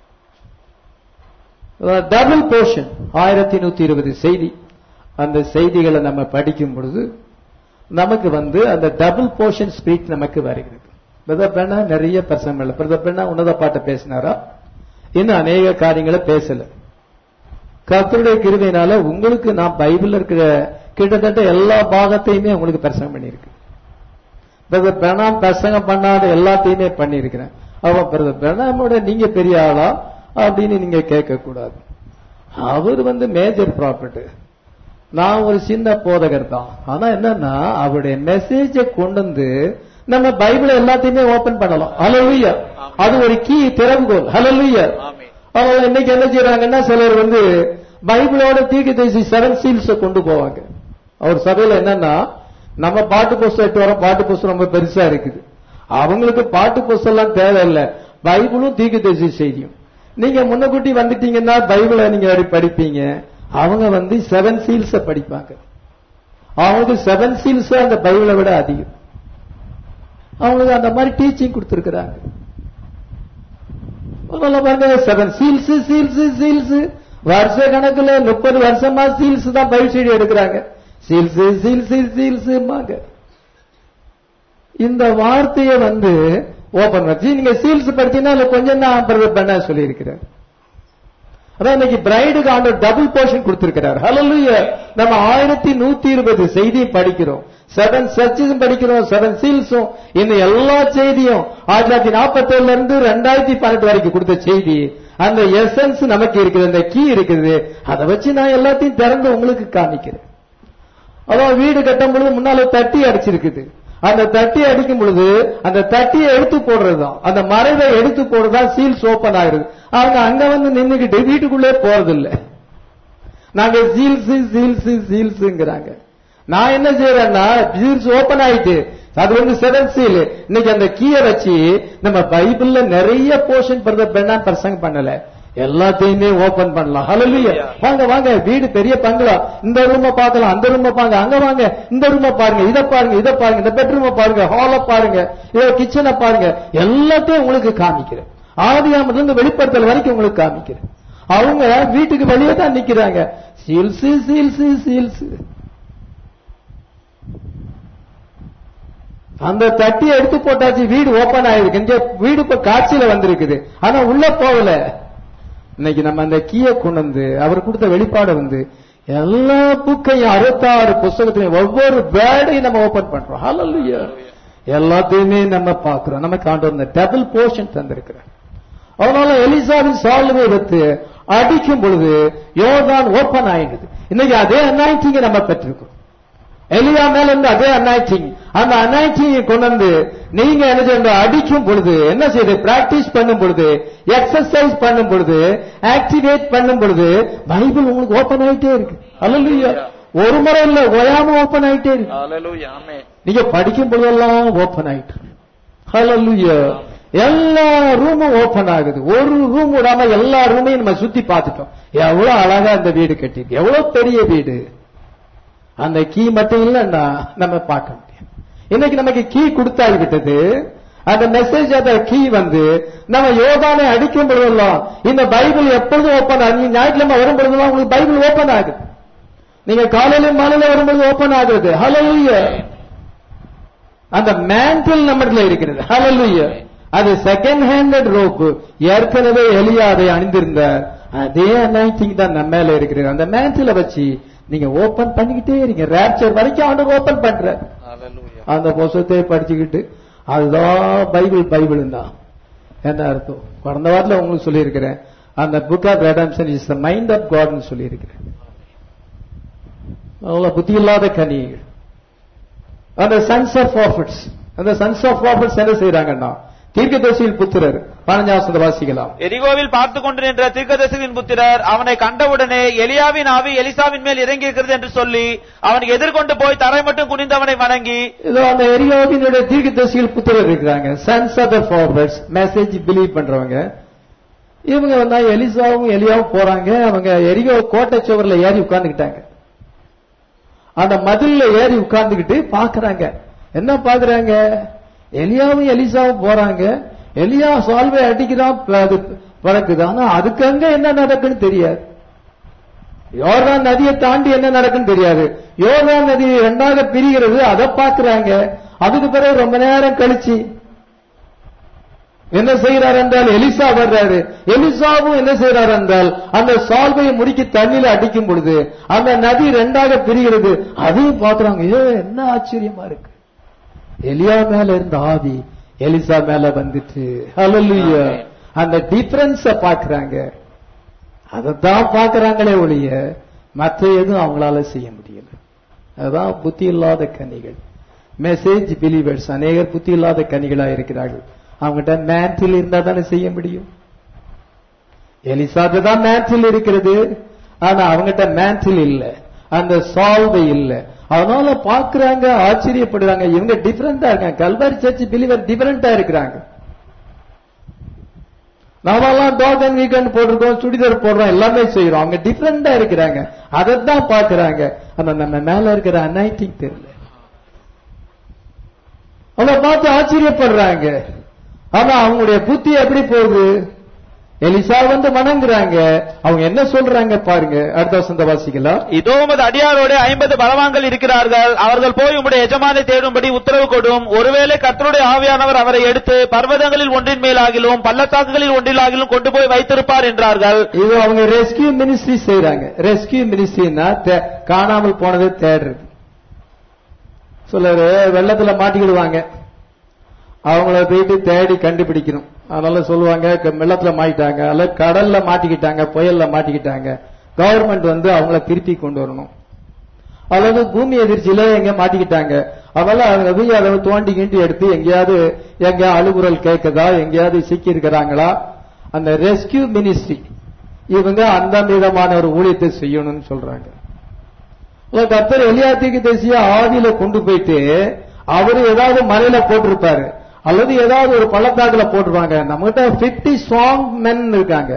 டபுள் போர்ஷன் ஆயிரத்தி நூத்தி இருபது செய்தி அந்த செய்திகளை நம்ம படிக்கும் பொழுது நமக்கு வந்து அந்த டபுள் போர்ஷன் ஸ்பீச் நமக்கு வருகிறது பிரதர் பெண்ணா நிறைய பிரசங்கங்கள் பிரதர் பெண்ணா உன்னத பாட்டை பேசினாரா இன்னும் அநேக காரியங்களை பேசல கர்த்தருடைய கிருபையினால உங்களுக்கு நான் பைபிள்ல இருக்கிற கிட்டத்தட்ட எல்லா பாகத்தையுமே உங்களுக்கு பிரசங்கம் பண்ணியிருக்கு பிரதர் பிரணாம் பிரசங்கம் பண்ணாத எல்லாத்தையுமே பண்ணியிருக்கிறேன் அவன் பிரதர் பிரணாமோட நீங்க பெரிய ஆளா அப்படின்னு நீங்க கேட்க கூடாது அவர் வந்து மேஜர் ப்ராப்பர்ட் நான் ஒரு சின்ன போதகர் தான் ஆனா என்னன்னா அவருடைய மெசேஜை கொண்டு வந்து நம்ம பைபிளை எல்லாத்தையுமே ஓபன் பண்ணலாம் ஹalleluya அது ஒரு கீ திறவுகோல் ஹalleluya ஆமென். அவங்க இன்னைக்கு என்ன செய்யறாங்கன்னா சிலர் வந்து பைபிளோட தீர்க்கதரிசி செவன் சீல்ஸ் கொண்டு போவாங்க அவர் சபையில என்னன்னா நம்ம பாட்டு புஸ்தகம் எட்டு வரோம் பாட்டு புஸ்தகம் ரொம்ப பெருசா இருக்குது அவங்களுக்கு பாட்டு புஸ்தகம் எல்லாம் தேவையில்லை பைபிளும் தீர்க்கதரிசி செய்தியும் நீங்க முன்னக்கூட்டி வந்துட்டீங்கன்னா பைபிளை நீங்க அப்படி படிப்பீங்க அவங்க வந்து செவன் சீல்ஸ படிப்பாங்க அவங்களுக்கு செவன் சீல்ஸ் அந்த பைபிளை விட அதிகம் அவங்களுக்கு அந்த மாதிரி டீச்சிங் கொடுத்திருக்கிறாங்க முதல்ல பாருங்க செவன் சீல்ஸ் சீல்ஸ் சீல்ஸ் வருஷ கணக்குல முப்பது வருஷமா சீல்ஸ் தான் பயிற்சி எடுக்கிறாங்க சீல்ஸ் சீல்ஸ் சீல்ஸ் இந்த வார்த்தையை வந்து ஓபன் வச்சு நீங்க சீல்ஸ் படிச்சீங்கன்னா அதுல கொஞ்சம் தான் பிரதர் பண்ண சொல்லியிருக்கிறார் அதான் இன்னைக்கு பிரைடுக்கு ஆண்டவர் டபுள் போர்ஷன் கொடுத்திருக்கிறார் ஹalleluya நம்ம ஆயிரத்தி நூத்தி இருபது செய்தி படிக்கிறோம் செவன் சர்ச்சஸும் படிக்கிறோம் செவன் சீல்ஸும் இன்னும் எல்லா செய்தியும் ஆயிரத்தி தொள்ளாயிரத்தி நாற்பத்தி ஏழுல இருந்து ரெண்டாயிரத்தி பன்னெண்டு வரைக்கும் கொடுத்த செய்தி அந்த எசன்ஸ் நமக்கு இருக்குது அந்த கீ இருக்குது அதை வச்சு நான் எல்லாத்தையும் திறந்து உங்களுக்கு காமிக்கிறேன் அதான் வீடு கட்டும் பொழுது முன்னால தட்டி அடிச்சிருக்குது அந்த தட்டி அடிக்கும் பொழுது அந்த தட்டியை எடுத்து போடுறதுதான் அந்த மறைவை எடுத்து போடுறதுதான் சீல்ஸ் ஓபன் ஆகுது அவங்க அங்க வந்து நின்னுக்கிட்டு வீட்டுக்குள்ளே போறது இல்ல நாங்க சீல்ஸ் சீல்ஸ் சீல்ஸ்ங்கிறாங்க நான் என்ன செய்யறேன்னா சீல்ஸ் ஓபன் ஆயிட்டு அது வந்து செவன் சீல் இன்னைக்கு அந்த கீயை வச்சு நம்ம பைபிள்ல நிறைய போர்ஷன் பிரதர் பெண்ணா பிரசங்கம் பண்ணல எல்லாத்தையுமே ஓபன் பண்ணலாம் ஹalleluya வாங்க வாங்க வீடு பெரிய பங்களா இந்த ரூம பார்க்கலாம் அந்த ரூம பாருங்க அங்க வாங்க இந்த ரூம பாருங்க இத பாருங்க இத பாருங்க இந்த பெட்ரூம பாருங்க ஹால பாருங்க இத கிச்சனை பாருங்க எல்லாத்தையும் உங்களுக்கு காமிக்கிறேன் ஆதியாமத்துல இருந்து வெளிப்படுத்தல் வரைக்கும் உங்களுக்கு காமிக்கிறேன் அவங்க வீட்டுக்கு வெளியே தான் நிக்கிறாங்க சீல்ஸ் சீல்ஸ் சீல்ஸ் அந்த தட்டி எடுத்து போட்டாச்சு வீடு ஓபன் ஆயிருக்கு இங்க வீடு இப்ப காட்சியில வந்திருக்குது ஆனா உள்ள போகல இன்னைக்கு நம்ம அந்த கீய கொண்டு வந்து அவர் கொடுத்த வெளிப்பாடு வந்து எல்லா புக்கையும் அறுபத்தாறு புஸ்தகத்தையும் ஒவ்வொரு வேர்டையும் நம்ம ஓபன் பண்றோம் ஹalleluya எல்லாத்தையுமே நம்ம பார்க்கிறோம் நமக்கு ஆண்டவர் இந்த டபுள் போர்ஷன் தந்திருக்கிறார் அதனால எலிசாவின் சால்வை எடுத்து அடிக்கும் பொழுது யோர்தான் ஓபன் ஆயிடுது இன்னைக்கு அதே அனாயிட்டிங்க நம்ம பெற்றிருக்கிறோம் எலியா மேல இருந்து அதே அனாயிட்டிங் அந்த அனாயிட்டிங் கொண்டு வந்து நீங்க என்ன செய்ய அடிக்கும் பொழுது என்ன செய்யுது பிராக்டிஸ் பண்ணும் பொழுது எக்ஸசைஸ் பண்ணும் பொழுது ஆக்டிவேட் பண்ணும் பொழுது பைபிள் உங்களுக்கு ஓபன் ஆயிட்டே இருக்கு அல்ல ஒரு முறை இல்ல ஓயாம ஓபன் ஆயிட்டே இருக்கு ஹalleluya ஆமென் நீங்க படிக்கும் பொழுதெல்லாம் ஓபன் ஆயிட்டு ஹalleluya எல்லா ரூமும் ஓபன் ஆகுது ஒரு ரூம் விடாம எல்லா ரூமையும் நம்ம சுத்தி பார்த்துட்டோம் எவ்வளவு அழகா இந்த வீடு கட்டிருக்கு எவ்வளவு பெரிய வீடு அந்த கீ மட்டும் இல்லைன்னா நம்ம பார்க்க முடியும் இன்னைக்கு நமக்கு கீ கொடுத்தாகி விட்டது அந்த மெசேஜ் அந்த கீ வந்து நம்ம யோகானை அடிக்கும் பொழுதெல்லாம் இந்த பைபிள் எப்பொழுதும் ஓபன் ஆகுது ஞாயிற்றுக்கிழமை வரும் பொழுதெல்லாம் உங்களுக்கு பைபிள் ஓபன் ஆகுது நீங்க காலையில மாலையில வரும்போது ஓபன் ஆகுது ஹalleluya அந்த மேண்டில் நம்மிடத்துல இருக்கிறது ஹalleluya அது செகண்ட் ஹேண்டட் ரோப் ஏற்கனவே எலியா அதை அணிந்திருந்தார் அதே அனாயிட்டிங் தான் நம்ம மேல இருக்கிறது அந்த மேண்டில வச்சு நீங்க ஓபன் பண்ணிக்கிட்டே இருங்க ரேப்சர் வரைக்கும் ஆண்டு ஓபன் பண்ற ஹalleluya அந்த புஸ்தகத்தை படிச்சுக்கிட்டு அதுதான் பைபிள் பைபிள் தான் என்ன அர்த்தம் கடந்த வாரத்துல உங்களுக்கு சொல்லியிருக்கிறேன் அந்த book of redemption is the mind of காட்னு சொல்லியிருக்கிறேன் அவ்வளவு புத்தி இல்லாத கனிகள் அந்த சன்ஸ் ஆஃப் ப்ராஃபிட்ஸ் அந்த சன்ஸ் ஆஃப் ப்ராஃபிட்ஸ் என்ன செய்யறாங்கன்னா தீர்க்கதரிசியில் புத்திரர் பதினஞ்சாவது வாசிக்கலாம் எரிகோவில் பார்த்து கொண்டு நின்ற தீர்க்கதரிசியின் புத்திரர் அவனை கண்டவுடனே எலியாவின் ஆவி எலிசாவின் மேல் இறங்கி இருக்கிறது என்று சொல்லி அவனுக்கு எதிர்கொண்டு போய் தரை மட்டும் குனிந்தவனை வணங்கி இதோ அந்த எரியாவினுடைய தீர்க்கதரிசியில் புத்திரர் இருக்கிறாங்க sons of the forwards message believe பண்றவங்க இவங்க வந்தா எலிசாவும் எலியாவும் போறாங்க அவங்க எரிகோ கோட்டை சுவர்ல ஏறி உட்கார்ந்துக்கிட்டாங்க அந்த மதில்ல ஏறி உட்கார்ந்துக்கிட்டு பாக்குறாங்க என்ன பாக்குறாங்க எலியாவும் எலிசாவும் போறாங்க எலியா சால்வை அடிக்கிறான் ப- அது பறக்குது ஆனா அதுக்கு அங்க என்ன நடக்குன்னு தெரியாது யோர்தான் நதியை தாண்டி என்ன நடக்குன்னு தெரியாது யோர்தான் நதி ரெண்டாக பிரிகிறது அதை பாக்குறாங்க அதுக்கு பிறகு ரொம்ப நேரம் கழிச்சு என்ன செய்கிறார் என்றால் எலிசா வர்றாரு எலிசாவும் என்ன செய்கிறார் என்றால் அந்த சால்வையை முறுக்கி தண்ணியில அடிக்கும் பொழுது அந்த நதி ரெண்டாக பிரிகிறது அதையும் பாக்குறாங்க ஏ என்ன ஆச்சரியமா இருக்கு எலியா மேல இருந்த ஆவி எலிசா மேல வந்துட்டு ஹalleluya அந்த டிஃபரன்ஸ பாக்குறாங்க அதைத்தான் பாக்குறாங்களே ஒழிய மற்ற எதுவும் அவங்களால செய்ய முடியல அதான் புத்தி இல்லாத கனிகள் மெசேஜ் பிலீவர்ஸ் அநேகர் புத்தி இல்லாத கனிகளா இருக்கிறார்கள் அவங்ககிட்ட மேன்டில் இருந்தா தானே செய்ய முடியும் எலிசாக்கு தான் மேன்டில் இருக்கிறது ஆனா அவங்ககிட்ட மேன்டில் இல்ல அந்த சால்வை இல்ல அதனால பாக்குறாங்க ஆச்சரியப்படுறாங்க இவங்க டிஃபரெண்டா இருக்காங்க கல்வாரி சர்ச் பிலிவர் டிஃபரெண்டா இருக்கிறாங்க நாமெல்லாம் டாக் அண்ட் வீக்கெண்ட் போட்டிருக்கோம் சுடிதார் போடுறோம் எல்லாமே செய்யறோம் அவங்க டிஃபரெண்டா இருக்கிறாங்க அதைத்தான் பாக்குறாங்க ஆனா நம்ம மேல இருக்கிற அனைட்டிங் தெரியல அவங்கள பார்த்து ஆச்சரியப்படுறாங்க ஆனா அவங்களுடைய புத்தி எப்படி போகுது எலிசா வந்து வணங்குறாங்க அவங்க என்ன சொல்றாங்க பாருங்க அடுத்த வசந்த வாசிக்கலாம் இதோ உமது அடியாரோடு ஐம்பது பலவான்கள் இருக்கிறார்கள் அவர்கள் போய் உம்முடைய எஜமானை தேடும்படி உத்தரவு கொடும் ஒருவேளை கர்த்தருடைய ஆவியானவர் அவரை எடுத்து பர்வதங்களில் ஒன்றின் மேலாகிலும் பள்ளத்தாக்குகளில் ஒன்றிலாகிலும் கொண்டு போய் வைத்திருப்பார் என்றார்கள் இது அவங்க ரெஸ்கியூ மினிஸ்ட்ரி செய்றாங்க ரெஸ்கியூ மினிஸ்ட்ரினா காணாமல் போனதை தேடுறது சிலர் வெள்ளத்துல மாட்டிக்கிடுவாங்க அவங்கள போயிட்டு தேடி கண்டுபிடிக்கணும் அதனால சொல்லுவாங்க க- வெள்ளத்துல மாட்டிட்டாங்க அல்ல கடல்ல மாட்டிக்கிட்டாங்க புயல்ல மாட்டிக்கிட்டாங்க கவர்மெண்ட் வந்து அவங்கள திருப்பி கொண்டு வரணும் அல்லது பூமி எதிர்ச்சியில எங்க மாட்டிக்கிட்டாங்க அதனால அவங்க போய் அதை தோண்டி கிண்டி எடுத்து எங்கேயாவது எங்க அழுகுரல் கேட்குதா எங்கேயாவது சிக்கி இருக்கிறாங்களா அந்த ரெஸ்கியூ மினிஸ்ட்ரி இவங்க அந்த விதமான ஒரு ஊழியத்தை செய்யணும்னு சொல்றாங்க இல்ல கர்த்தர் எலியாத்திக்கு தேசிய ஆவியில கொண்டு போயிட்டு அவரு ஏதாவது மலையில போட்டிருப்பாரு அல்லது ஏதாவது ஒரு பள்ளத்தாக்குல போட்டிருப்பாங்க நம்மகிட்ட 50 ஸ்ட்ராங் மென் இருக்காங்க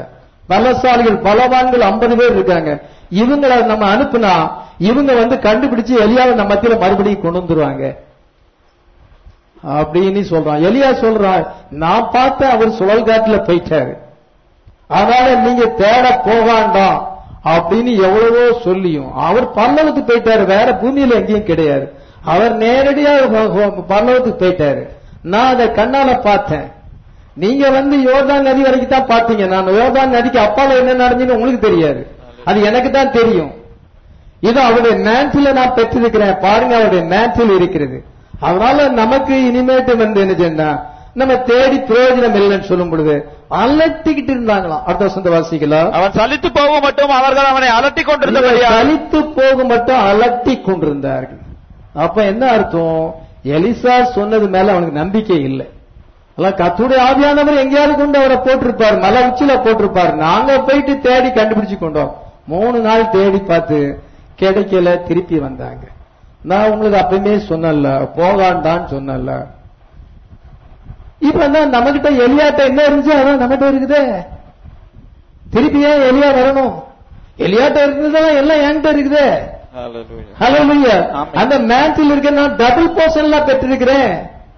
பலசாலிகள் பலவான்கள் ஐம்பது பேர் இருக்காங்க இவங்களை நம்ம அனுப்புனா இவங்க வந்து கண்டுபிடிச்சு எலியாவை நம்ம மத்தியில மறுபடியும் கொண்டு வந்துருவாங்க அப்படின்னு சொல்றான் எலியா சொல்றான் நான் பார்த்த அவர் சுழல் காட்டுல போயிட்டாரு அதனால நீங்க தேட போகாண்டாம் அப்படின்னு எவ்வளவோ சொல்லியும் அவர் பல்லவத்துக்கு போயிட்டாரு வேற பூமியில எங்கேயும் கிடையாது அவர் நேரடியா ஹோ- ஹோ- பல்லவத்துக்கு போயிட்டாரு நான் அதை கண்ணால பார்த்தேன் நீங்க வந்து யோர்தான் நதி வரைக்கும் தான் பாத்தீங்க நான் யோர்தான் நதிக்கு அப்பால என்ன நடந்துன்னு உங்களுக்கு தெரியாது அது எனக்கு தான் தெரியும் இது அவருடைய மேன்சில நான் பெற்றிருக்கிறேன் பாருங்க அவருடைய மேன்சில் இருக்கிறது அதனால நமக்கு இனிமேட்டு வந்து என்ன சொன்னா நம்ம தேடி பிரயோஜனம் இல்லைன்னு சொல்லும் பொழுது அலட்டிக்கிட்டு இருந்தாங்களாம் அடுத்த சொந்த வாசிக்கலாம் அவன் சலித்து போக மட்டும் அவர்கள் அவனை அலட்டிக் இவர்கள் கொண்டிருந்தபடியால் சலித்து போக மட்டும் அலட்டி கொண்டிருந்தார்கள் அப்ப என்ன அர்த்தம் எலிசா சொன்னது மேல அவனுக்கு நம்பிக்கை இல்லை அதான் கத்துடைய ஆவியானவர் எங்கேயாவது கொண்டு அவரை போட்டிருப்பார் மலை உச்சியில போட்டிருப்பார் நாங்க போயிட்டு தேடி கண்டுபிடிச்சு கொண்டோம் மூணு நாள் தேடி பார்த்து கிடைக்கல திருப்பி வந்தாங்க நான் உங்களுக்கு அப்பயுமே சொன்னல போகாண்டான்னு சொன்னல இப்ப என்ன நம்ம கிட்ட எலியாட்ட என்ன இருந்துச்சு அதான் நம்மகிட்ட இருக்குதே திருப்பி ஏன் எலியா வரணும் எலியாட்ட இருந்ததுதான் எல்லாம் என்கிட்ட இருக்குதே ஹalleluya ஆமென். அந்த மேட்சில் இருக்க நான் டபுள் போர்ஷன்ல பெற்றிருக்கிறேன்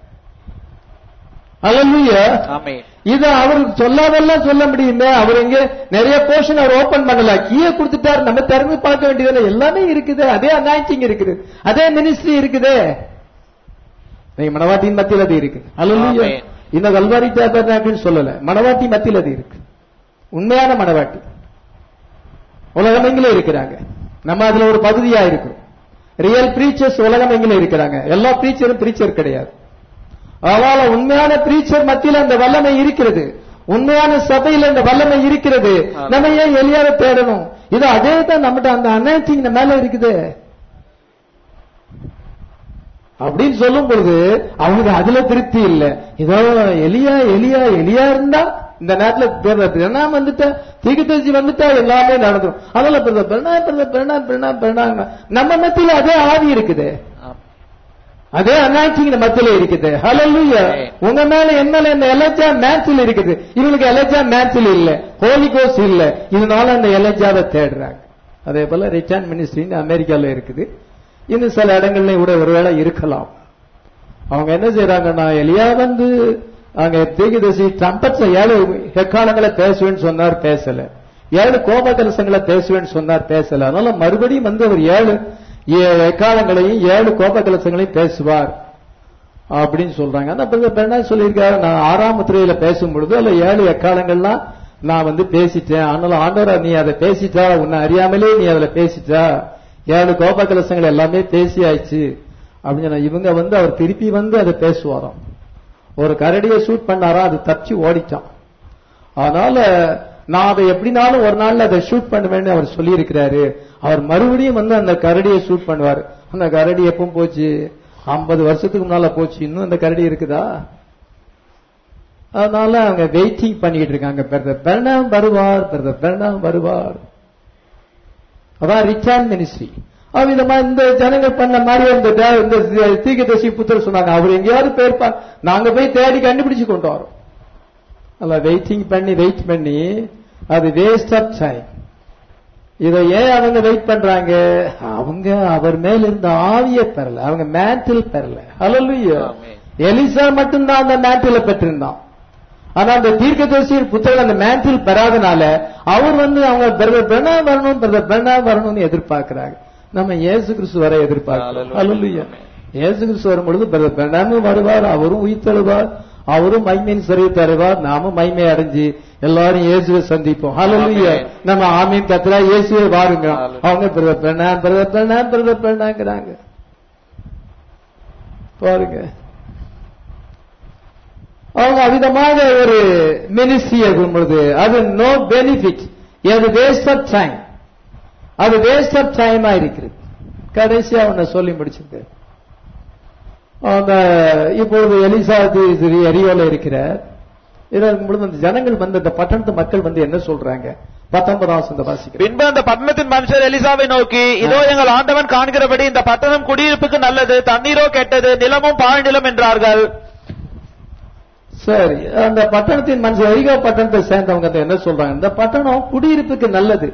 ஹalleluya ஆமென் இத அவர் சொல்லாதெல்லாம் சொல்ல முடியுமே அவர் இங்க நிறைய போர்ஷன் அவர் ஓபன் பண்ணல கீழே கொடுத்துட்டாரு நம்ம திறந்து பார்க்க வேண்டியதில்லை எல்லாமே இருக்குது அதே அனாய்ச்சிங் இருக்குது அதே மினிஸ்ட்ரி இருக்குது நீங்க மனவாட்டியின் மத்தியில் அது இருக்கு ஹalleluya ஆமென். இந்த கல்வாரி டேபர்னாக்கிள் சொல்லல மனவாட்டி மத்தியில் அது இருக்கு உண்மையான மனவாட்டி உலகம் எங்கிலும் இருக்கிறாங்க நம்ம அதுல ஒரு பகுதியா இருக்கிறோம் ரியல் பிரீச்சர்ஸ் உலகம் எங்கிலும் இருக்கிறாங்க எல்லா பிரீச்சரும் பிரீச்சர் கிடையாது அதனால உண்மையான பிரீச்சர் மத்தியில் அந்த வல்லமை இருக்கிறது உண்மையான சபையில் அந்த வல்லமை இருக்கிறது ஆமா. நம்ம ஏன் எலியாவை தேடணும் இது அதே தான் நம்மகிட்ட அந்த அனாய்டிங் மேல இருக்குது அப்படின்னு சொல்லும் பொழுது அவனுக்கு அதுல திருப்தி இல்ல இதோ எலியா எலியா எலியா இருந்தா இந்த நேரத்துல பிரணா வந்துட்டா தீகத்தரிசி வந்துட்டா எல்லாமே நடந்துரும் அதனால பிறந்த பிரணா பிறந்த பிரணா பிரணா பிரணா நம்ம மத்தியில அதே ஆவி இருக்குது அதே அனாய்ச்சிங் மத்தியில இருக்குது ஹalleluya Amen. உங்க மேல என் மேல இந்த எலஜா மேட்சில் இருக்குது இவனுக்கு எலஜா மேட்சில் இல்ல ஹோலி கோஸ் இல்ல இதனால அந்த எலஜாவை தேடுறாங்க அதே போல ரிட்டர்ன் மினிஸ்ட்ரின்னு அமெரிக்கால இருக்குது இன்னும் சில இடங்கள்ல கூட ஒருவேளை இருக்கலாம் அவங்க என்ன செய்யறாங்கன்னா எலியா வந்து அங்க தீகிதசி ட்ரம்பட்ஸ் ஏழு எக்காலங்களை பேசுவேன்னு சொன்னார் பேசல ஏழு கோபகலசங்களை பேசுவேன்னு சொன்னார் பேசல அதனால மறுபடியும் வந்து அவர் ஏழு ஏ- எக்காலங்களையும் ஏழு கோபகலசங்களையும் பேசுவார் அப்படின்னு சொல்றாங்க ஆனா பிரதர் என்ன சொல்லியிருக்காரு நான் ஆறாம் முத்திரையில பேசும் பொழுது அல்ல ஏழு எக்காலங்கள்லாம் நான் வந்து பேசிட்டேன் ஆனாலும் ஆண்டவரா நீ அதை பேசிட்டா உன்னை அறியாமலே நீ அதுல பேசிட்டா ஏழு கோபகலசங்கள் எல்லாமே பேசி ஆயிடுச்சு அப்படின்னு சொன்னா, இவங்க வந்து அவர் திருப்பி வந்து அதை பேசுவாராம் ஒரு கரடியை ஷூட் பண்ணாரா அது தப்பிச்சு ஓடிட்டான் அதனால நான் அதை எப்படினாலும் ஒரு நாள்ல அதை ஷூட் பண்ணுவேன்னு அவர் சொல்லியிருக்கிறாரு அவர் மறுபடியும் வந்து அந்த கரடியை ஷூட் பண்ணுவார் அந்த கரடி எப்பவும் போச்சு ஐம்பது வருஷத்துக்கு முன்னால போச்சு இன்னும் அந்த கரடி இருக்குதா அதனால அவங்க வெயிட்டிங் பண்ணிட்டு இருக்காங்க பிரதர் பெர்னாம் வருவார் பிரதர் பெர்னாம் வருவார் அதான் ரிச்சான் மினிஸ்ட்ரி அவ்விதமா இந்த ஜனங்கள் பண்ண மாதிரி இந்த தே- இந்த தீகதசி புத்தர் சொன்னாங்க அவர் எங்கேயாவது போயிருப்பார் நாங்க போய் தேடி கண்டுபிடிச்சு கொண்டு வரோம் அல்ல வெயிட்டிங் பண்ணி வெயிட் பண்ணி அது வேஸ்ட் ஆஃப் டைம் இதை ஏன் அவங்க வெயிட் பண்றாங்க அவங்க அவர் மேல இருந்த ஆவியை பெறல அவங்க மேட்டில் பெறல ஹalleluya ஆமென். எலிசா மட்டும்தான் அந்த மேட்டில பெற்றிருந்தான் ஆனா அந்த தீர்க்கதரிசியின் புத்தகம் அந்த மேட்டில் பெறாதனால அவர் வந்து அவங்க பிரதர் பெர்னா வரணும் பிரதர் பெர்னா வரணும்னு எதிர்பார்க்கிறாங்க நம்ம இயேசு கிறிஸ்து வர எதிர்பார்க்கிறோம் Hallelujah. ஹalleluya இயேசு கிறிஸ்து வரும்பொழுது பிரதர் பெர்னாமும் வருவார் அவரும் உயிர் தழுவார் அவரும் மைமையின் சரிவு தருவார் நாமும் மைமை அடைஞ்சு எல்லாரும் இயேசுவை சந்திப்போம் ஹalleluya Amen. நம்ம ஆமீன் கத்துறா இயேசுவை வாருங்க Hallelujah. அவங்க brother Branham brother Branham brother பெர்னாங்கிறாங்க பாருங்க அவங்க அவிதமாக ஒரு மினிஸ்ட்ரி இருக்கும் பொழுது அது நோ பெனிஃபிட் அது வேஸ்ட் ஆஃப் டைம் அது வேஸ்ட் ஆஃப் டைமா இருக்கிறது கடைசியா உன்னை சொல்லி முடிச்சிருக்கு அந்த இப்பொழுது எலிசா திரு எரியோல இருக்கிறார் இதற்கு பொழுது அந்த ஜனங்கள் வந்து அந்த பட்டணத்து மக்கள் வந்து என்ன சொல்றாங்க பத்தொன்பதாம் வசந்த வாசிக்கிறேன் பின்பு அந்த பட்டணத்தின் மனுஷர் எலிசாவை நோக்கி இதோ எங்கள் ஆண்டவன் காண்கிறபடி இந்த பட்டணம் குடியிருப்புக்கு நல்லது தண்ணீரோ கெட்டது நிலமும் பாழ் நிலம் என்றார்கள் சரி அந்த பட்டணத்தின் மனுஷன் எரிகோ பட்டணத்தை சேர்ந்தவங்க என்ன சொல்றாங்க இந்த பட்டணம் குடியிருப்புக்கு நல்லது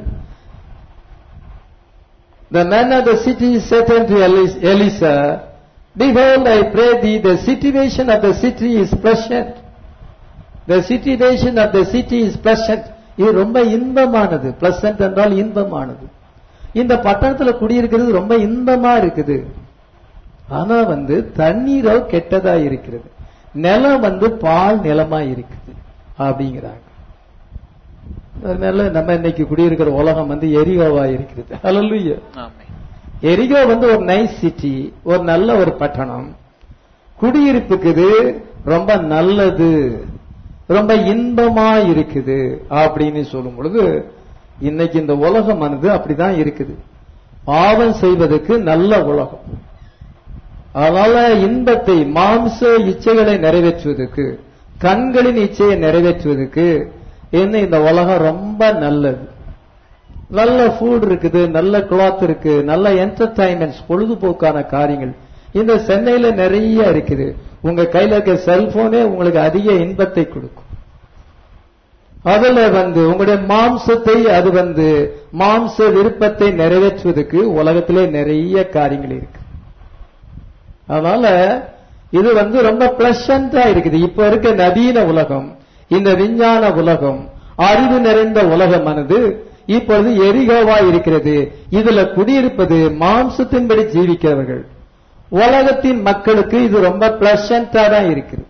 The man of the city said unto Elis- Elisha, Behold, I pray thee, the situation of the city is pleasant. The situation of the city is pleasant. இது ரொம்ப இன்பமானது பிளசன்ட் என்றால் இன்பமானது இந்த பட்டணத்துல குடியிருக்கிறது ரொம்ப இன்பமா இருக்குது ஆனா வந்து தண்ணீரோ கெட்டதா இருக்கிறது நிலம் வந்து பால் நிலமா இருக்குது அப்படிங்கிறாங்க அதனால நம்ம இன்னைக்கு குடியிருக்கிற உலகம் வந்து எரிகோவா இருக்கிறது ஹalleluya ஆமென் எரிகோ வந்து ஒரு நைஸ் சிட்டி ஒரு நல்ல ஒரு பட்டணம் குடியிருப்புக்கு இது ரொம்ப நல்லது ரொம்ப இன்பமா இருக்குது அப்படின்னு சொல்லும் பொழுது இன்னைக்கு இந்த உலகமானது அப்படிதான் இருக்குது பாவம் செய்வதற்கு நல்ல உலகம் அதனால இன்பத்தை மாம்ச இச்சைகளை நிறைவேற்றுவதற்கு கண்களின் இச்சையை நிறைவேற்றுவதற்கு என்ன இந்த உலகம் ரொம்ப நல்லது நல்ல ஃபுட் இருக்குது நல்ல கிளாத் இருக்கு நல்ல என்டர்டைன்மெண்ட்ஸ் பொழுதுபோக்கான காரியங்கள் இந்த சென்னையில நிறைய இருக்குது உங்க கையில இருக்க செல்போனே உங்களுக்கு அதிக இன்பத்தை கொடுக்கும் அதுல வந்து உங்களுடைய மாம்சத்தை அது வந்து மாம்ச விருப்பத்தை நிறைவேற்றுவதற்கு உலகத்திலே நிறைய காரியங்கள் இருக்கு அதனால இது வந்து ரொம்ப பிளசண்டா இருக்குது இப்ப இருக்க நவீன உலகம் இந்த விஞ்ஞான உலகம் அறிவு நிறைந்த உலகமானது இப்பொழுது எரிகோவா இருக்கிறது இதுல குடியிருப்பது மாம்சத்தின்படி ஜீவிக்கிறவர்கள் உலகத்தின் மக்களுக்கு இது ரொம்ப பிளசண்டா தான் இருக்குது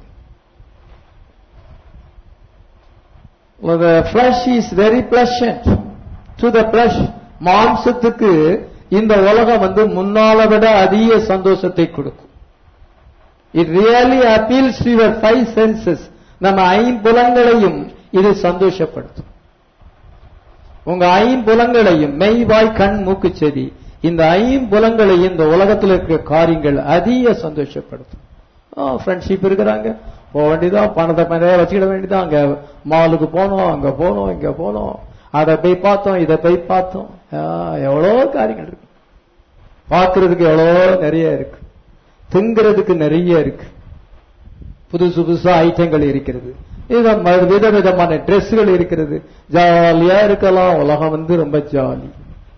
the flesh is very pleasant to the flesh மாம்சத்துக்கு இந்த உலகம் வந்து முன்னால விட அதிக சந்தோஷத்தை கொடுக்கும் it really appeals to your five senses நம்ம ஐம்புலங்களையும் இது சந்தோஷப்படுத்தும் உங்க ஐம்புலங்களையும் மெய் வாய் கண் மூக்கு செவி இந்த ஐம்புலங்களையும் இந்த உலகத்தில் இருக்கிற காரியங்கள் அதிக சந்தோஷப்படுத்தும் ஃப்ரெண்ட்ஷிப் இருக்கிறாங்க போக வேண்டியதான் பணத்தை நிறைய வச்சுக்கிட வேண்டியதான் அங்க மாலுக்கு போனோம் அங்க போனோம் இங்க போனோம் அதை போய் பார்த்தோம் இதை போய் பார்த்தோம் ஆ, எவ்வளோ காரியங்கள் இருக்கு பார்க்கிறதுக்கு எவ்வளோ நிறைய இருக்கு திங்கிறதுக்கு நிறைய இருக்கு புதுசு புதுசா ஐட்டங்கள் இருக்கிறது இத- ம- விதவிதமான ட்ரெஸ்கள் இருக்கிறது ஜாலியா இருக்கலாம் உலகம் வந்து ரொம்ப ஜாலி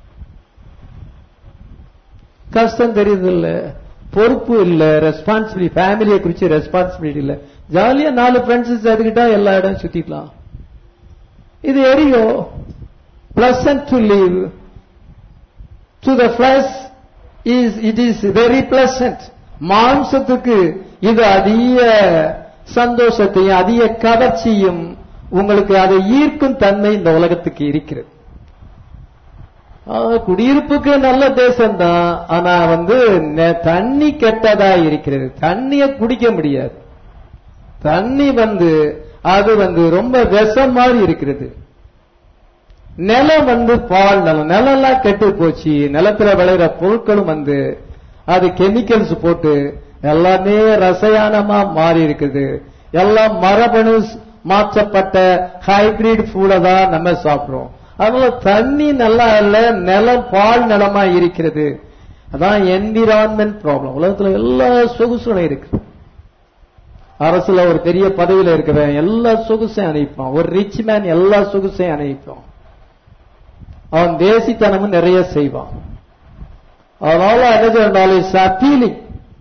கஷ்டம் தெரியுது இல்ல பொறுப்பு இல்ல ரெஸ்பான்சிபிலிட்டி ஃபேமிலியை குறிச்சு ரெஸ்பான்சிபிலிட்டி இல்ல ஜாலியா நாலு ஃப்ரெண்ட்ஸ் சேர்த்துக்கிட்டா எல்லா இடம் சுத்திக்கலாம் இது area pleasant to live to the flesh is it is very pleasant மாம்சத்துக்கு இது அதிக சந்தோஷத்தையும் அதிக கவர்ச்சியும் உங்களுக்கு அதை ஈர்க்கும் தன்மை இந்த உலகத்துக்கு இருக்கிறது ஆ, குடியிருப்புக்கு நல்ல தேசம்தான் ஆனா வந்து நெ- தண்ணி கெட்டதா இருக்கிறது தண்ணிய குடிக்க முடியாது தண்ணி வந்து அது வந்து ரொம்ப விஷம் மாதிரி இருக்கிறது நிலம் வந்து பால் நிலம் நிலம்லாம் கெட்டு போச்சு நிலத்துல விளையிற பொருட்களும் வந்து அது கெமிக்கல்ஸ் போட்டு எல்லாமே ரசாயனமா மாறி இருக்குது எல்லாம் மரபணு ஸ்- மாற்றப்பட்ட ஹைபிரிட் ஃபுட தான் நம்ம சாப்பிடுறோம் அதனால தண்ணி நல்லா இல்ல நிலம் பால் நிலமா இருக்கிறது அதான் என்விரான்மெண்ட் ப்ராப்ளம் உலகத்துல எல்லா சொகுசுகளும் இருக்கு அரசுல ஒரு பெரிய பதவியில இருக்கிறவன் எல்லா சொகுசையும் அனுப்பிப்பான் ஒரு ரிச் மேன் எல்லா சொகுசையும் அனுப்பிப்பான் அவன் தேசித்தனமும் நிறைய செய்வான் அதனால என்ன சொன்னாலும் அப்பீலிங்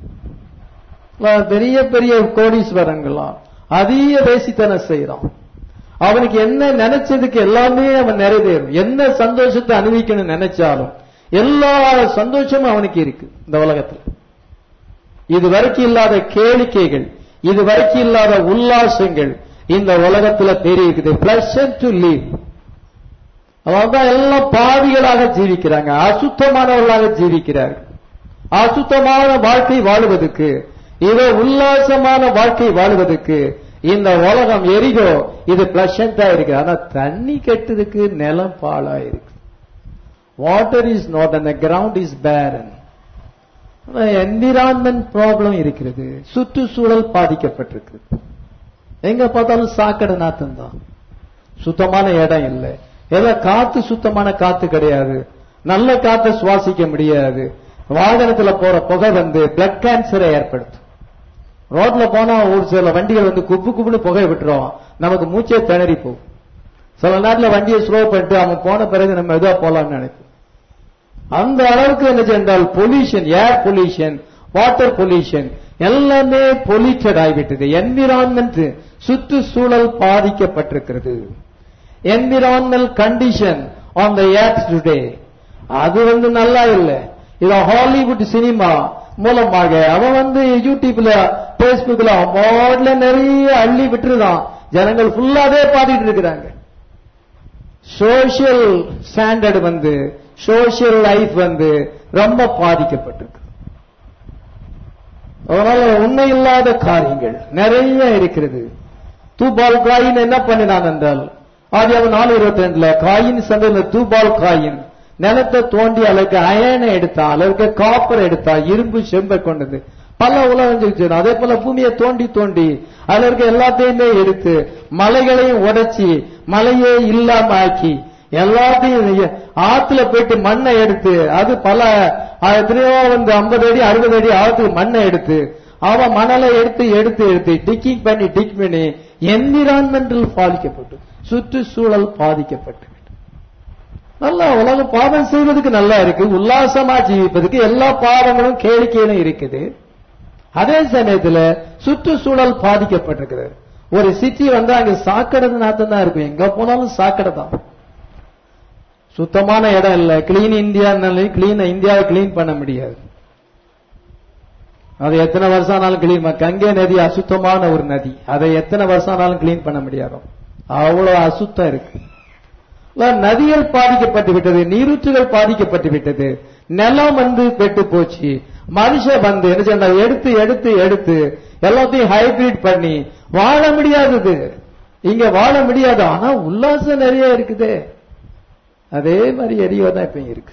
பெரிய பெரிய கோடீஸ்வரங்களாம் அதிக தேசித்தனம் செய்யறான் அவனுக்கு என்ன நினைச்சதுக்கு எல்லாமே அவன் நிறைவேறும் என்ன சந்தோஷத்தை அனுபவிக்கணும்னு நினைச்சாலும் எல்லா சந்தோஷமும் அவனுக்கு இருக்கு இந்த உலகத்துல இது வரைக்கும் இல்லாத கேளிக்கைகள் இது வரைக்கும் இல்லாத உல்லாசங்கள் இந்த உலகத்துல பெரிய இருக்குது பிளஷன் டு லீவ் அதான் எல்லாம் பாவிகளாக ஜீவிக்கிறாங்க அசுத்தமானவர்களாக ஜீவிக்கிறார்கள் அசுத்தமான வாழ்க்கை வாழுவதற்கு இவ உல்லாசமான வாழ்க்கை வாழுவதற்கு இந்த உலகம் எரிகோ இது பிளஷண்டா இருக்கு ஆனா தண்ணி கெட்டதுக்கு நிலம் பாழா இருக்கு வாட்டர் இஸ் நாட் அந்த ground is barren environment problem இருக்கிறது சுற்றுச்சூழல் பாதிக்கப்பட்டிருக்கு எங்க பார்த்தாலும் சாக்கடை நாத்தம் தான் சுத்தமான இடம் இல்லை ஏதோ காத்து சுத்தமான காத்து கிடையாது நல்ல காத்தை சுவாசிக்க முடியாது வாகனத்துல போற புகை வந்து பிளட் கேன்சரை ஏற்படுத்தும் ரோட்ல போனா ஒரு சில வண்டிகள் வந்து குப்பு குப்புன்னு புகை விட்டுரும் நமக்கு மூச்சே திணறி போகும் சில நேரத்துல வண்டியை ஸ்லோ பண்ணிட்டு அவன் போன பிறகு நம்ம எதுவா போலாம்னு நினைப்போம் அந்த அளவுக்கு என்ன சென்றால் pollution air pollution water pollution எல்லாமே பொல்யூட்டட் ஆகிவிட்டது என்விரான்மெண்ட் சுற்றுச்சூழல் பாதிக்கப்பட்டிருக்கிறது environmental condition on the earth today அது வந்து நல்லா இல்ல இத ஹாலிவுட் சினிமா மூலமாக அவன் வந்து யூடியூப்ல பேஸ்புக்ல அவார்ட்ல நிறைய அள்ளி விட்டுருதான் ஜனங்கள் ஃபுல்லாவே பாடிட்டு இருக்கிறாங்க சோசியல் ஸ்டாண்டர்ட் வந்து சோசியல் லைஃப் வந்து ரொம்ப பாதிக்கப்பட்டிருக்கு அதனால உண்மை இல்லாத காரியங்கள் நிறைய இருக்கிறது தூபால் காயின் என்ன பண்ணினான் என்றால் ஆதியாவது நாலு இருபத்தி ரெண்டுல காயின் சந்தையில தூபால் காயின் நிலத்தை தோண்டி அளவுக்கு அயனை எடுத்தான் அளவுக்கு காப்பர் எடுத்தான் இரும்பு செம்பை கொண்டது பல உலகம் செஞ்சு அதே போல பூமியை தோண்டி தோண்டி அதுல இருக்க எல்லாத்தையுமே எடுத்து மலைகளையும் உடைச்சி மலையே இல்லாம ஆக்கி எல்லாத்தையும் இ- ஆத்துல போயிட்டு மண்ணை எடுத்து அது பல அஹ், எத்தனையோ வந்து ஐம்பது அடி அறுபது அடி ஆழத்துக்கு மண்ணை எடுத்து அவன் மணலை எடுத்து எடுத்து எடுத்து டிக்கிங் பண்ணி டிக் பண்ணி என்விரான்மெண்டல் பாதிக்கப்பட்டு சுற்றுச்சூழல் பாதிக்கப்பட்டு நல்லா உலகம் பாவம் செய்வதற்கு நல்லா இருக்கு உல்லாசமா ஜீவிப்பதற்கு எல்லா பாவங்களும் கேளிக்கையிலும் இருக்குது அதே சமயத்துல சுற்றுச்சூழல் பாதிக்கப்பட்டிருக்கிறது ஒரு சிட்டி வந்து அங்க சாக்கடை நாத்தம் தான் இருக்கும் எங்க போனாலும் சாக்கடை தான் சுத்தமான இடம் இல்ல கிளீன் இந்தியா கிளீன் இந்தியாவை கிளீன் பண்ண முடியாது அது எத்தனை வருஷம் ஆனாலும் கிளீன் கங்கை நதி அசுத்தமான ஒரு நதி அதை எத்தனை வருஷம் ஆனாலும் கிளீன் பண்ண முடியாது அவ்வளவு அசுத்தம் இருக்கு இல்ல, நதிகள் பாதிக்கப்பட்டு விட்டது நீரூற்றுகள் பாதிக்கப்பட்டு விட்டது நிலம் வந்து கெட்டு போச்சு மனுஷன் வந்து என்ன செய்யறா எடுத்து எடுத்து எடுத்து எல்லாத்தையும் ஹைபிரிட் பண்ணி வாழ முடியாதது இங்க வாழ முடியாது ஆனா உல்லாசம் நிறைய இருக்குது அதே மாதிரி எரியோ தான் இப்ப இருக்கு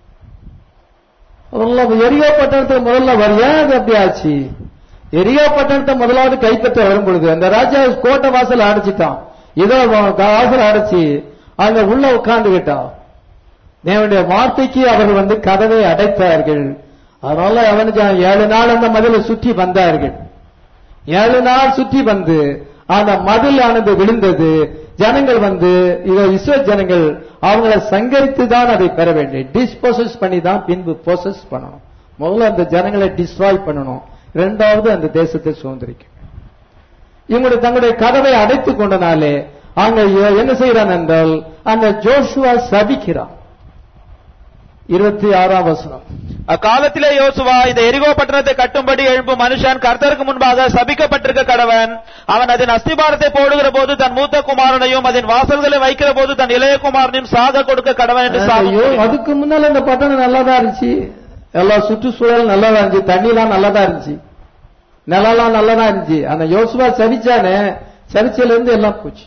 முதல்ல எரியோ பட்டணத்துக்கு முதல்ல வர ஏன் அது அப்படி ஆச்சு எரியோ பட்டணத்தை முதலாவது கைப்பற்ற வரும் பொழுது அந்த ராஜா கோட்டை வாசல் அடைச்சிட்டான் இதோ வா- வாசல் அடைச்சி அங்க உள்ள உட்கார்ந்துகிட்டான் தேவனுடைய வார்த்தைக்கு அவர் வந்து கதவை அடைத்தார்கள் அதனால அவனுக்கு ஏழு நாள் அந்த மதிலை சுற்றி வந்தார்கள் ஏழு நாள் சுற்றி வந்து அந்த மதில் ஆனது விழுந்தது ஜனங்கள் வந்து இத இஸ்ரோ ஜனங்கள் அவங்கள சங்கரித்து தான் அதை பெற வேண்டும் டிஸ்போசஸ் பண்ணி தான் பின்பு போசஸ் பண்ணணும் முதல்ல அந்த ஜனங்களை டிஸ்ட்ராய் பண்ணணும் இரண்டாவது அந்த தேசத்தை சுதந்திரிக்கும் இவங்களுடைய தங்களுடைய கதவை அடைத்துக் கொண்டனாலே அங்க எ- என்ன செய்யறான் என்றால் அந்த ஜோஷுவா சபிக்கிறான் இருபத்தி ஆறாம் வசனம் அக்காலத்திலே யோசுவா இந்த எரிகோ பட்டணத்தை கட்டும்படி எழும்பும் மனுஷன் கர்த்தருக்கு முன்பாக சபிக்கப்பட்டிருக்க கடவன் அவன் அதன் அஸ்திபாரத்தை போடுகிற போது தன் மூத்த குமாரனையும் அதன் வாசல்களை வைக்கிற போது தன் இளைய குமாரனையும் சாக கொடுக்க கடவன் என்று சாபம் ஐயோ, கூறினான். அதுக்கு முன்னால இந்த பட்டணம் நல்லாதான் இருந்துச்சு எல்லா சுற்றுச்சூழல் நல்லாதான் இருந்துச்சு தண்ணிலாம் நல்லாதான் இருந்துச்சு நிலம்லாம் நல்லாதான் இருந்துச்சு அந்த யோசுவா சபிச்சானே சபிச்சல இருந்து எல்லாம் போச்சு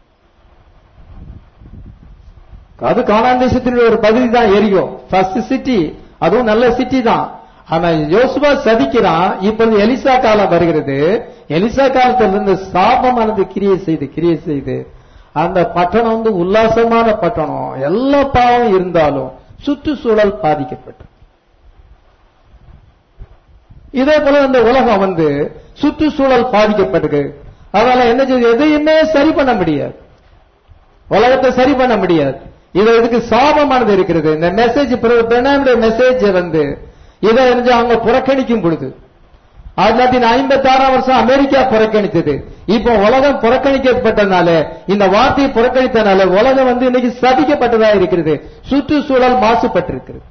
அது கானான் தேசத்தினுடைய ஒரு பகுதி தான் எரியும் ஃபர்ஸ்ட் சிட்டி அதுவும் நல்ல சிட்டி தான் ஆனா யோசுவா சபிக்கிறான் இப்பொழுது எலிசா காலம் வருகிறது எலிசா காலத்துல இருந்து சாபமானது கிரியை செய்து கிரியை செய்து அந்த பட்டணம் வந்து உல்லாசமான பட்டணம் எல்லா பாவம் இருந்தாலும் சுற்றுச்சூழல் பாதிக்கப்பட்டு இதே போல இந்த உலகம் வந்து சுற்றுச்சூழல் பாதிக்கப்பட்டிருக்கு அதனால என்ன செய்யுது எதையுமே சரி பண்ண முடியாது உலகத்தை சரி பண்ண முடியாது இது இதுக்கு சாபமானது இருக்கிறது இந்த மெசேஜ் பிரணாமுடைய மெசேஜ் வந்து இதை வந்து அவங்க புறக்கணிக்கும் பொழுது ஆயிரத்தி தொள்ளாயிரத்தி ஐம்பத்தி ஆறாம் வருஷம் அமெரிக்கா புறக்கணித்தது இப்போ உலகம் புறக்கணிக்கப்பட்டனால இந்த வார்த்தையை புறக்கணித்தனால உலகம் வந்து இன்னைக்கு சபிக்கப்பட்டதா இருக்கிறது சுற்றுச்சூழல் மாசுபட்டிருக்கிறது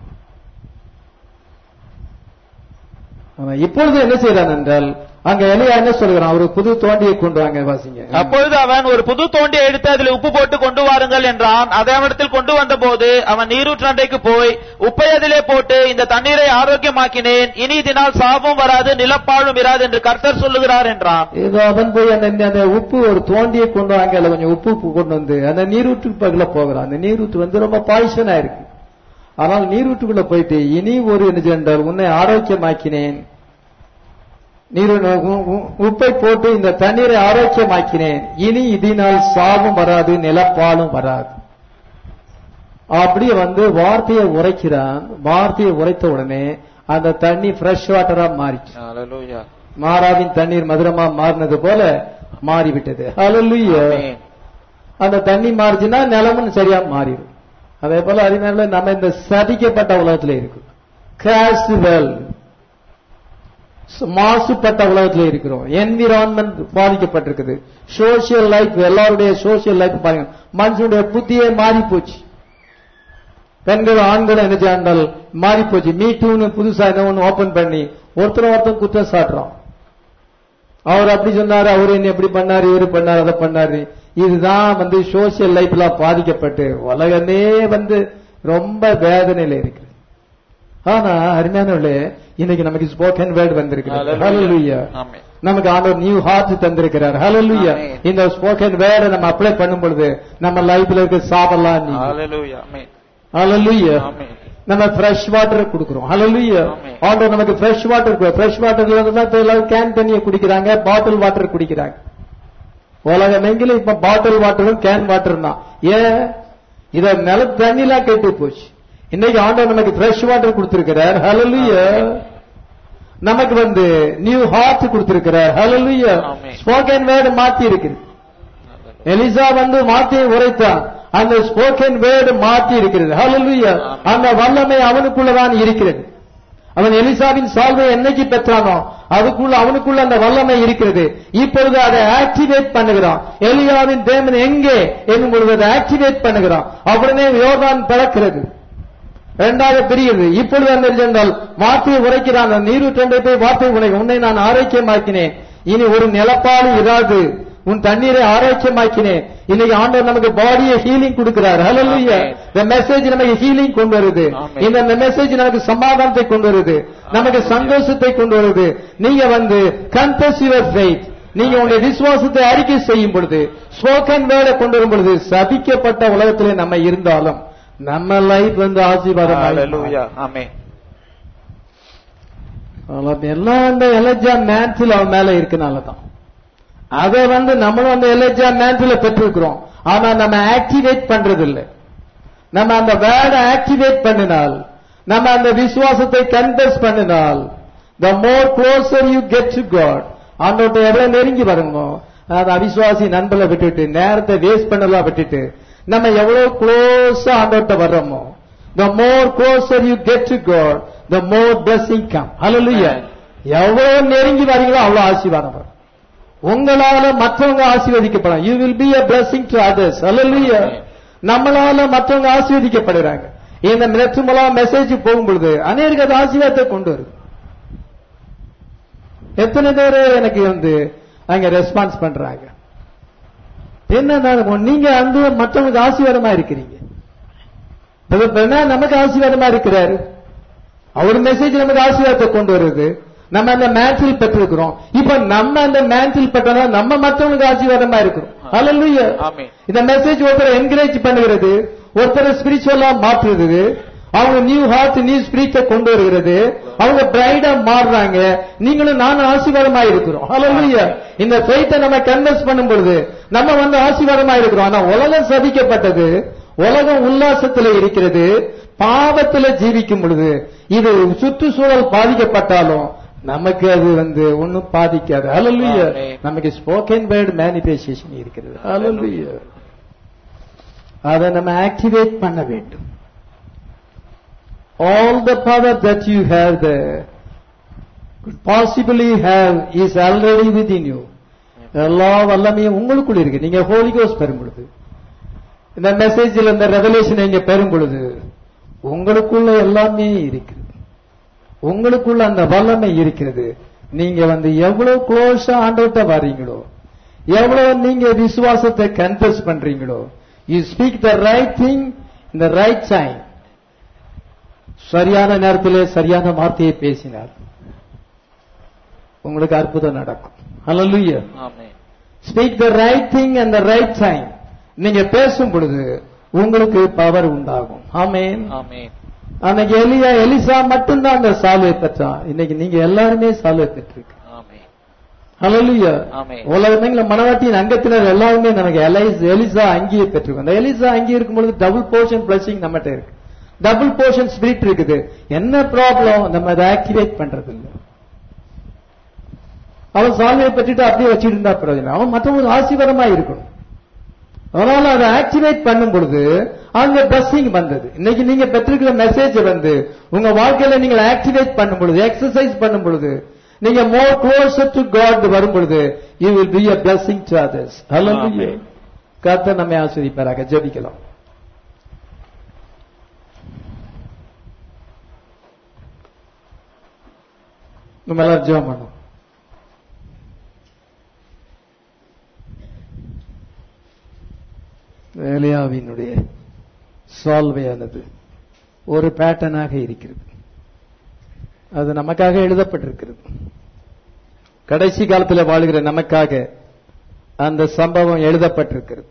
அவன் இப்பொழுது என்ன செய்யறான் என்றால் அங்க எலியா என்ன சொல்கிறான் ஒரு புது தோண்டியை கொண்டு வாங்க வாசிங்க அப்பொழுது அவன் ஒரு புது தோண்டியை எடுத்து அதில் உப்பு போட்டு கொண்டு வாருங்கள் என்றான் அதே இடத்தில் கொண்டு வந்தபோது அவன் நீரூற்றண்டைக்கு போய் உப்பை அதிலே போட்டு இந்த தண்ணீரை ஆரோக்கியமாக்கினேன் இனி இதனால் சாபம் வராது நிலப்பாழும் இராது என்று கர்த்தர் சொல்லுகிறார் என்றான் ஏதோ அவன் போய் அந்த அந்த உப்பு ஒரு தோண்டியை கொண்டு வாங்க அதுல கொஞ்சம் உப்பு உப்பு கொண்டு வந்து அந்த நீரூற்று பகுல போகிறான் அந்த நீரூற்று வந்து ரொம்ப பாய்சனா இருக்கு ஆனால் நீரூற்றுக்குள்ள போயிட்டு இனி ஒரு என்ன சென்றால் உன்னை ஆரோக்கியமாக்கினேன் நீர் உ- உ- உப்பை போட்டு இந்த தண்ணீரை ஆரோக்கியமாக்கினேன் இனி இதனால் சாபம் வராது நிலப்பாலும் வராது அப்படியே வந்து வார்த்தையை உரைக்கிறான் வார்த்தையை உரைத்த உடனே அந்த தண்ணி ஃப்ரெஷ் வாட்டரா மாறிச்சு மாறாவின் தண்ணீர் மதுரமா மாறினது போல மாறிவிட்டது ஹalleluya ஆமென். அந்த தண்ணி மாறிச்சுன்னா நிலமும் சரியா மாறிடும் அதே போல அதனால நம்ம இந்த சதிக்கப்பட்ட உலகத்துல இருக்கோம் கிராஸ் வேர்ல்ட் மாசுபட்ட உலகத்துல இருக்கிறோம் என்விரான்மெண்ட் பாதிக்கப்பட்டிருக்குது சோசியல் லைஃப் எல்லாருடைய சோசியல் லைஃப் பாருங்க மனுஷனுடைய புத்தியே மாறி போச்சு பெண்கள் ஆண்களும் என்ன செய்யாண்டால் மாறி போச்சு மீ டூன்னு புதுசா என்ன ஒன்று ஓபன் பண்ணி ஒருத்தர் ஒருத்தர் குற்றம் சாட்டுறோம் அவர் அப்படி சொன்னாரு அவர் என்ன எப்படி பண்ணாரு இவரு பண்ணாரு அதை பண்ணாரு இதுதான் வந்து சோசியல் லைஃப்ல பாதிக்கப்பட்டு உலகமே வந்து ரொம்ப வேதனையில இருக்கு ஆனா அருமையானவர்களே இன்னைக்கு நமக்கு ஸ்போக்கன் வேர்டு வந்திருக்கிறது Hallelujah. ஆமென். நமக்கு ஆண்டவர் நியூ ஹார்ட் தந்திருக்கிறார் ஹalleluya ஆமென். இந்த ஸ்போக்கன் வேர்டை நம்ம அப்ளை பண்ணும் பொழுது நம்ம லைஃப்ல இருக்க சாபெல்லாம் நீங்கும். Hallelujah. ஆமென். Hallelujah. ஆமென். நம்ம ஃப்ரெஷ் வாட்டர் கொடுக்கிறோம் ஹalleluya ஆமென். ஆண்டவர் நமக்கு ஃப்ரெஷ் வாட்டர் ஃப்ரெஷ் வாட்டர்ல இருந்து தான் இப்ப எல்லாரும் கேன் தண்ணியை குடிக்கிறாங்க பாட்டில் வாட்டர் குடிக்கிறாங்க உலகம் எங்கிலும் இப்ப பாட்டில் வாட்டரும் கேன் வாட்டர் தான் ஏன் இத நில தண்ணிலாம் கெட்டு போச்சு இன்னைக்கு ஆண்டவர் நமக்கு ஃப்ரெஷ் வாட்டர் கொடுத்திருக்கிறார் ஹalleluya நமக்கு வந்து நியூ ஹார்ட் கொடுத்திருக்கிறார் ஹalleluya ஆமென். ஸ்போக்கன் வேர்டு மாத்தி இருக்குது எலிசா வந்து மாத்தியை உரைத்தான் அந்த ஸ்போக்கன் வேர்டு மாற்றி இருக்கிறது ஹalleluya ஆமென். அந்த வல்லமை அவனுக்குள்ளதான் இருக்கிறது அவன் எலிசாவின் சால்வை என்னைக்கு பெற்றானோ அதுக்குள்ள அவனுக்குள்ள அந்த வல்லமை இருக்கிறது இப்பொழுது அதை ஆக்டிவேட் பண்ணுகிறான் எலியாவின் தேவன் எங்கே என்னும் பொழுது அதை ஆக்டிவேட் பண்ணுகிறான் உடனே யோர்தான் பிறக்கிறது இரண்டாவது பிரிகிறது இப்பொழுது அந்த என்றால் வார்த்தையை உரைக்கிறான் அந்த நீரூற்றண்டை போய் வார்த்தை உரை உன்னை நான் ஆரோக்கியமாக்கினேன் இனி ஒரு நிலப்பாடு இராது உன் தண்ணீரை ஆரோக்கியமாக்கினேன் இன்னைக்கு ஆண்டவர் நமக்கு பாடியை ஹீலிங் கொடுக்கிறார் ஹalleluya Amen. இந்த மெசேஜ் நமக்கு ஹீலிங் கொண்டு வருது Amen. இந்த மெசேஜ் நமக்கு சமாதானத்தை கொண்டு வருது நமக்கு சந்தோஷத்தை கொண்டு வருது நீங்க வந்து கன்ஃபஸ் யுவர் ஃபெய்த் நீங்க உங்களுடைய விசுவாசத்தை அறிக்கை செய்யும் பொழுது ஸ்போக்கன் வேர்டை கொண்டு வரும் பொழுது சபிக்கப்பட்ட உலகத்திலே நம்ம இருந்தாலும் நம்ம லைஃப் வந்து ஆசீர்வாதம் Hallelujah. ஆமென். எல்லாம் அந்த எலஜா மேன்சில் அவன் மேல இருக்கனால தான் அதை வந்து நம்மளும் அந்த எலஜா மேன்சில பெற்றிருக்கிறோம் ஆனா நம்ம ஆக்டிவேட் பண்றது இல்ல நம்ம அந்த வேர்டை ஆக்டிவேட் பண்ணினால் நம்ம அந்த விசுவாசத்தை கன்வெர்ஸ் பண்ணினால் the more closer you get to God ஆண்டோட்ட எவ்வளவு நெருங்கி வரணும் அந்த அவிசுவாசி நண்பர்களை விட்டுட்டு நேரத்தை வேஸ்ட் பண்ணலாம் விட்டுட்டு நம்ம எவ்வளவு க்ளோஸா ஆண்டோட்ட வர்றோமோ the more closer you get to God the more blessing come hallelujah எவ்வளவு நெருங்கி வரீங்களோ அவ்வளவு ஆசீர்வாதம் வரும் உங்களால மற்றவங்க ஆசீர்வதிக்கப்படும் you will be a blessing to others hallelujah நம்மளால மற்றவங்க ஆசீர்வதிக்கப்படுறாங்க இந்த நெற்று மூலம் மெசேஜ் போகும் பொழுது அநேருக்கு அது ஆசீர்வாதத்தை கொண்டு வருது எத்தனை பேர் எனக்கு வந்து அங்க ரெஸ்பான்ஸ் பண்றாங்க என்ன நீங்க வந்து மற்றவங்களுக்கு ஆசீர்வாதமா இருக்கிறீங்க பிரதர் பெர்னார்ட் நமக்கு ஆசீர்வாதமா இருக்கிறாரு அவர் மெசேஜ் நமக்கு ஆசீர்வாதத்தை கொண்டு வருது நம்ம அந்த மேன்சில் பெற்றிருக்கிறோம் இப்ப நம்ம அந்த மேன்சில் பெற்றதா நம்ம மற்றவங்களுக்கு ஆசீர்வாதமா இருக்கிறோம் ஹalleluya ஆமென். இந்த மெசேஜ் ஒருத்தரை என்கரேஜ் பண்ணுகிறது ஒருத்தரை ஸ்பிரிச்சுவலா மாற்றுறது அவங்க நியூ ஹார்ட் நியூ ஸ்பிரிட்டை கொண்டு வருகிறது அவங்க பிரைடா மாறுறாங்க நீங்களும் நானும் ஆசீர்வாதமா இருக்கிறோம் ஹalleluya இந்த ஃபெய்த்தை நம்ம கன்வெர்ஸ் பண்ணும் பொழுது நம்ம வந்து ஆசீர்வாதமா இருக்கிறோம் ஆனா உலகம் சபிக்கப்பட்டது உலகம் உல்லாசத்துல இருக்கிறது பாவத்துல ஜீவிக்கும் பொழுது இது சுற்றுச்சூழல் பாதிக்கப்பட்டாலும் நமக்கு அது வந்து ஒண்ணும் பாதிக்காது ஹalleluya ஆமென். நமக்கு ஸ்போக்கன் வேர்ட் மேனிஃபெஸ்டேஷன் இருக்கிறது ஹalleluya அதை நம்ம ஆக்டிவேட் பண்ண வேண்டும் all the power that you have there could possibly have is already within you எல்லா வல்லமையும் உங்களுக்குள் இருக்கு நீங்க ஹோலி கோஸ் பெறும் பொழுது இந்த மெசேஜில் இந்த ரெவலேஷன் நீங்க பெறும் பொழுது உங்களுக்குள்ள எல்லாமே இருக்கிறது உங்களுக்குள்ள அந்த வல்லமை இருக்கிறது நீங்க வந்து எவ்வளவு க்ளோஸா ஆண்டவர்கிட்ட வர்றீங்களோ எவ்வளவு நீங்க விசுவாசத்தை கன்ஃபஸ் பண்றீங்களோ you speak the right thing இந்த ரைட் டைம் சரியான நேரத்திலே சரியான வார்த்தையை பேசினார் உங்களுக்கு அற்புதம் நடக்கும் hallelujah amen. Speak the right thing and the right time நீங்க பேசும் பொழுது உங்களுக்கு பவர் உண்டாகும் ஆமென் ஆமென். அன்னைக்கு எலியா எலிசா மட்டும்தான் அந்த சால்வை பெற்றான் இன்னைக்கு நீங்க எல்லாருமே சால்வை பெற்றிருக்கு ஆமென். ஹalleluya ஆமென். உலகத்துல மனவாட்டியின் அங்கத்தினர் எல்லாருமே நமக்கு எலைஸ் எலிசா அங்கேயே பெற்றிருக்கோம் அந்த எலிசா அங்கே இருக்கும் பொழுது டபுள் போர்ஷன் பிளஸிங் நம்மகிட்ட இருக்கு டபுள் போர்ஷன் ஸ்பிரிட் இருக்குது என்ன ப்ராப்ளம் நம்ம அதை ஆக்டிவேட் பண்றது இல்ல அவன் சால்வையை பற்றிட்டு அப்படியே வச்சுட்டு இருந்தா பிரயோஜனம் அவன் மற்றவங்களுக்கு ஆசீர்வாதமா இருக்கணும் அதனால அதை ஆக்டிவேட் பண்ணும் பொழுது அங்க பிளஸிங் வந்தது இன்னைக்கு நீங்க பெற்றிருக்கிற மெசேஜ் வந்து உங்க வாழ்க்கையில நீங்க ஆக்டிவேட் பண்ணும் பொழுது எக்ஸசைஸ் பண்ணும் பொழுது நீங்க மோர் க்ளோசர் டு காட் வரும் பொழுது you will be a blessing to others hallelujah Amen. கர்த்தர் நம்மை ஆஸ்வதிப்பாராக ஜெபிக்கலாம் நம்ம எல்லாரும் ஜெபம் பண்ணுவோம் ஏலியாவினுடைய சால்வையானது ஒரு பேட்டர்னாக இருக்கிறது அது நமக்காக எழுதப்பட்டிருக்கிறது கடைசி காலத்தில் வாழுகிற நமக்காக அந்த சம்பவம் எழுதப்பட்டிருக்கிறது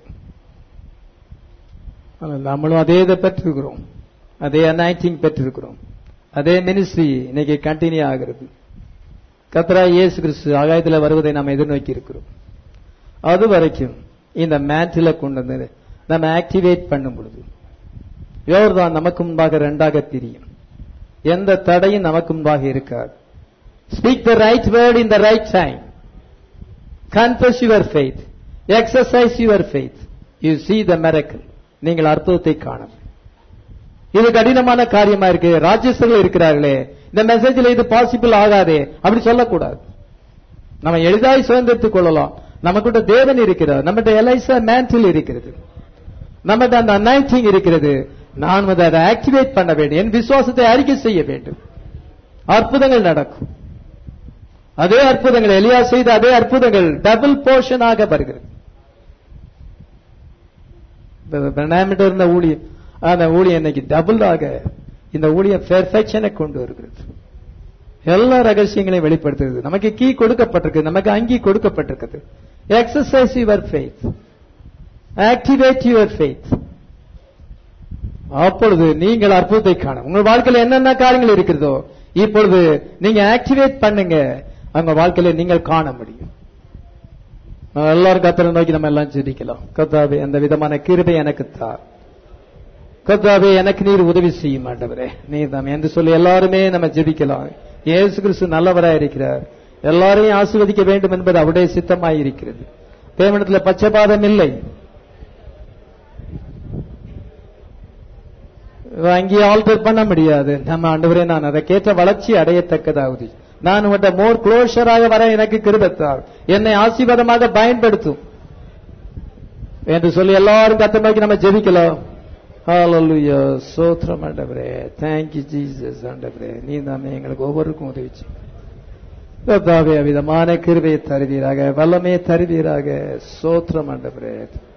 ஆனால் நம்மளும் அதே இதை பெற்றிருக்கிறோம் அதே அனாயிட்டிங் பெற்றிருக்கிறோம் அதே மினிஸ்ட்ரி இன்னைக்கு கண்டினியூ ஆகிறது கத்ரா இயேசு கிறிஸ்து ஆகாயத்தில் வருவதை நாம் எதிர்நோக்கி இருக்கிறோம் அது வரைக்கும் இந்த மேட்டில கொண்டு வந்து நம்ம ஆக்டிவேட் பண்ணும் பொழுது யோர்தான் நமக்கு முன்பாக ரெண்டாக பிரியும் எந்த தடையும் நமக்கு முன்பாக இருக்காது speak the right word in the right time confess your faith exercise your faith you see the miracle நீங்கள் அற்புதத்தை காணும் இது கடினமான காரியமா இருக்கு ராஜ்யஸ்தர்கள் இருக்கிறார்களே இந்த மெசேஜ்ல இது பாசிபிள் ஆகாதே அப்படி சொல்லக்கூடாது நம்ம எளிதாய் சுதந்திரத்துக் கொள்ளலாம் நமக்கிட்ட தேவன் இருக்கிறார் நம்மகிட்ட எலைசா மேன்டில் இருக்கிறது நம்மகிட்ட அந்த அனாயிட்டிங் இருக்கிறது நான் வந்து அதை ஆக்டிவேட் பண்ண வேண்டும் என் விசுவாசத்தை அறிக்கை செய்ய வேண்டும் அற்புதங்கள் நடக்கும் அதே அற்புதங்கள் எலியா செய்த அதே அற்புதங்கள் டபுள் போர்ஷனாக வருகிறது பிரணாமிட்ட இருந்த ஊழியம் அந்த ஊழியம் இன்னைக்கு டபுள் ஆக இந்த ஊழியம் பெர்ஃபெக்ஷனை கொண்டு வருகிறது எல்லா ரகசியங்களையும் வெளிப்படுத்துகிறது நமக்கு கீ கொடுக்கப்பட்டிருக்கு நமக்கு அங்கி கொடுக்கப்பட்டிருக்கிறது exercise your faith activate your faith அப்பொழுது நீங்கள் அற்புதத்தை காணும் உங்கள் வாழ்க்கையில என்னென்ன காரியங்கள் இருக்கிறதோ இப்பொழுது நீங்க ஆக்டிவேட் பண்ணுங்க உங்க வாழ்க்கையில நீங்கள் காண முடியும் நம்ம எல்லாரும் கத்தரை நோக்கி நம்ம எல்லாம் சிரிக்கலாம் கத்தாவே அந்த விதமான கிருபை எனக்கு தார் கத்தாவே எனக்கு நீர் உதவி செய்யும் ஆண்டவரே நீர் தாம் என்று சொல்லி எல்லாருமே நம்ம ஜெபிக்கலாம் இயேசு கிறிஸ்து நல்லவராய் இருக்கிறார் எல்லாரையும் ஆசீர்வதிக்க வேண்டும் என்பது அவருடைய சித்தமாய் இருக்கிறது தேவனத்தில் பச்சபாதம் இல்லை அங்கே ஆல்டர் பண்ண முடியாது நம்ம ஆண்டவரே நான் அதை கேட்ட வளர்ச்சி அடையத்தக்கதாவது நான் உங்கள்கிட்ட மோர் க்ளோஷராக வர எனக்கு கிருபத்தார் என்னை ஆசீர்வாதமாக பயன்படுத்தும் என்று சொல்லி எல்லாரும் கத்த நோக்கி நம்ம ஜெபிக்கலாம் ஹalleluya சோத்ரம் ஆண்டவரே thank you ஜீசஸ் ஆண்டவரே நீ தாமே எங்களுக்கு ஒவ்வொருக்கும் உதவி செய்யும் கர்த்தாவே விதமான கிருபையை தருவீராக வல்லமையை தருவீராக சோத்ரம் ஆண்டவரே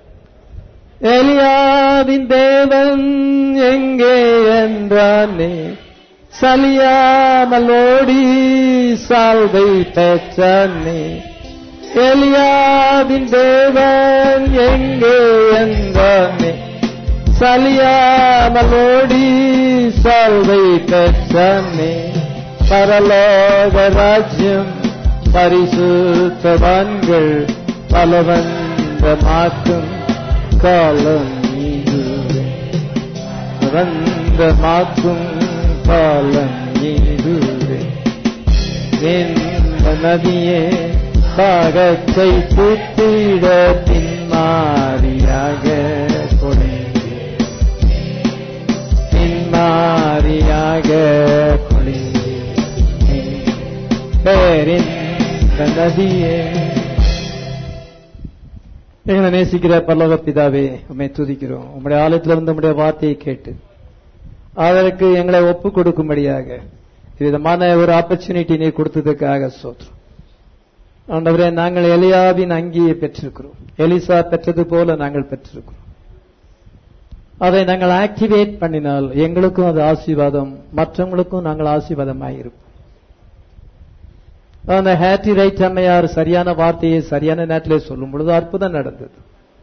எலியாவின் தேவன் எங்கே என்றானே சலியாமல் ஓடி சால்வை பெற்றானே எலியாவின் தேவன் எங்கே என்றானே சலியாமல் ஓடி சால்வை பெற்றானே பரலோக ராஜ்யம் பரிசுத்தவான்கள் பலவந்தமாக்கும் காலம் நீடுவே பலவந்தமாக்கும் காலம் நீடுவே இந்த நதியே தாகத்தை கூட்டிட பின்மாறியாக கொடிங்கே பின்மாறியாக கொடிங்கே பேரின் நதியே எங்களை நேசிக்கிற பல்லவ பிதாவே உண்மை துதிக்கிறோம் உங்களுடைய ஆலயத்தில் இருந்து உங்களுடைய வார்த்தையை கேட்டு அதற்கு எங்களை ஒப்பு கொடுக்கும்படியாக விதமான ஒரு ஆப்பர்ச்சுனிட்டி நீர் கொடுத்ததுக்காக சோத்ரம் ஆண்டவரே நாங்கள் எலியாவின் அங்கியை பெற்றிருக்கிறோம் எலிசா பெற்றது போல நாங்கள் பெற்றிருக்கிறோம் அதை நாங்கள் ஆக்டிவேட் பண்ணினால் எங்களுக்கும் அது ஆசீர்வாதம் மற்றவங்களுக்கும் நாங்கள் ஆசீர்வாதமாக இருப்போம் அந்த ஹேட்டி ரைட் அம்மையார் சரியான வார்த்தையை சரியான நேரத்திலே சொல்லும் பொழுது அற்புதம் நடந்தது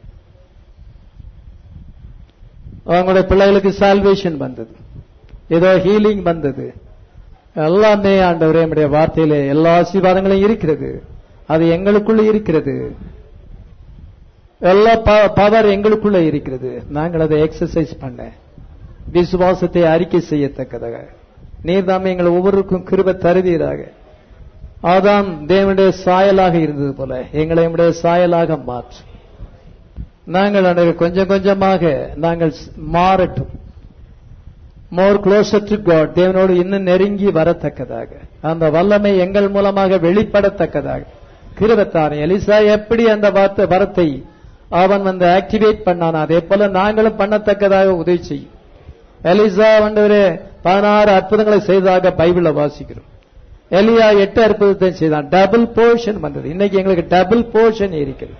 அவங்களுடைய பிள்ளைகளுக்கு சால்வேஷன் வந்தது ஏதோ ஹீலிங் வந்தது எல்லாமே ஆண்டவரே நம்முடைய வார்த்தையில எல்லா ஆசீர்வாதங்களும் இருக்கிறது அது எங்களுக்குள்ள இருக்கிறது எல்லா பவர் எங்களுக்குள்ள இருக்கிறது நாங்கள் அதை எக்ஸசைஸ் பண்ண விசுவாசத்தை அறிக்கை செய்யத்தக்கதாக நீர் தாமே எங்களை ஒவ்வொருக்கும் கிருப தருவீராக ஆதாம் தேவனுடைய சாயலாக இருந்தது போல எங்களை நம்முடைய சாயலாக மாற்று நாங்கள் ஆண்டவரே கொஞ்சம் கொஞ்சமாக நாங்கள் ஸ்- மாறட்டும் மோர் க்ளோசர் டு காட் தேவனோடு இன்னும் நெருங்கி வரத்தக்கதாக அந்த வல்லமை எங்கள் மூலமாக வெளிப்படத்தக்கதாக கிருபத்தார் எலிசா எப்படி அந்த வார்த்தை வரத்தை அவன் வந்து ஆக்டிவேட் பண்ணான் அதே போல நாங்களும் பண்ணத்தக்கதாக உதவி செய்யும் எலிசா வந்தவரே பதினாறு அற்புதங்களை செய்ததாக பைபிள்ல வாசிக்கிறோம் எலியா எட்டு அற்புதத்தை செய்தான் டபுள் போர்ஷன் வந்தது இன்னைக்கு எங்களுக்கு டபுள் போர்ஷன் இருக்கிறது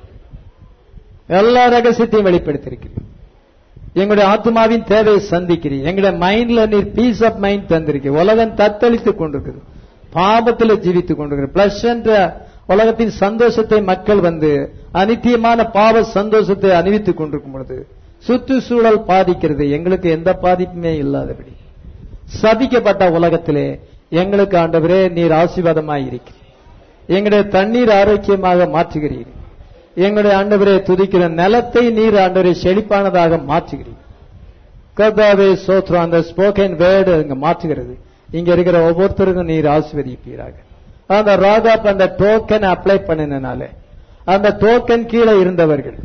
எல்லா ரகசியத்தையும் வெளிப்படுத்தியிருக்கிறீர் எங்களுடைய ஆத்மாவின் தேவையை சந்திக்கிறீர் எங்களுடைய மைண்ட்ல நீர் பீஸ் ஆஃப் மைண்ட் தந்திருக்கிறீர் உலகம் தத்தளித்துக் கொண்டிருக்குது பாபத்தில் ஜீவித்துக் கொண்டிருக்கிறது பிளஸ் என்ற உலகத்தின் சந்தோஷத்தை மக்கள் வந்து அனித்தியமான பாவ சந்தோஷத்தை அணிவித்துக் கொண்டிருக்கும் பொழுது சுற்றுச்சூழல் பாதிக்கிறது எங்களுக்கு எந்த பாதிப்புமே இல்லாதபடி சபிக்கப்பட்ட உலகத்திலே எங்களுக்கு ஆண்டவரே நீர் ஆசீர்வாதமாய் இருக்கிறீர் எங்களுடைய தண்ணீர் ஆரோக்கியமாக மாற்றுகிறீர் எங்களுடைய ஆண்டவரே துதிக்கிற நிலத்தை நீர் ஆண்டவரை செழிப்பானதாக மாற்றுகிறீர் கர்த்தாவே சோத்ரம் அந்த ஸ்போக்கன் வேர்டு அங்க மாற்றுகிறது இங்க இருக்கிற ஒவ்வொருத்தருக்கும் நீர் ஆசீர்வதிப்பீராக அந்த ராகாப் அந்த டோக்கன் அப்ளை பண்ணினால அந்த டோக்கன் கீழே இருந்தவர்கள்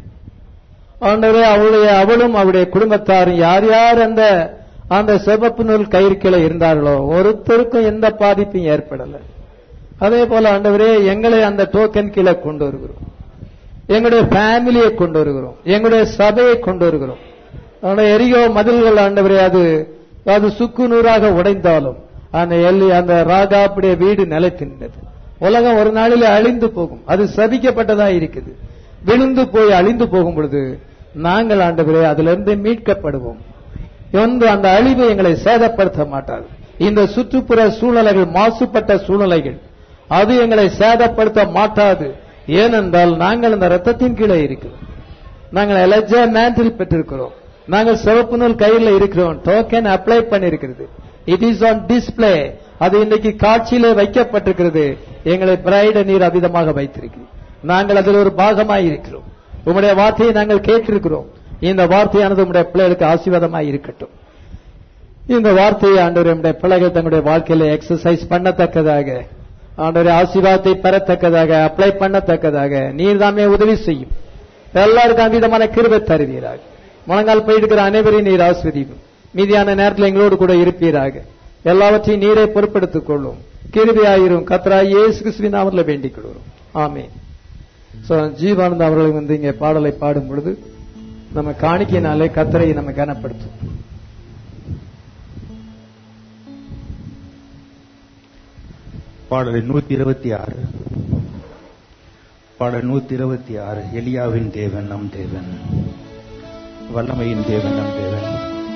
ஆண்டவரே அவளுடைய அவளும் அவருடைய குடும்பத்தாரும் யார் யார் அந்த அந்த சிவப்பு நூல் கயிறு கீழே இருந்தார்களோ ஒருத்தருக்கும் எந்த பாதிப்பும் ஏற்படல அதே போல ஆண்டவரே எங்களை அந்த டோக்கன் கீழே கொண்டு வருகிறோம் எங்களுடைய ஃபேமிலியை கொண்டு வருகிறோம் எங்களுடைய சபையை கொண்டு வருகிறோம் ஆனா எரியோ மதில்கள் ஆண்டவரே அது அது சுக்கு நூறாக உடைந்தாலும் அந்த எல்லி அந்த ராகாப்புடைய வீடு நிலைத்து நின்றது உலகம் ஒரு நாளிலே அழிந்து போகும் அது சபிக்கப்பட்டதா இருக்குது விழுந்து போய் அழிந்து போகும் பொழுது நாங்கள் ஆண்டவரே அதிலிருந்து மீட்கப்படுவோம் ஒன்று அந்த அழிவு எங்களை சேதப்படுத்த மாட்டாது இந்த சுற்றுப்புற சூழ்நிலைகள் மாசுபட்ட சூழ்நிலைகள் அது எங்களை சேதப்படுத்த மாட்டாது ஏனென்றால் நாங்கள் அந்த ரத்தத்தின் கீழே இருக்கிறோம் நாங்கள் எலஜா மேண்டில் பெற்றிருக்கிறோம் நாங்கள் சிவப்பு நூல் கையில் இருக்கிறோம் டோக்கன் அப்ளை பண்ணிருக்கிறது இட் இஸ் ஆன் டிஸ்ப்ளே அது இன்னைக்கு காட்சியிலே வைக்கப்பட்டிருக்கிறது எங்களை பிரைட நீர் அவிதமாக வைத்திருக்கிறோம் நாங்கள் அதில் ஒரு பாகமாய் இருக்கிறோம் உம்முடைய வார்த்தையை நாங்கள் கேட்டிருக்கிறோம் இந்த வார்த்தையானது உம்முடைய பிள்ளைகளுக்கு ஆசீர்வாதமாய் இருக்கட்டும் இந்த வார்த்தையை ஆண்டவர் நம்முடைய பிள்ளைகள் தங்களுடைய வாழ்க்கையில எக்ஸசைஸ் பண்ணத்தக்கதாக ஆண்டவரை ஆசீர்வாதத்தை பெறத்தக்கதாக அப்ளை பண்ணத்தக்கதாக நீர் தாமே உதவி செய்யும் எல்லாருக்கும் விதமான கிருபை தருவீராக முழங்கால் போயிருக்கிற அனைவரையும் நீர் ஆஸ்வதிக்கும் மீதியான நேரத்தில் எங்களோடு கூட இருப்பீராக எல்லாவற்றையும் நீரை பொறுப்படுத்திக் கொள்ளும் கிருபையாயிரும் கத்ரா இயேசு கிறிஸ்துவின் நாமத்தில் வேண்டிக் கொள்கிறோம் ஆமே சோ ஜீவானந்த அவர்கள் வந்து இங்கே பாடலை பாடும் பொழுது நம்ம காணிக்கையினாலே கத்தரை நம்ம கனப்படுத்தும் பாடல் நூத்தி இருபத்தி ஆறு பாடல் நூத்தி இருபத்தி ஆறு எலியாவின் தேவன் நம் தேவன் வல்லமையின் தேவன் நம் தேவன்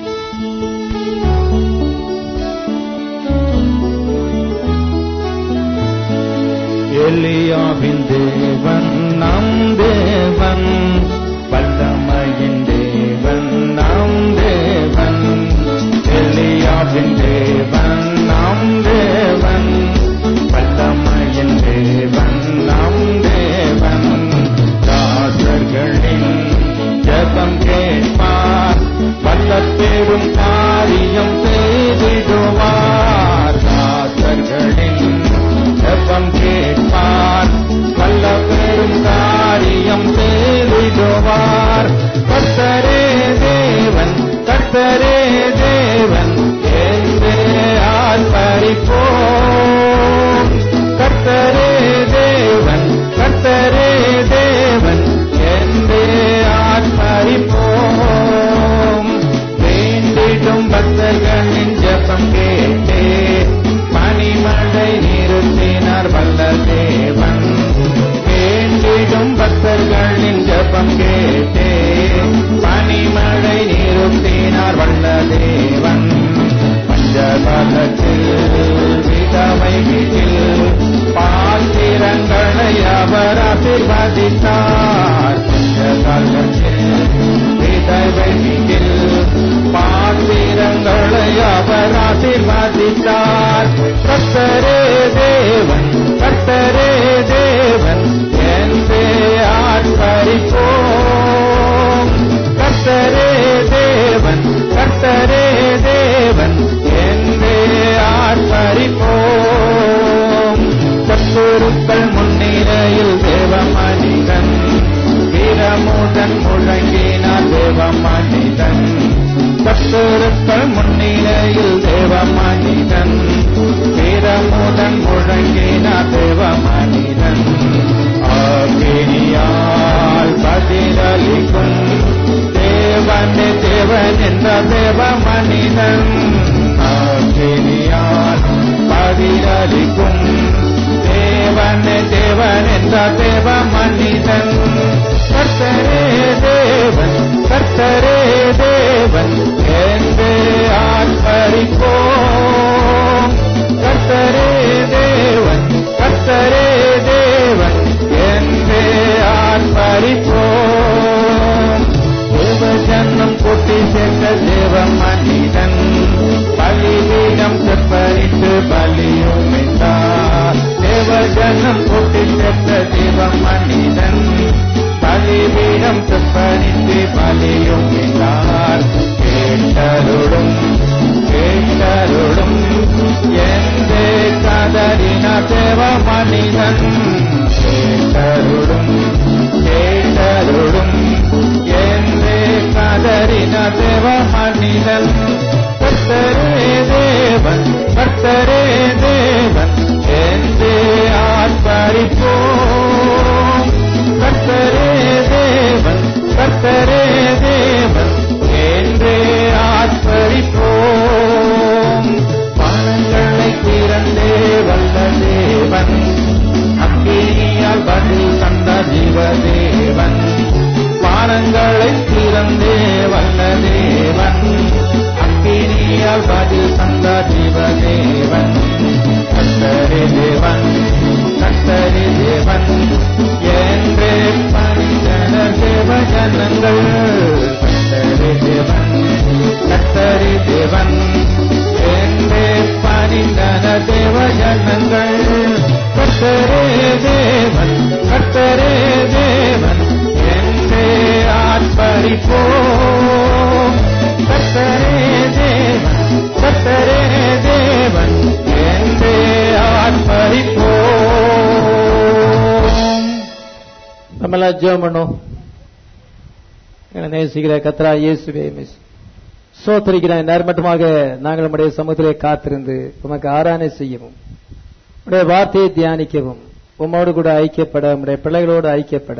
எலியாவின் தேவன் நம் தேவன் வல்லமையின் தேவன் நம் தேவன் எலியாவின் தேவன் நம் தேவன் வல்லமையின் தேவன் நம் தேவன் தாசர்களின் ஜபம் கேட்பார் வல்ல பெரும் காரியம் செய்திடுவார் தாசர்களின் ஜபம் கேட்பார் வல்ல பெரும் காரியம் செய்திடுவார் கர்த்தரே தேவன் கர்த்தரே தேவன் என்றே ஆர்ப்பரிப்போம் கர்த்தரே தேவன் கர்த்தரே தேவன் என்றே ஆர்ப்பரிப்போம் வேண்டிடும் பக்தர்களின் ஜபம் கேட்டே பனிமழை நிறுத்தினார் வல்ல தேவன் வேண்டிடும் பக்தர்களின் ஜபம் கேட்டே பனிமழை நிறுத்தினார் வல்ல தேவன் பஞ்சபலத்தில் விதவை வீட்டில் பாத்திரங்களை அவர் ஆசீர்வதித்தார் பஞ்சபலத்தில் விதவை வீட்டில் பாத்திரங்களை அவர் ஆசீர்வதித்தார் கர்த்தரே தேவன் கர்த்தரே தேவன் என்றே ஆர்ப்பரிப்போம் கர்த்தரே தேவன் கர்த்தரே தேவன் என்றே ஆர்ப்பரிப்போம் சத்துருக்கள் முன்னிலையில் தேவ மனிதன் வீரமுடன் முழங்கின தேவ மனிதன் ஆகினியால் பதிலளிக்கும் தேவனே தேவன் என்ற தேவ மனிதன் ஆகினியால் பதிலளிக்கும் தேவனே தேவன் என்ற தேவ மனிதன் கர்த்தரே தேவன் கர்த்தரே தேவன் என்று ஆர்ப்பரிப்போம் கர்த்தரே தேவன் கர்த்தரே தேவன் என்று ஆர்ப்பரிப்போம் தேவ ஜன்மம் கூட்டி சேர்ந்த தேவ மனிதன் பலிபீடம் செப்பரித்து பலியும் இட்டார் தேவ ஜன்மம் கூட்டி சேர்ந்த தேவ மனிதன் பலிபீடம் செப்பரித்து பலியும் இட்டார் கேட்டருடும் கேட்டருடும் எந்த கதறின தேவ மனிதன் கேட்டருடும் கேட்டருடும் என்று கதறின தேவ மனிதன் கர்த்தரே தேவன் கர்த்தரே தேவன் என்று ஆர்ப்பரிப்போம் கர்த்தரே தேவன் கர்த்தரே தேவன் என்று ஆர்ப்பரிப்போம் வானங்களை திறந்தே வல்ல தேவன் அக்கினியால் பதில் தந்த ஜீவதேவன் வானங்களை திறந்தே வல்ல தேவன் அக்கினியால் பதில் தந்த ஜீவதேவன் கத்தரே தேவன் கத்தரே தேவன் என்றே பணிந்தன தேவ ஜனங்கள் கத்தரே தேவன் கத்தரே தேவன் என்றே பணிந்தன தேவ ஜனங்கள் கத்தரே தேவன் கத்தரே தேவன் என்றே ஆர்ப்பரிப்போம் கத்தரே தேவன் கத்தரே தேவன் என்றே ஆர்ப்பரிப்போம் நம்மளாம் ஜெபம் பண்ணோம் எங்களை நேசிக்கிற கத்ரா இயேசுவே மிஸ் சோத்தரிக்கிற நேர்மட்டமாக நாங்கள் நம்முடைய சமூகத்திலே காத்திருந்து உமக்கு ஆராதனை செய்யவும் உடைய வார்த்தையை தியானிக்கவும் உம்மோடு கூட ஐக்கியப்பட உம்முடைய பிள்ளைகளோடு ஐக்கியப்பட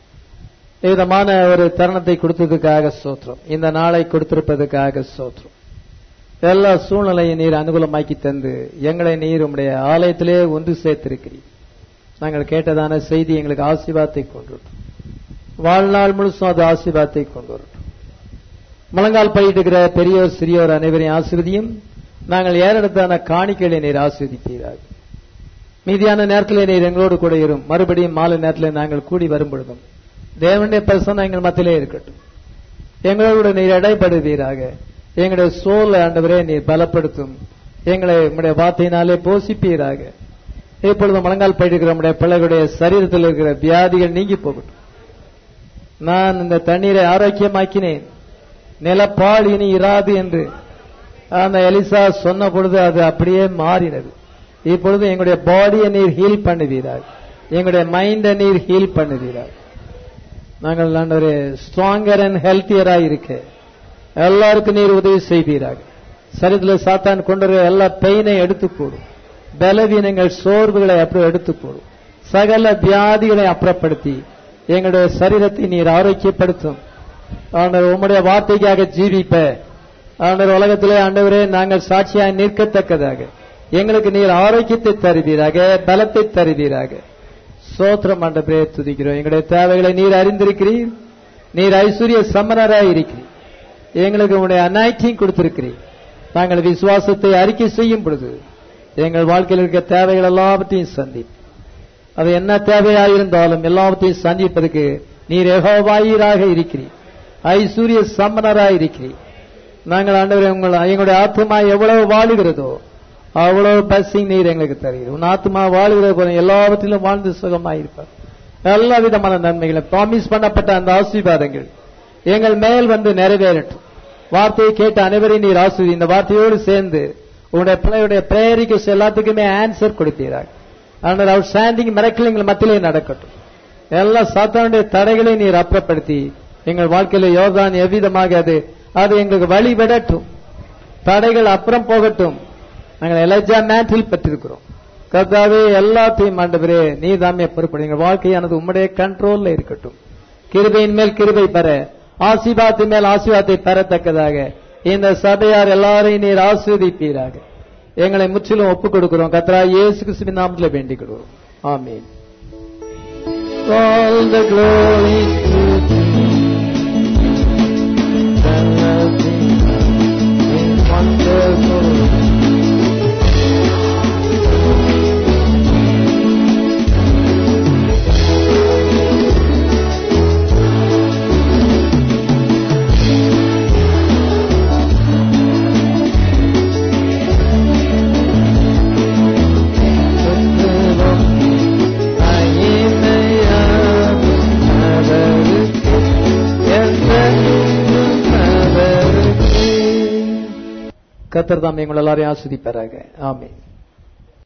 விதமான ஒரு தருணத்தை கொடுத்ததுக்காக சோத்திரம் இந்த நாளை கொடுத்திருப்பதற்காக சோத்திரம் எல்லா சூழ்நிலையும் நீர் அனுகூலமாக்கி தந்து எங்களை நீர் உம்முடைய ஆலயத்திலே ஒன்று சேர்த்திருக்கிறீர் நாங்கள் கேட்டதான செய்தி எங்களுக்கு ஆசீர்வாதத்தை கொண்டு வரட்டும். வாழ்நாள் முழுசும் அது ஆசீர்வாதத்தை கொண்டு வரட்டும் முழங்கால் பயிட்டுகிற பெரியோர் சிறியோர் அனைவரையும் ஆசிர்வதியும் நாங்கள் ஏறெடுத்தான காணிக்கைகளை நீர் ஆஸ்வதிப்பீராக மீதியான நேரத்திலே நீர் எங்களோடு கூட இரும் மறுபடியும் மாலை நேரத்தில் நாங்கள் கூடி வரும் பொழுதும் தேவனுடைய பிரசன்னம் எங்கள் மத்தியிலே இருக்கட்டும் எங்களோடு கூட நீர் இடைப்படுவீராக எங்களுடைய சோல் ஆண்டவரே நீர் பலப்படுத்தும் எங்களை உம்முடைய வார்த்தையினாலே போஷிப்பீராக இப்பொழுது முழங்கால் பயிடுகிற நம்முடைய பிள்ளைகளுடைய சரீரத்தில் இருக்கிற வியாதிகள் நீங்கி போகட்டும் நான் இந்த தண்ணீரை ஆரோக்கியமாக்கினேன் நிலப்பால் இனி இராது என்று அந்த எலிசா சொன்ன பொழுது அது அப்படியே மாறினது இப்பொழுது எங்களுடைய பாடியை நீர் ஹீல் பண்ணுவீரார் எங்களுடைய மைண்டை நீர் ஹீல் பண்ணுவீரார் நாங்கள் ஆண்டவரே ஸ்ட்ராங்கர் அண்ட் ஹெல்த்தியராக இருக்க எல்லாருக்கும் நீர் உதவி செய்வீராக சரீரத்தில் சாத்தான் கொண்டு வர எல்லா பெயினை எடுத்துக்கூடும் பலவீனங்கள் சோர்வுகளை அப்புறம் எடுத்துக்கூடும் சகல வியாதிகளை அப்புறப்படுத்தி எங்களுடைய சரீரத்தை நீர் ஆரோக்கியப்படுத்தும் ஆண்டவர் உம்முடைய வார்த்தைக்காக ஜீவிப்ப ஆண்டவர் உலகத்திலே ஆண்டவரே நாங்கள் சாட்சியாய் நிற்கத்தக்கதாக எங்களுக்கு நீர் ஆரோக்கியத்தை தருவீராக பலத்தை தருவீராக சோத்திரம் ஆண்டவரே துதிக்கிறோம் எங்களுடைய தேவைகளை நீர் அறிந்திருக்கிறீர் நீர் ஐஸ்வர்ய சம்மனராய் இருக்கிறீர் எங்களுக்கு உங்களுடைய அனாய்டிங் கொடுத்திருக்கிறீர் நாங்கள் விசுவாசத்தை அறிக்கை செய்யும் பொழுது எங்கள் வாழ்க்கையில் இருக்க தேவைகள் எல்லாவற்றையும் சந்திப்போம் அது என்ன தேவையாயிருந்தாலும் எல்லாவற்றையும் சந்திப்பதற்கு நீர் எகோவாயிராக இருக்கிறீர் ஐஸ்வர்ய சம்மனராக இருக்கிறீர் நாங்கள் ஆண்டவரே உங்கள் எங்களுடைய ஆத்மா எவ்வளவு வாழுகிறதோ அவ்வளவு பசிங் நீர் எங்களுக்கு தருகிறது உன் ஆத்மா வாழுகிற போல எல்லாவற்றிலும் வாழ்ந்து சுகமாயிருப்பார் எல்லா விதமான நன்மைகளை ப்ராமிஸ் பண்ணப்பட்ட அந்த ஆசீர்வாதங்கள் எங்கள் மேல் வந்து நிறைவேறட்டும் வார்த்தையை கேட்ட அனைவரையும் நீர் ஆசிரியர் இந்த வார்த்தையோடு சேர்ந்து உங்களுடைய பிள்ளையுடைய பிரேரிக்கு எல்லாத்துக்குமே ஆன்சர் கொடுப்பீராக ஆனால் அவுட் ஸ்டாண்டிங் மிரக்கல் எங்கள் மத்தியிலே நடக்கட்டும் எல்லா சாத்தானுடைய தடைகளையும் நீர் அப்புறப்படுத்தி எங்கள் வாழ்க்கையில யோகான் எவ்விதமாக அது அது எங்களுக்கு வழி விடட்டும் தடைகள் அப்புறம் போகட்டும் நாங்கள் எலஜா மேட்டில் பெற்றிருக்கிறோம் கர்த்தாவே எல்லாத்தையும் ஆண்டவரே நீ தாமே பொறுப்படுங்க வாழ்க்கையானது உம்முடைய கண்ட்ரோல்ல இருக்கட்டும் கிருபையின் மேல் கிருபை பெற ஆசீர்வாதத்தின் மேல் ஆசீர்வாதத்தை பெறத்தக்கதாக இந்த சபையார் எல்லாரையும் நீர் ஆஸ்வதிப்பீராக எங்களை முற்றிலும் ஒப்புக் கொடுக்கிறோம் கத்ரா இயேசு கிறிஸ்துவின் நாமத்தில் வேண்டிக் கொள்கிறோம் ஆமீன் All the glory to thee. And nothing is wonderful. கத்தர் தாம் எங்கள் எல்லாரையும் ஆஸ்வதிப்பாராக ஆமென்